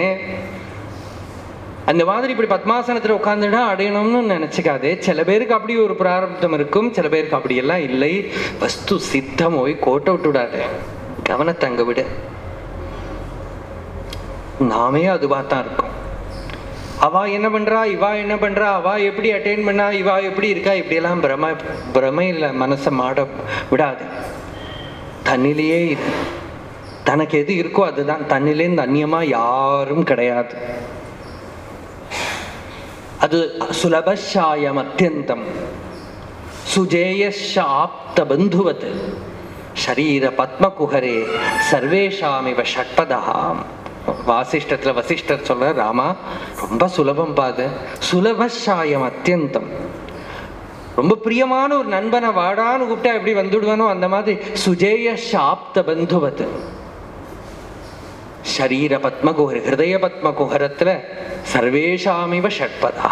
அந்த மாதிரி இப்படி பத்மாசனத்துல உட்காந்துடா அடையணும்னு நினைச்சுக்காதே சில பேருக்கு அப்படி ஒரு பிராரப்தம் இருக்கும் சில பேருக்கு அப்படி எல்லாம் இல்லை வஸ்து சித்தம் போய் கோட்டை விட்டுடாத கவனத்தை அங்க விடு நாமே அதுவா தான் இருக்கும் அவ என்ன பண்றா இவா என்ன பண்றா அவ எப்படி அட்டைன் பண்ணா இவா எப்படி இருக்கா இப்படி எல்லாம் பிரம பிரமையில மனசை மாட விடாது தன்னிலேயே இரு தனக்கு எது இருக்கோ அதுதான் தன்னிலேருந்து அந்நியமா யாரும் கிடையாது அது சுலபஷாயம் அத்தியந்தம் சுஜேயஷாப்த பந்துவத் ஷரீர பத்மகுஹரே சர்வேஷாமிவ ஷட்பதா வாசிஷ்டத்துல வசிஷ்டர் சொல்ற ராமா ரொம்ப சுலபம் பாது சுலபஷாயம் அத்தியந்தம் ரொம்ப பிரியமான ஒரு நண்பனை வாடான்னு கூப்பிட்டா எப்படி வந்துடுவானோ அந்த மாதிரி சுஜேய ஷாப்த பந்துவத் ஷரீர பத்மகுஹர் ஹிருதய பத்மகுஹரத்துல சர்வேஷாமிவ ஷட்பதா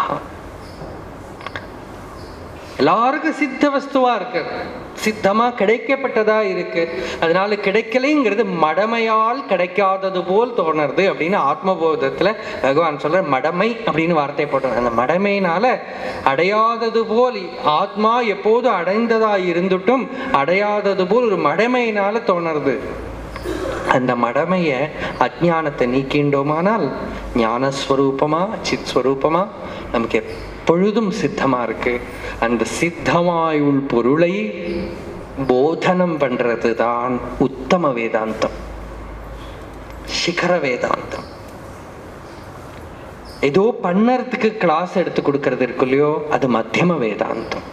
எல்லாருக்கும் சித்த வஸ்துவா இருக்கு சித்தமா கிடைக்கப்பட்டதா இருக்கு அதனால கிடைக்கலைங்கிறது மடமையால் கிடைக்காதது போல் தோணுறது அப்படின்னு ஆத்மபோதத்துல பகவான் சொல்ற மடமை அப்படின்னு வார்த்தை போட்டார் அந்த மடமையினால அடையாதது போல் ஆத்மா எப்போது அடைந்ததா இருந்துட்டும் அடையாதது போல் ஒரு மடமையினால தோணுறது அந்த மடமைய அஜானத்தை நீக்கின்றோமானால் ஞானஸ்வரூபமா சித் ஸ்வரூபமா நமக்கு எப்பொழுதும் சித்தமா இருக்கு அந்த சித்தமாயுள் பொருளை போதனம் பண்றது தான் உத்தம வேதாந்தம் சிகர வேதாந்தம் ஏதோ பண்ணறதுக்கு கிளாஸ் எடுத்து கொடுக்கறது இருக்கு இல்லையோ அது மத்தியம வேதாந்தம்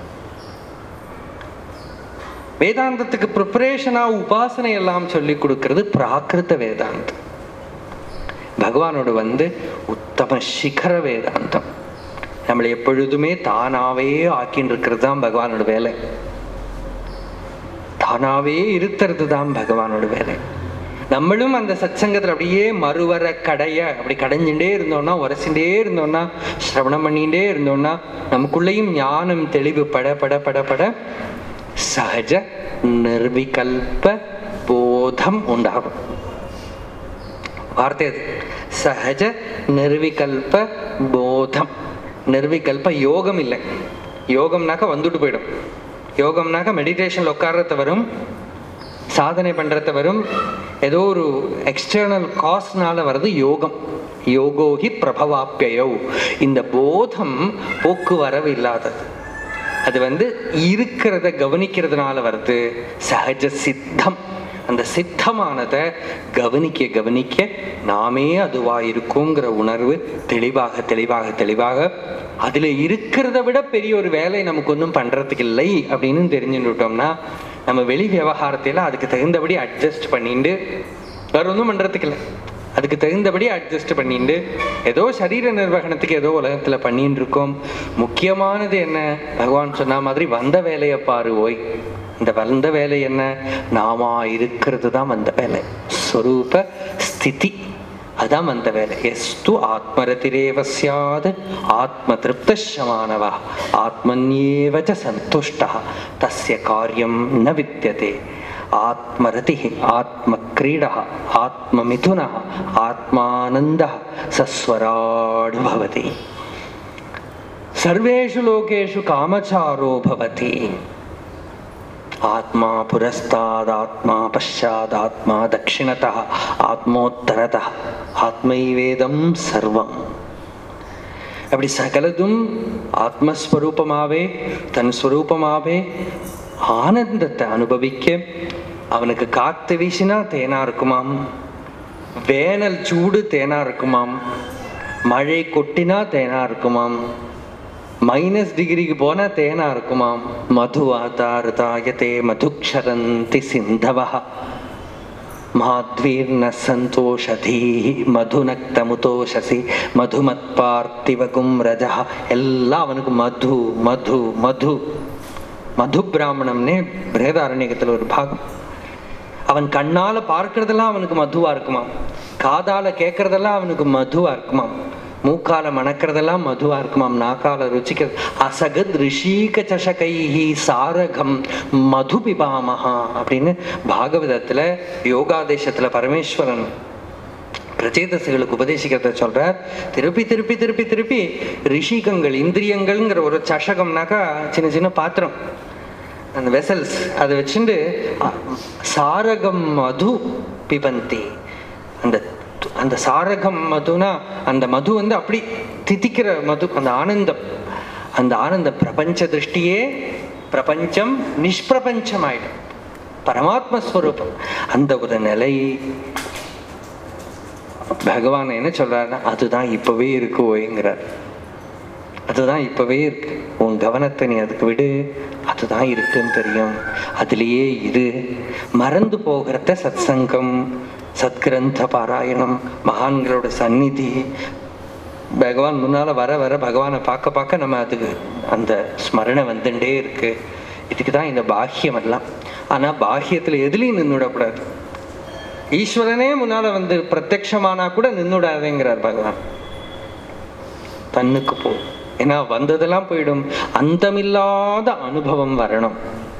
வேதாந்தத்துக்கு ப்ரிப்பரேஷனா உபாசனை எல்லாம் சொல்லி கொடுக்கறது பிராகிருத வேதாந்தம் பகவானோட வந்து உத்தம சிகர வேதாந்தம் நம்மளை எப்பொழுதுமே தானாவே ஆக்கின்னு இருக்கிறது தான் பகவானோட வேலை தானாவே இருத்துறது தான் பகவானோட வேலை நம்மளும் அந்த சத்சங்கத்துல அப்படியே மறுவர கடைய அப்படி கடைஞ்சுட்டே இருந்தோம்னா உரசிண்டே இருந்தோம்னா சிரவணம் பண்ணிட்டே இருந்தோம்னா நமக்குள்ளேயும் ஞானம் தெளிவு பட பட பட பட சகஜ நிர்விகல்ப போதம் உண்டாகும் வார்த்தை அது சகஜ நிர்விகல்ப போதம் நிர்விகல்ப யோகம் இல்லை யோகம்னாக்க வந்துட்டு போயிடும் யோகம்னாக்க மெடிடேஷன்ல உட்கார்றத வரும் சாதனை பண்றத வரும் ஏதோ ஒரு எக்ஸ்டர்னல் காஸ்னால வர்றது யோகம் யோகோகி பிரபவாப்பியோ இந்த போதம் போக்குவரவு இல்லாதது அது வந்து இருக்கிறத கவனிக்கிறதுனால வருது சகஜ சித்தம் அந்த சித்தமானதை கவனிக்க கவனிக்க நாமே அதுவா இருக்குங்கிற உணர்வு தெளிவாக தெளிவாக தெளிவாக அதுல இருக்கிறத விட பெரிய ஒரு வேலை நமக்கு ஒன்றும் பண்றதுக்கு இல்லை அப்படின்னு தெரிஞ்சுட்டோம்னா நம்ம வெளி விவகாரத்தையெல்லாம் அதுக்கு தகுந்தபடி அட்ஜஸ்ட் பண்ணிட்டு வேற ஒன்றும் பண்றதுக்கு இல்லை அதுக்கு தகுந்தபடி அட்ஜஸ்ட் பண்ணிட்டு ஏதோ சரீர நிர்வகணத்துக்கு ஏதோ உலகத்துல பண்ணிட்டு இருக்கோம் முக்கியமானது என்ன பகவான் சொன்ன மாதிரி வந்த வேலையை பாரு ஓய் இந்த வந்த வேலை என்ன நாமா இருக்கிறது தான் வந்த வேலை ஸ்வரூப ஸ்திதி அதான் வந்த வேலை எஸ்து ஆத்மரதிரேவ சியாத் ஆத்ம திருப்தமானவா ஆத்மன்யேவ ச சந்துஷ்டா தஸ்ய காரியம் ந வித்தியதே ஆத்மரதி ஆத்மக்ரீடா ஆத்மமிதுன ஆத்மானந்த சஸ்வராடு பவதி சர்வேஷு லோகேஷு காமச்சாரோ பவதி ஆத்மா புரஸ்தாதாத்மா பஷாதாத்மா தட்சிணதா ஆத்மோத்தரதா ஆத்மைவேதம் சர்வம் அப்படி சகலதும் ஆத்மஸ்வரூபமாவே தன் ஸ்வரூபமாவே ஆனந்தத்தை அனுபவிக்க அவனுக்கு காத்து வீசினா தேனா இருக்குமாம் வேனல் சூடு தேனா இருக்குமாம் மழை கொட்டினா தேனா இருக்குமாம் மைனஸ் டிகிரிக்கு போனா தேனா இருக்குமாம் மது ஆதாரதாயதே மதுக்ஷரந்தி சிந்தவா மாத்வீர்ன சந்தோஷதீ மதுநக்தமுதோஷசி மதுமத்பார்த்திவகும் ரஜா எல்லாம் அவனுக்கு மது மது மது மது பிராமணம்னே பிரேதாரண்யகத்துல ஒரு பாகம் அவன் கண்ணால பார்க்கறதெல்லாம் அவனுக்கு மதுவா இருக்குமாம் காதால கேட்கறதெல்லாம் அவனுக்கு மதுவா இருக்குமாம் மூக்கால மணக்கிறதெல்லாம் மதுவா இருக்குமாம் நாக்கால ருச்சிக்கிறது அசகத் ரிஷீக சஷகைஹி சாரகம் மது பிபாமஹா அப்படின்னு பாகவதத்துல யோகாதேசத்துல பரமேஸ்வரன் பிரச்சேதசுகளுக்கு உபதேசிக்கிறத சொல்றார் திருப்பி திருப்பி திருப்பி திருப்பி ரிஷிகங்கள் இந்திரியங்கள்ங்கிற ஒரு சஷகம்னாக்கா சின்ன சின்ன பாத்திரம் அந்த வெசல்ஸ் அதை வச்சுட்டு அ- சாரகம் மது பிபந்தி அந்த அந்த சாரகம் மதுனா அந்த மது வந்து அப்படி திதிக்கிற மது அந்த ஆனந்தம் அந்த ஆனந்த பிரபஞ்ச திருஷ்டியே பிரபஞ்சம் நிஷ்பிரபஞ்சம் ஆயிடும் பரமாத்ம ஸ்வரூபம் அந்த ஒரு நிலை பகவான் என்ன சொல்றாருன்னா அதுதான் இப்பவே இருக்கு ஓய்ங்கிறார் அதுதான் இப்பவே இருக்கு உன் கவனத்தை நீ அதுக்கு விடு அதுதான் இருக்குன்னு தெரியும் அதுலயே இரு மறந்து போகிறத சத்சங்கம் சத்கிரந்த பாராயணம் மகான்களோட சந்நிதி பகவான் முன்னால வர வர பகவானை பார்க்க பார்க்க நம்ம அதுக்கு அந்த ஸ்மரணை வந்துட்டே இருக்கு இதுக்கு தான் இந்த பாக்கியம் எல்லாம் ஆனா பாக்கியத்துல எதுலையும் நின்றுடக்கூடாது ஈஸ்வரனே முன்னால வந்து பிரத்யக்ஷமானா கூட நின்னுடாதேங்கிறார் பகவான் தன்னுக்கு போ ஏன்னா வந்ததெல்லாம் போயிடும் அந்தமில்லாத அனுபவம் வரணும்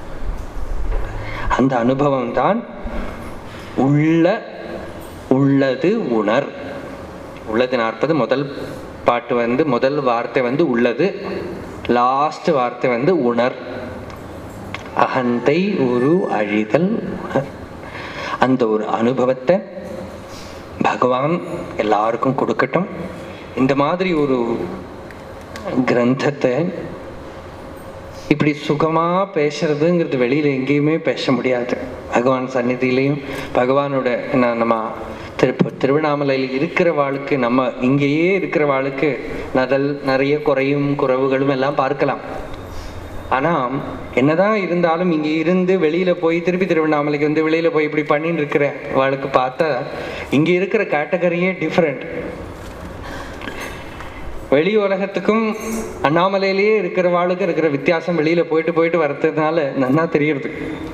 அந்த அனுபவம் தான் உள்ள உள்ளது உணர் உள்ளது நாற்பது முதல் பாட்டு வந்து முதல் வார்த்தை வந்து உள்ளது லாஸ்ட் வார்த்தை வந்து உணர் அகந்தை ஒரு அழிதல் உணர் அந்த ஒரு அனுபவத்தை பகவான் எல்லாருக்கும் கொடுக்கட்டும் இந்த மாதிரி ஒரு கிரந்தத்தை இப்படி சுகமா பேசுறதுங்கிறது வெளியில எங்கேயுமே பேச முடியாது பகவான் சந்நிதியிலையும் பகவானோட என்ன நம்ம திரு திருவண்ணாமலையில் இருக்கிற வாளுக்கு நம்ம இங்கேயே இருக்கிற வாளுக்கு நதல் நிறைய குறையும் குறைவுகளும் எல்லாம் பார்க்கலாம் ஆனா என்னதான் இருந்தாலும் இங்க இருந்து வெளியில போய் திருப்பி திருவண்ணாமலைக்கு வந்து வெளியில போய் இப்படி பண்ணிட்டு இருக்கிற வாளுக்கு பார்த்தா இங்க இருக்கிற கேட்டகரியே டிஃப்ரெண்ட் வெளி உலகத்துக்கும் அண்ணாமலையிலேயே இருக்கிற வாளுக்கு இருக்கிற வித்தியாசம் வெளியில போயிட்டு போயிட்டு வர்றதுனால நன்னா தெரியறது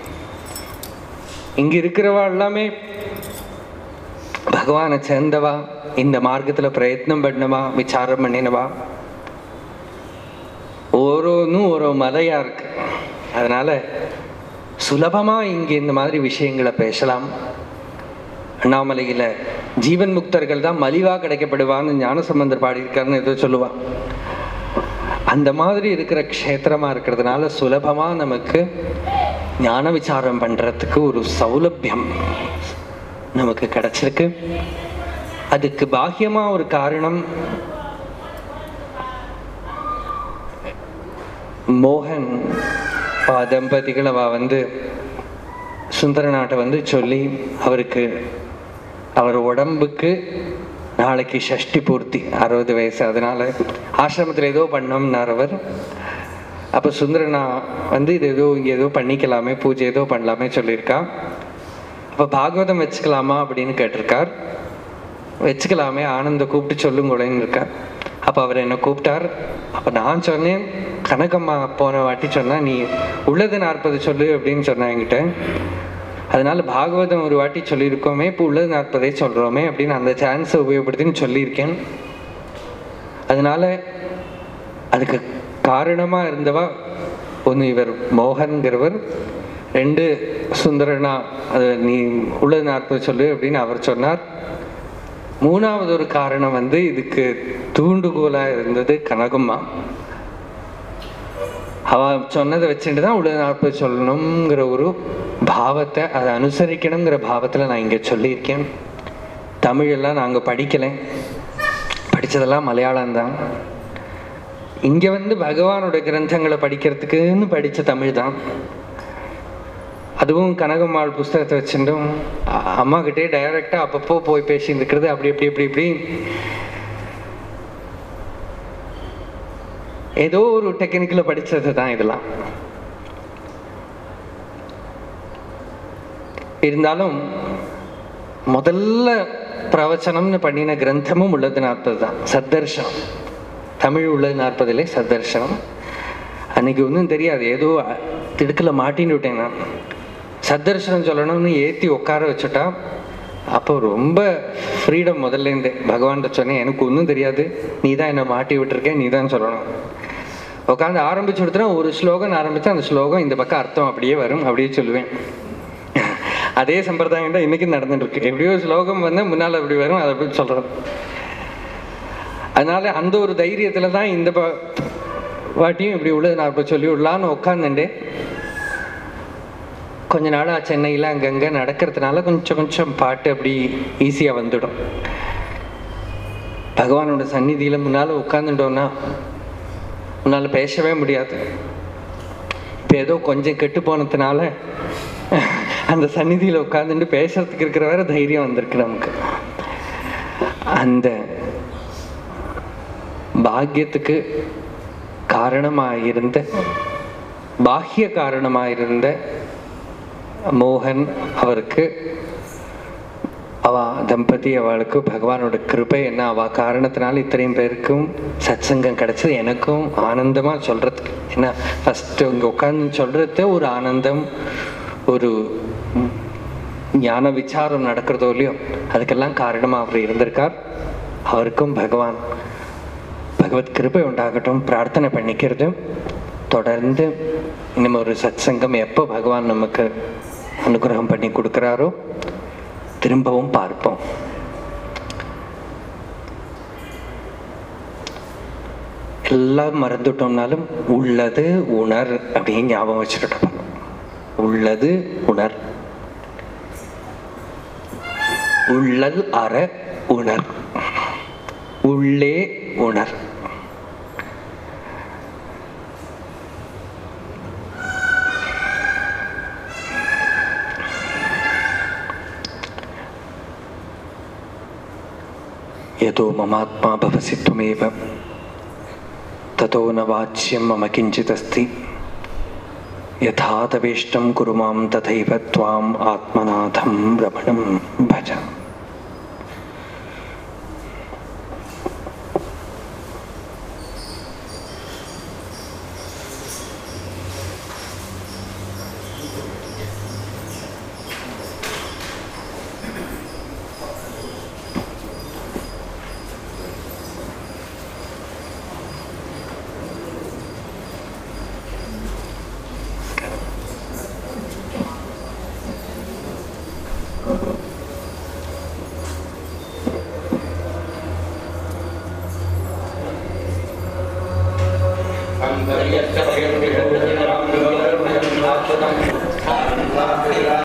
இங்க இருக்கிறவா எல்லாமே பகவானை சேர்ந்தவா இந்த மார்க்கத்துல பிரயத்னம் பண்ணவா விசாரம் பண்ணினவா ஓரோன்னும் ஒரு மலையா இருக்கு அதனால சுலபமா இங்க இந்த மாதிரி விஷயங்களை பேசலாம் அண்ணாமலையில ஜீவன் முக்தர்கள் தான் மலிவா கிடைக்கப்படுவான்னு ஞானசம்பந்தர் பாடியிருக்காருன்னு ஏதோ சொல்லுவான் அந்த மாதிரி இருக்கிற க்ஷேத்திரமா இருக்கிறதுனால சுலபமா நமக்கு ஞான விசாரம் பண்றதுக்கு ஒரு சௌலபியம் நமக்கு கிடைச்சிருக்கு அதுக்கு பாக்கியமா ஒரு காரணம் மோகன் அவ தம்பதிகள் அவ வந்து சுந்தரநாட்டை வந்து சொல்லி அவருக்கு அவர் உடம்புக்கு நாளைக்கு ஷஷ்டி பூர்த்தி அறுபது வயசு அதனால ஆசிரமத்தில் ஏதோ பண்ணோம்னார் அவர் அப்போ சுந்தரனா வந்து இது ஏதோ இங்கே ஏதோ பண்ணிக்கலாமே பூஜை ஏதோ பண்ணலாமே சொல்லியிருக்கா அப்போ பாகவதம் வச்சுக்கலாமா அப்படின்னு கேட்டிருக்கார் வச்சுக்கலாமே ஆனந்த கூப்பிட்டு சொல்லுங்களேன்னு இருக்கார் அப்போ அவர் என்னை கூப்பிட்டார் அப்போ நான் சொன்னேன் கனகம்மா போன வாட்டி சொன்னா நீ உள்ளது நாற்பது சொல்லு அப்படின்னு சொன்னா என்கிட்ட அதனால பாகவதம் ஒரு வாட்டி சொல்லியிருக்கோமே இப்போ உள்ளது நாற்பதே சொல்கிறோமே அப்படின்னு அந்த சான்ஸை உபயோகப்படுத்தின்னு சொல்லியிருக்கேன் அதனால அதுக்கு காரணமாக இருந்தவா ஒன்று இவர் மோகன்கிறவர் ரெண்டு சுந்தரனா அது நீ உள்ளது நாற்பது சொல்லு அப்படின்னு அவர் சொன்னார் மூணாவது ஒரு காரணம் வந்து இதுக்கு தூண்டுகோலாக இருந்தது கனகம்மா அவ சொன்னதை வச்சுட்டு தான் உள்ளது நாற்பது சொல்லணுங்கிற ஒரு பாவத்தை அதை அனுசரிக்கணுங்கிற பாவத்தில் நான் இங்கே சொல்லியிருக்கேன் தமிழெல்லாம் நாங்கள் படிக்கலை படித்ததெல்லாம் மலையாளம் தான் இங்கே வந்து பகவானோட கிரந்தங்களை படிக்கிறதுக்குன்னு படித்த தமிழ் தான் அதுவும் கனகம்மாள் புஸ்தகத்தை வச்சுட்டும் அம்மா கிட்டே டைரக்டாக அப்பப்போ போய் பேசிட்டு இருக்கிறது அப்படி இப்படி இப்படி இப்படி ஏதோ ஒரு டெக்னிக்கில் படித்தது தான் இதெல்லாம் இருந்தாலும் முதல்ல பிரவச்சனம்னு பண்ணின கிரந்தமும் உள்ளது நாற்பது தான் சத்தர்ஷனம் தமிழ் உள்ளது நாற்பதுலே சத்தர்ஷனம் அன்னைக்கு ஒன்றும் தெரியாது ஏதோ திடுக்கில் மாட்டின்னு விட்டேன் நான் சத்தர்ஷனம் சொல்லணும்னு ஏற்றி உட்கார வச்சுட்டா அப்போ ரொம்ப ஃப்ரீடம் முதல்லேருந்தே பகவான்கிட்ட சொன்னேன் எனக்கு ஒன்றும் தெரியாது நீ தான் என்னை மாட்டி விட்டுருக்க நீ தான் சொல்லணும் உட்காந்து ஆரம்பிச்சு கொடுத்தா ஒரு ஸ்லோகம் ஆரம்பித்தா அந்த ஸ்லோகம் இந்த பக்கம் அர்த்தம் அப்படியே வரும் அப்படியே சொல்லுவேன் அதே சம்பிரதாயம் தான் இன்னைக்கு நடந்துட்டு இருக்கு எப்படியோ ஸ்லோகம் வந்து முன்னால் அப்படி வரும் அதை அப்படி சொல்கிறோம் அதனால அந்த ஒரு தைரியத்துல தான் இந்த ப- வாட்டியும் இப்படி உள்ளது நான் இப்போ சொல்லி விடலான்னு உட்காந்துட்டேன் கொஞ்ச நாளாக சென்னையில் அங்கங்கே நடக்கிறதுனால கொஞ்சம் கொஞ்சம் பாட்டு அப்படி ஈஸியாக வந்துடும் பகவானோட சந்நிதியில் முன்னால் உட்காந்துட்டோம்னா முன்னால் பேசவே முடியாது இப்போ ஏதோ கொஞ்சம் கெட்டு போனதுனால அந்த சந்நிதியில் உட்காந்துட்டு பேசுறதுக்கு இருக்கிற வேற தைரியம் வந்திருக்கு நமக்கு அந்த பாக்கியத்துக்கு காரணமாயிருந்த பாஹ்ய காரணமாயிருந்த மோகன் அவருக்கு அவ தம்பதி அவளுக்கு பகவானோட கிருபை என்ன அவ காரணத்தினால இத்தனையும் பேருக்கும் சத்சங்கம் கிடைச்சது எனக்கும் ஆனந்தமா சொல்றதுக்கு ஏன்னா ஃபர்ஸ்ட் இங்க உட்காந்து சொல்றது ஒரு ஆனந்தம் ஒரு ஞான விசாரம் நடக்கிறதோ இல்லையோ அதுக்கெல்லாம் காரணமா அவர் இருந்திருக்கார் அவருக்கும் பகவான் பகவத் கிருபை உண்டாகட்டும் பிரார்த்தனை பண்ணிக்கிறது தொடர்ந்து நம்ம ஒரு சத்சங்கம் எப்போ பகவான் நமக்கு அனுகிரகம் பண்ணி கொடுக்குறாரோ திரும்பவும் பார்ப்போம் எல்லாம் மறந்துட்டோம்னாலும் உள்ளது உணர் அப்படின்னு ஞாபகம் வச்சுக்கிட்டோம் உள்ளது உணர் உள்ளல் அற உணர் உள்ளே உணர் यतो ममात्मा भवसि त्वमेव ततो न वाच्यं मम किञ्चिदस्ति यथा तवेष्टं कुरु मां तथैव त्वाम् आत्मनाथं रमणं भज